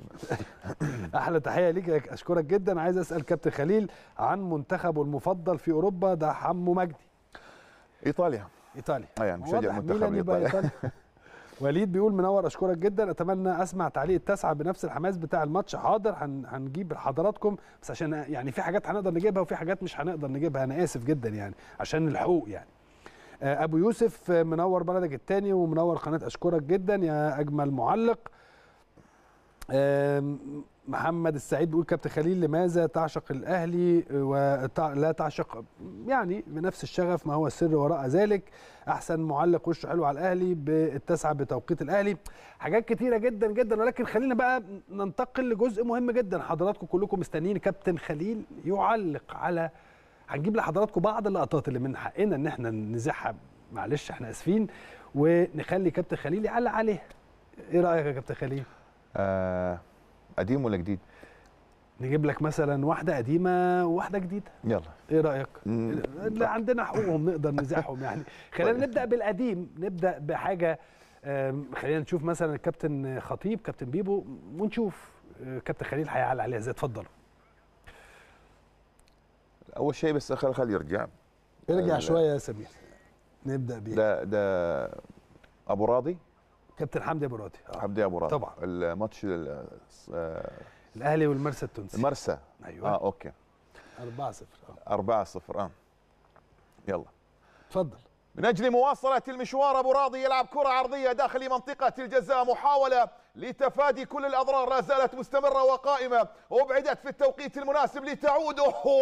احلى تحيه ليك اشكرك جدا عايز اسال كابتن خليل عن منتخبه المفضل في اوروبا ده حمو مجدي إيطاليا ايطاليا آه يعني مشجع واضح منتخب ميلان يبقى إيطاليا وليد بيقول منور اشكرك جدا اتمنى اسمع تعليق التاسعه بنفس الحماس بتاع الماتش حاضر هن هنجيب لحضراتكم بس عشان يعني في حاجات هنقدر نجيبها وفي حاجات مش هنقدر نجيبها انا اسف جدا يعني عشان الحقوق يعني آه، ابو يوسف آه، منور بلدك التاني ومنور قناه اشكرك جدا يا اجمل معلق آم، محمد السعيد بيقول كابتن خليل لماذا تعشق الاهلي ولا تعشق يعني بنفس الشغف ما هو السر وراء ذلك احسن معلق وشه حلو على الاهلي بالتسعه بتوقيت الاهلي حاجات كتيره جدا جدا ولكن خلينا بقى ننتقل لجزء مهم جدا حضراتكم كلكم مستنيين كابتن خليل يعلق على هنجيب لحضراتكم بعض اللقطات اللي من حقنا ان احنا نزعها معلش احنا اسفين ونخلي كابتن خليل يعلق عليها ايه رايك يا كابتن خليل آه، قديم ولا جديد؟ نجيب لك مثلا واحده قديمه وواحده جديده يلا ايه رايك مم. اللي عندنا حقوقهم نقدر نزاحهم يعني خلينا نبدا بالقديم نبدا بحاجه آم، خلينا نشوف مثلا الكابتن خطيب كابتن بيبو ونشوف آه، كابتن خليل هيعلق عليها ازاي اتفضلوا اول شيء بس خل خلي يرجع ارجع ال- شويه يا سمير نبدا بيه ده ده ابو راضي كابتن حمدي ابو راضي آه. حمدي ابو راضي طبعا. الماتش ال- آه، الاهلي والمرسى التونسي مرسى أيوة. اه اوكي 4 0 4 0 اه يلا اتفضل من اجل مواصله المشوار ابو راضي يلعب كره عرضيه داخل منطقه الجزاء محاوله لتفادي كل الاضرار لا زالت مستمره وقائمه وابعدت في التوقيت المناسب لتعود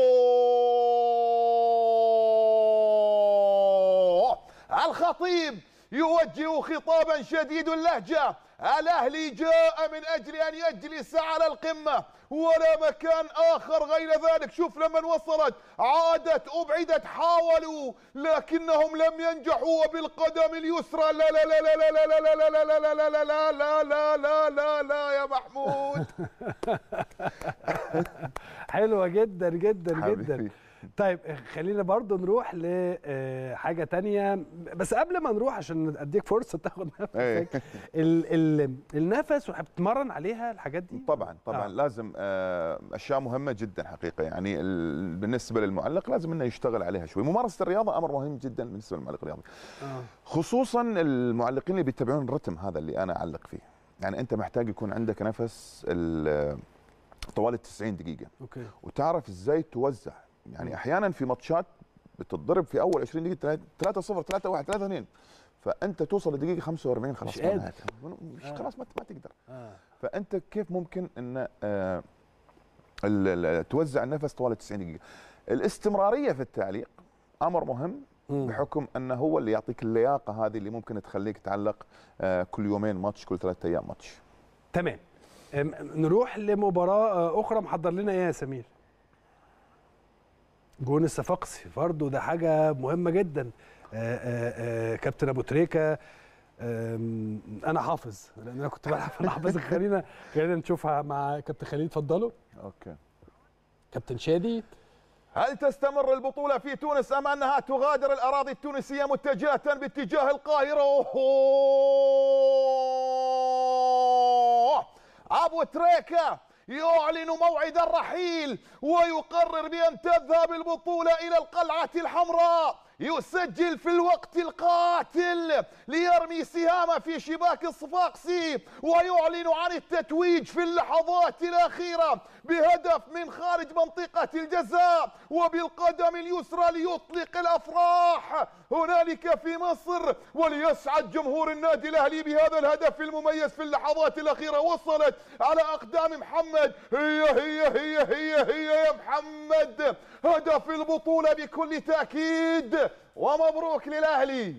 أوه. الخطيب يوجه خطابا شديد اللهجه الاهلي جاء من اجل ان يجلس على القمه ولا مكان اخر غير ذلك شوف لما وصلت عادت ابعدت حاولوا لكنهم لم ينجحوا وبالقدم اليسرى لا لا لا لا لا لا لا لا لا لا لا لا لا لا لا لا لا لا يا محمود حلوه جدا جدا حبيبي. جدا طيب خلينا برضو نروح لحاجه تانية بس قبل ما نروح عشان اديك فرصه تاخد إيه. نفسك ال ال النفس وبتتمرن عليها الحاجات دي طبعا طبعا آه. آه. لازم آه اشياء مهمه جدا حقيقه يعني ال- بالنسبه للمعلق لازم انه يشتغل عليها شوي ممارسه الرياضه امر مهم جدا بالنسبه للمعلق الرياضي آه. خصوصا المعلقين اللي بيتبعون الرتم هذا اللي انا اعلق فيه يعني انت محتاج يكون عندك نفس ال- طوال ال 90 دقيقه اوكي وتعرف ازاي توزع يعني احيانا في ماتشات بتتضرب في اول 20 دقيقه 3 0 3 1 3 2 فانت توصل لدقيقه 45 خلاص مش ما قادر. نهاية. مش آه. خلاص ما ما تقدر آه. فانت كيف ممكن ان آه، ال- ال- توزع النفس طوال ال 90 دقيقه الاستمراريه في التعليق امر مهم بحكم انه هو اللي يعطيك اللياقه هذه اللي ممكن تخليك تعلق آه، كل يومين ماتش كل ثلاثة ايام ماتش تمام أم، نروح لمباراه آه، اخرى محضر لنا ايه يا سمير جون الصفاقسي برضه ده حاجه مهمه جدا آه، آه، آه، كابتن ابو تريكه آم، انا حافظ لان انا كنت بلعب انا حافظ خلينا خلينا نشوفها مع كابتن خليل اتفضلوا اوكي كابتن شادي هل تستمر البطولة في تونس أم أنها تغادر الأراضي التونسية متجهة باتجاه القاهرة أوه. أبو تريكة يعلن موعد الرحيل ويقرر بأن تذهب البطولة إلى القلعة الحمراء يسجل في الوقت القاتل ليرمي سهامه في شباك الصفاقسي ويعلن عن التتويج في اللحظات الأخيرة بهدف من خارج منطقة الجزاء وبالقدم اليسرى ليطلق الأفراح هنالك في مصر وليسعد جمهور النادي الأهلي بهذا الهدف المميز في اللحظات الأخيرة وصلت على أقدام محمد هي هي هي هي هي يا محمد هدف البطولة بكل تأكيد ومبروك للأهلي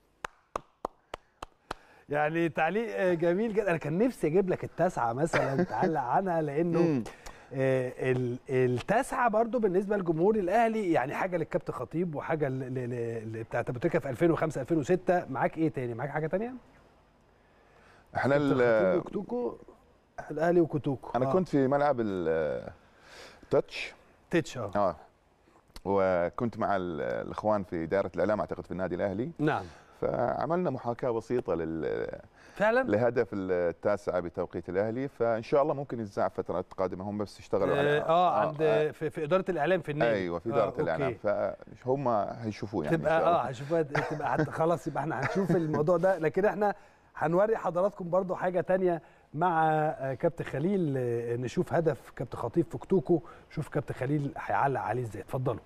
يعني تعليق آه، جميل جدا انا كان نفسي اجيب لك التاسعه مثلا تعلق عنها لانه آه، ال- التاسعه برضو بالنسبه لجمهور الاهلي يعني حاجه للكابتن خطيب وحاجه ل- ل- ل- بتاعت ابو تريكه في 2005 2006 معاك ايه تاني معاك حاجه تانية احنا كابتن خطيب ال- وكتوكو الاهلي وكتوكو أنا آه. كنت في ملعب التاتش تتش اه اه وكنت مع ال- الاخوان في دائره الاعلام اعتقد في النادي الاهلي نعم فعملنا محاكاه بسيطه لل فعلا لهدف التاسعه بتوقيت الاهلي فان شاء الله ممكن يتذاع فترات قادمه هم بس يشتغلوا اه, على آه عند في, في اداره الاعلام في النادي ايوه في اداره آه الاعلام أوكي. فهم هيشوفوه يعني إن تبقى شاء الله. اه هشوفها تبقى حت- خلاص يبقى احنا هنشوف الموضوع ده لكن احنا هنوري حضراتكم برضو حاجه تانية مع آه، كابتن خليل آه، نشوف هدف كابتن خطيب في كتوكو شوف كابتن خليل هيعلق عليه ازاي اتفضلوا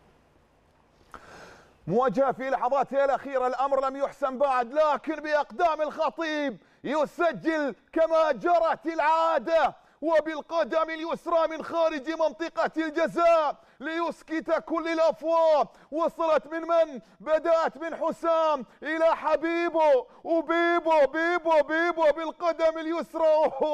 مواجهة في لحظاتها الأخيرة الأمر لم يحسم بعد لكن بأقدام الخطيب يسجل كما جرت العادة وبالقدم اليسرى من خارج منطقة الجزاء ليسكت كل الأفواه وصلت من من؟ بدأت من حسام إلى حبيبو وبيبو بيبو بيبو بالقدم اليسرى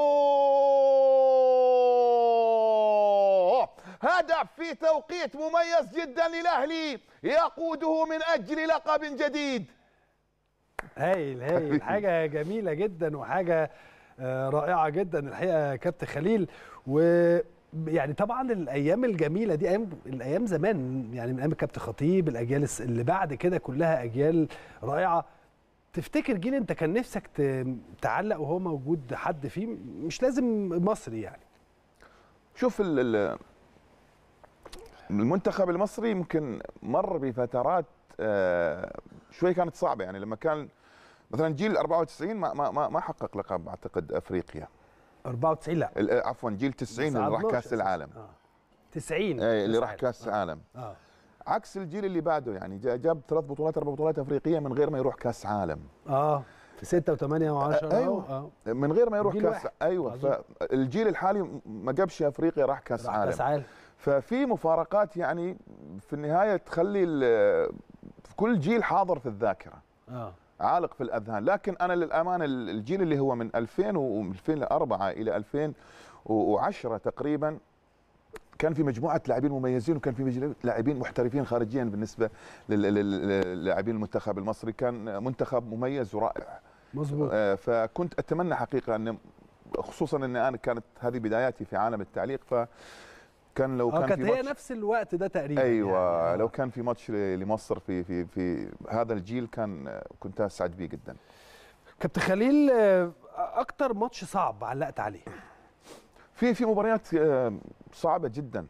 أوه. هدف في توقيت مميز جدا للأهلي يقوده من أجل لقب جديد هايل هايل حاجه جميله جدا وحاجه آه، رائعه جدا الحقيقه يا كابتن خليل و يعني طبعا الايام الجميله دي ايام الايام زمان يعني من ايام الكابتن خطيب الاجيال الس- اللي بعد كده كلها اجيال رائعه تفتكر جيل انت كان نفسك ت- تعلق وهو موجود حد فيه مش لازم مصري يعني شوف ال- ال- المنتخب المصري يمكن مر بفترات آه، شوي كانت صعبه يعني لما كان مثلا جيل 94 ما ما ما- ما حقق لقب اعتقد افريقيا 94 لا ال- عفوا جيل 90 اللي راح صعدناش كاس أساساً. العالم 90 اي اللي كأس راح عالم. كاس العالم اه عكس الجيل اللي بعده يعني جا- جاب ثلاث بطولات اربع بطولات افريقيه من غير ما يروح كاس عالم اه في 6 و8 و10 ايوه اه من غير ما يروح جيل كاس واحد. ايوه عظيم. فالجيل الحالي ما جابش افريقيا راح كاس راح عالم كاس عالم ففي مفارقات يعني في النهايه تخلي ال- في كل جيل حاضر في الذاكره اه عالق في الاذهان لكن انا للامانه الجيل اللي هو من 2000 و 2004 الى 2010 تقريبا كان في مجموعه لاعبين مميزين وكان في مجموعة لاعبين محترفين خارجيا بالنسبه لل- لل- للاعبين المنتخب المصري كان منتخب مميز ورائع مظبوط آه، فكنت اتمنى حقيقه ان خصوصا ان انا كانت هذه بداياتي في عالم التعليق فكان لو اه كان كانت في هي ماتش نفس الوقت ده تقريبا ايوه يعني. لو كان في ماتش ل- لمصر في في في هذا الجيل كان كنت اسعد بيه جدا كابتن خليل آه، اكتر ماتش صعب علقت عليه في في مباريات آه، صعبه جدا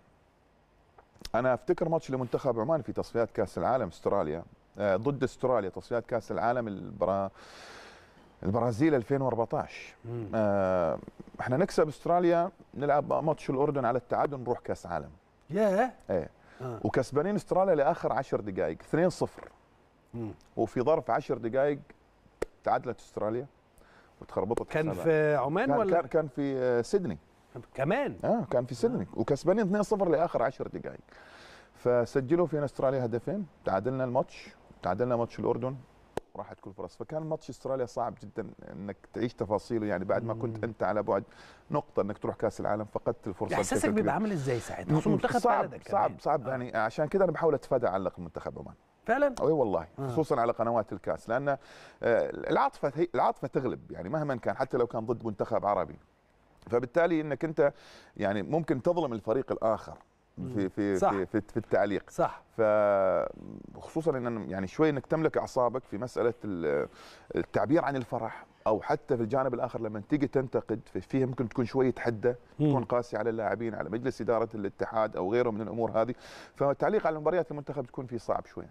انا افتكر ماتش لمنتخب عمان في تصفيات كاس العالم استراليا آه، ضد استراليا تصفيات كاس العالم البرا البرازيل 2014 آه، احنا نكسب استراليا نلعب ماتش الاردن على التعادل نروح كاس عالم ياه ايه آه. وكسبانين استراليا لاخر 10 دقائق 2-0 مم. وفي ظرف 10 دقائق تعادلت استراليا وتخربطت كان حسابها. في عمان كان ولا كان, كان في آه، سيدني كمان اه كان في سيدني وكسبانين 2-0 لاخر 10 دقائق فسجلوا فينا استراليا هدفين تعادلنا الماتش تعادلنا ماتش الاردن راحت كل فرص فكان ماتش استراليا صعب جدا انك تعيش تفاصيله يعني بعد ما كنت انت على بعد نقطه انك تروح كاس العالم فقدت الفرصه احساسك بشكل بيبقى كبير. عامل ازاي ساعتها خصوصا منتخب صعب بلدك صعب كمان. صعب يعني عشان كده انا بحاول اتفادى اعلق المنتخب عمان فعلا اي والله آه. خصوصا على قنوات الكاس لان آه، العاطفه هي العاطفه تغلب يعني مهما كان حتى لو كان ضد منتخب عربي فبالتالي انك انت يعني ممكن تظلم الفريق الاخر في في صح. في, في, في التعليق صح فخصوصا ان يعني شوي انك تملك اعصابك في مساله ال- التعبير عن الفرح او حتى في الجانب الاخر لما تيجي تنتقد في- فيها ممكن تكون شويه حده تكون قاسي على اللاعبين على مجلس اداره الاتحاد او غيره من الامور هذه فالتعليق على مباريات المنتخب تكون فيه صعب شويه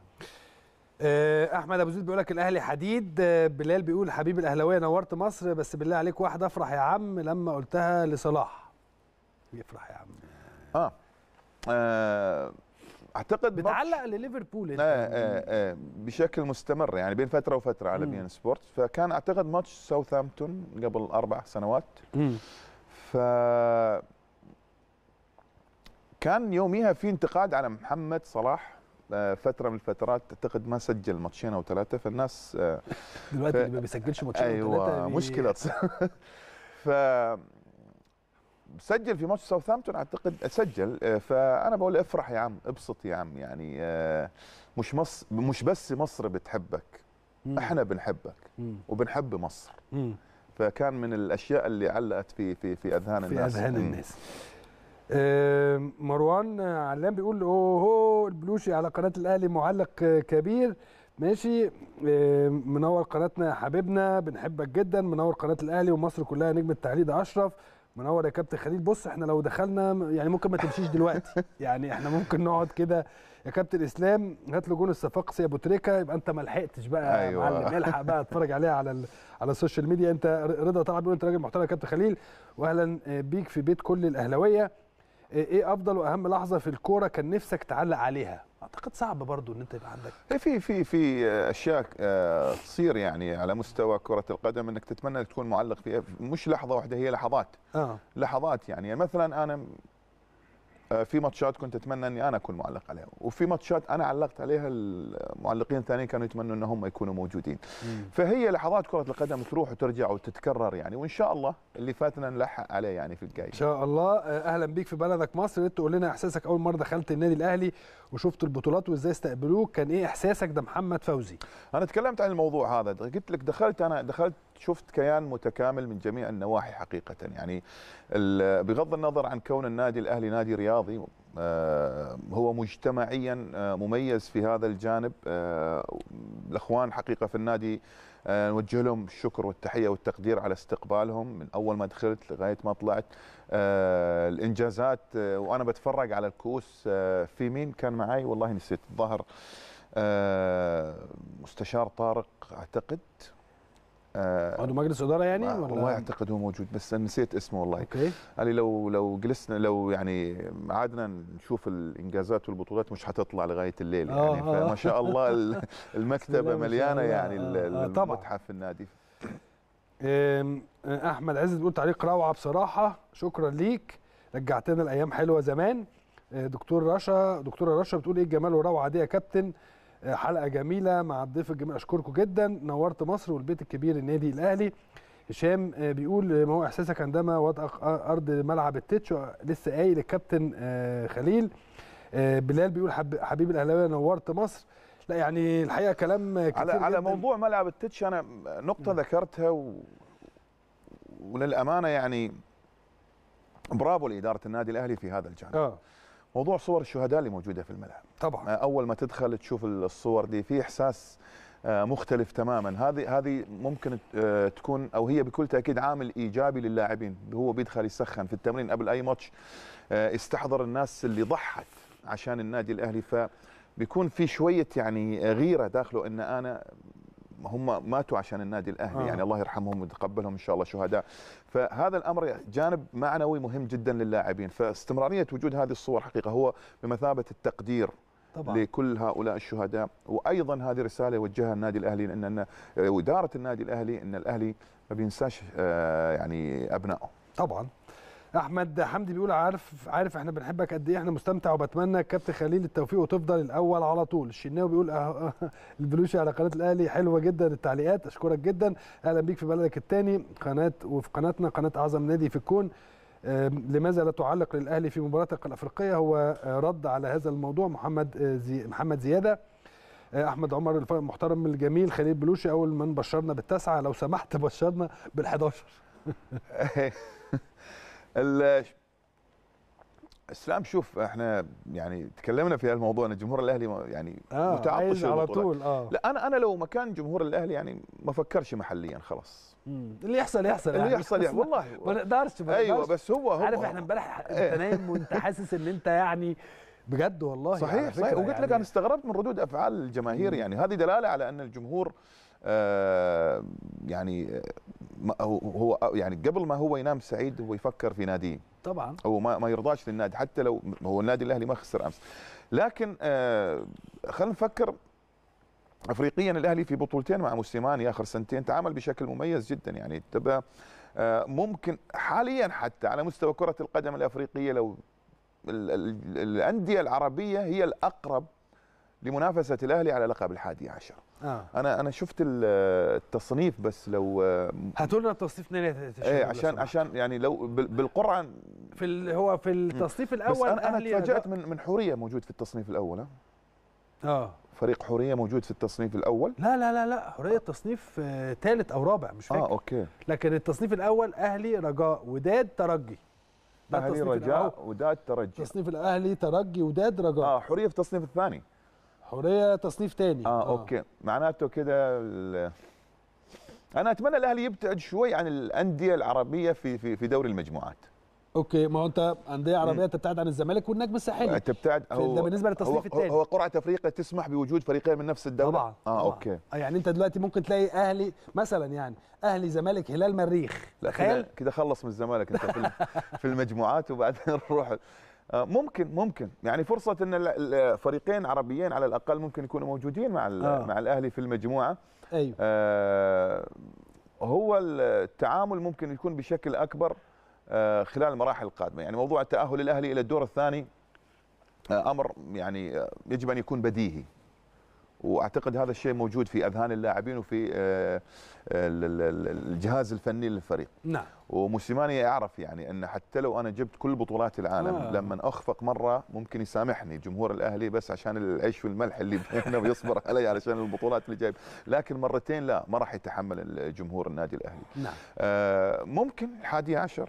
آه، احمد ابو زيد بيقول لك الاهلي حديد آه، بلال بيقول حبيب الاهلاويه نورت مصر بس بالله عليك واحد افرح يا عم لما قلتها لصلاح يفرح يا عم اه, آه اعتقد بتعلق لليفربول انت آه آه آه بشكل مستمر يعني بين فتره وفتره على مم. بي ان سبورت فكان اعتقد ماتش ساوثهامبتون قبل اربع سنوات ف كان يوميها في انتقاد على محمد صلاح آه، فتره من الفترات اعتقد ما سجل ماتشين او ثلاثه فالناس آه، دلوقتي ف- اللي ما بيسجلش ماتشين أو ايوه ثلاثة بي- مشكله تصير. ف سجل في ماتش ساوثهامبتون اعتقد سجل آه، فانا بقول له افرح يا عم ابسط يا عم يعني آه، مش مصر مش بس مصر بتحبك مم. احنا بنحبك مم. وبنحب مصر مم. فكان من الاشياء اللي علقت في في في اذهان في الناس اذهان مم. الناس آه، مروان علام بيقول اوه هو البلوشي على قناه الاهلي معلق آه، كبير ماشي آه، منور قناتنا يا حبيبنا بنحبك جدا منور قناه الاهلي ومصر كلها نجم التحليل ده اشرف منور يا كابتن خليل بص احنا لو دخلنا يعني ممكن ما تمشيش دلوقتي يعني احنا ممكن نقعد كده يا كابتن اسلام هات له جون الصفاقسي يا ابو تريكه يبقى انت ما لحقتش بقى أيوة. يا معلم الحق بقى اتفرج عليها على ال- على السوشيال ميديا انت رضا طبعا بيقول انت راجل محترم يا كابتن خليل واهلا بيك في بيت كل الاهلاويه ايه افضل واهم لحظه في الكوره كان نفسك تعلق عليها اعتقد صعب برضو ان انت يبقى عندك إيه في في في اشياء آه، تصير يعني على مستوى كره القدم انك تتمنى انك تكون معلق فيها مش لحظه واحده هي لحظات اه لحظات يعني مثلا انا آه، في ماتشات كنت اتمنى اني انا اكون معلق عليها وفي ماتشات انا علقت عليها المعلقين الثانيين كانوا يتمنوا ان هم يكونوا موجودين فهي لحظات كره القدم تروح وترجع وتتكرر يعني وان شاء الله اللي فاتنا نلحق عليه يعني في الجاي ان شاء الله آه، اهلا بيك في بلدك مصر انت تقول لنا احساسك اول مره دخلت النادي الاهلي وشفت البطولات وازاي استقبلوك كان ايه احساسك ده محمد فوزي انا تكلمت عن الموضوع هذا قلت لك دخلت انا دخلت شفت كيان متكامل من جميع النواحي حقيقه يعني ال- بغض النظر عن كون النادي الاهلي نادي رياضي آه، هو مجتمعيا آه، مميز في هذا الجانب آه، الاخوان حقيقه في النادي آه، نوجه لهم الشكر والتحيه والتقدير على استقبالهم من اول ما دخلت لغايه ما طلعت آه، الانجازات آه، وانا بتفرج على الكؤوس آه، في مين كان معي والله نسيت الظهر آه، مستشار طارق اعتقد آه، عضو مجلس اداره يعني ما- ولا والله اعتقد هو موجود بس أنا نسيت اسمه والله اوكي قال لي لو لو جلسنا لو يعني عادنا نشوف الانجازات والبطولات مش حتطلع لغايه الليل يعني آه، آه. فما شاء الله ال- بسم المكتبه الله ما شاء مليانه الله. يعني ال- آه، آه، طبعاً. المتحف في النادي أم، احمد عزت بيقول تعليق روعه بصراحه شكرا ليك رجعتنا الايام حلوه زمان أه، دكتور رشا دكتوره رشا بتقول ايه الجمال والروعه دي يا كابتن أه، حلقه جميله مع الضيف الجميل اشكركم جدا نورت مصر والبيت الكبير النادي الاهلي هشام أه، بيقول أه، ما هو احساسك عندما وضع ارض ملعب التتش لسه قايل الكابتن أه، خليل أه، بلال بيقول حب حبيب الاهلاويه نورت مصر لا يعني الحقيقه كلام كتير على على جداً. موضوع ملعب التتش انا نقطه ذكرتها و... وللامانه يعني برافو لاداره النادي الاهلي في هذا الجانب اه موضوع صور الشهداء اللي موجوده في الملعب طبعا اول ما تدخل تشوف الصور دي في احساس آه، مختلف تماما هذه هذه ممكن آه، تكون او هي بكل تاكيد عامل ايجابي للاعبين هو بيدخل يسخن في التمرين قبل اي ماتش آه، يستحضر الناس اللي ضحت عشان النادي الاهلي فبيكون في شويه يعني غيره داخله ان انا هم ماتوا عشان النادي الاهلي آه. يعني الله يرحمهم ويتقبلهم ان شاء الله شهداء فهذا الامر جانب معنوي مهم جدا للاعبين فاستمراريه وجود هذه الصور حقيقه هو بمثابه التقدير طبعا لكل هؤلاء الشهداء وايضا هذه رساله يوجهها النادي الاهلي ان ان واداره النادي الاهلي ان الاهلي ما بينساش آه، يعني ابنائه طبعا احمد حمدي بيقول عارف عارف احنا بنحبك قد ايه احنا مستمتع وبتمنى كابتن خليل التوفيق وتفضل الاول على طول الشناوي بيقول أه البلوشي على قناه الاهلي حلوه جدا التعليقات اشكرك جدا اهلا بيك في بلدك الثاني قناه وفي قناتنا قناه اعظم نادي في الكون آم، لماذا لا تعلق للاهلي في مباراتك الافريقيه هو آه، رد على هذا الموضوع محمد آه، زي محمد زياده آه، احمد عمر الف- المحترم الجميل خليل بلوشي اول من بشرنا بالتسعه لو سمحت بشرنا بال11 ال- اسلام شوف احنا يعني تكلمنا في الموضوع ان جمهور الاهلي ما- يعني آه، متعطش عايز على للبطولات. طول، آه. لا انا انا لو مكان جمهور الاهلي يعني ما فكرش محليا خلاص اللي يحصل يحصل اللي يعني. يحصل يحصل والله ما نقدرش ما ايوه نقدرش. بس هو هو عارف احنا امبارح انت إيه. نايم وانت حاسس ان انت يعني بجد والله على صحيح فكرة صحيح وقلت يعني لك انا استغربت من ردود افعال الجماهير يعني هذه دلاله على ان الجمهور آه يعني آه، ما- هو هو يعني قبل ما هو ينام سعيد هو يفكر في ناديه طبعا هو ما, ما يرضاش للنادي حتى لو هو النادي الاهلي ما خسر امس لكن آه خلينا نفكر افريقيا الاهلي في بطولتين مع موسيماني اخر سنتين تعامل بشكل مميز جدا يعني تبقى آه ممكن حاليا حتى على مستوى كره القدم الافريقيه لو ال- ال- الانديه العربيه هي الاقرب لمنافسه الاهلي على لقب الحادي عشر اه انا انا شفت ال- التصنيف بس لو آه، هاتوا لنا التصنيف نادي ايه عشان عشان يعني لو بال- بالقرعه في ال- هو في التصنيف بس الاول انا انا أهلي تفاجات أداء- من من حوريه موجود في التصنيف الاول ها اه فريق حوريه موجود في التصنيف الاول لا لا لا لا حريه تصنيف ثالث او رابع مش فاكر اه اوكي لكن التصنيف الاول اهلي رجاء وداد ترجي ده اهلي التصنيف الأول. رجاء وداد ترجي تصنيف الاهلي ترجي وداد رجاء اه حوريه في التصنيف الثاني حريه تصنيف ثاني اه, اوكي معناته كده ال- انا اتمنى الاهلي يبتعد شوي عن الانديه العربيه في في في دوري المجموعات اوكي ما هو انت انديه عربيه تبتعد عن الزمالك والنجم الساحلي تبتعد في- ده بالنسبه للتصنيف هو الثاني هو قرعه افريقيا تسمح بوجود فريقين من نفس الدوله طبعا اه طبعا. اوكي آه، يعني انت دلوقتي ممكن تلاقي اهلي مثلا يعني اهلي زمالك هلال مريخ لا تخيل كده كده خلص من الزمالك انت في ال- في المجموعات وبعدين نروح آه، ممكن ممكن يعني فرصه ان ال- الفريقين عربيين على الاقل ممكن يكونوا موجودين مع ال- آه. مع الاهلي في المجموعه ايوه آه، هو التعامل ممكن يكون بشكل اكبر آه، خلال المراحل القادمه يعني موضوع التاهل الاهلي الى الدور الثاني آه، امر يعني آه، يجب ان يكون بديهي واعتقد هذا الشيء موجود في اذهان اللاعبين وفي آه، ال- ال- ال- الجهاز الفني للفريق نعم وموسيماني يعرف يعني ان حتى لو انا جبت كل بطولات العالم آه. آه. لما اخفق مره ممكن يسامحني جمهور الاهلي بس عشان العيش والملح اللي بيننا ويصبر علي علشان البطولات اللي جايب لكن مرتين لا ما راح يتحمل الجمهور النادي الاهلي نعم آه ممكن الحادي عشر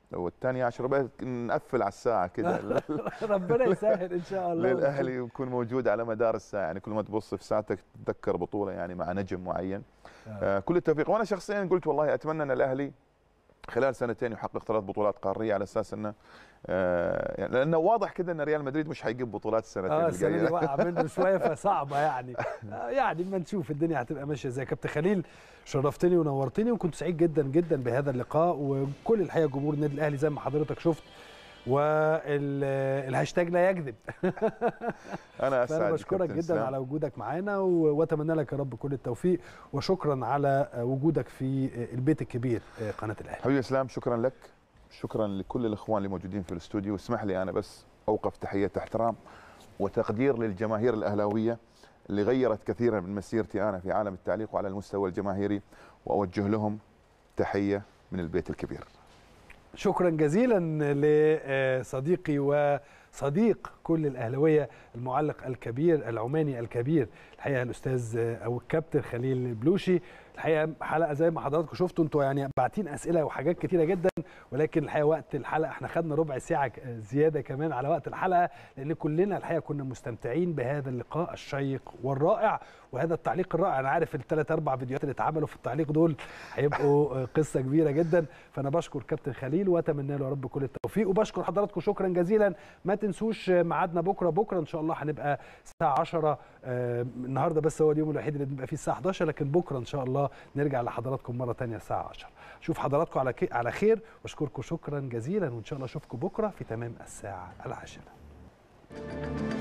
والثاني عشر بقى نقفل على الساعه كده ربنا يسهل ان شاء الله للاهلي يكون موجود على مدار الساعه يعني كل ما تبص في ساعتك تتذكر بطوله يعني مع نجم معين آه كل التوفيق وانا شخصيا قلت والله اتمنى ان الاهلي خلال سنتين يحقق ثلاث بطولات قاريه على اساس انه آه يعني لانه واضح كده ان ريال مدريد مش هيجيب بطولات السنتين اه السنه دي وقع منه شويه فصعبه يعني آه يعني ما نشوف الدنيا هتبقى ماشيه ازاي كابتن خليل شرفتني ونورتني وكنت سعيد جدا جدا بهذا اللقاء وكل الحقيقه جمهور النادي الاهلي زي ما حضرتك شفت والهاشتاج لا يكذب انا اسعد فانا بشكرك جدا سلام. على وجودك معانا واتمنى لك يا رب كل التوفيق وشكرا على وجودك في البيت الكبير قناه الاهلي حبيبي اسلام شكرا لك شكرا لكل الاخوان اللي موجودين في الاستوديو اسمح لي انا بس اوقف تحيه احترام وتقدير للجماهير الاهلاويه اللي غيرت كثيرا من مسيرتي انا في عالم التعليق وعلى المستوى الجماهيري واوجه لهم تحيه من البيت الكبير شكرا جزيلا لصديقي وصديق كل الاهلاويه المعلق الكبير العماني الكبير الحقيقه الاستاذ او الكابتن خليل البلوشي الحقيقه حلقه زي ما حضراتكم شفتوا انتوا يعني باعتين اسئله وحاجات كتيره جدا ولكن الحقيقه وقت الحلقه احنا خدنا ربع ساعه زياده كمان على وقت الحلقه لان كلنا الحقيقه كنا مستمتعين بهذا اللقاء الشيق والرائع وهذا التعليق الرائع انا عارف الثلاث اربع فيديوهات اللي اتعملوا في التعليق دول هيبقوا قصه كبيره جدا فانا بشكر كابتن خليل واتمنى له يا رب كل التوفيق وبشكر حضراتكم شكرا جزيلا ما تنسوش ميعادنا بكره بكره ان شاء الله هنبقى الساعه 10 النهارده بس هو اليوم الوحيد اللي بنبقى فيه الساعه 11 لكن بكره ان شاء الله نرجع لحضراتكم مره ثانيه الساعه 10 اشوف حضراتكم على على خير واشكركم شكرا جزيلا وان شاء الله اشوفكم بكره في تمام الساعه العاشره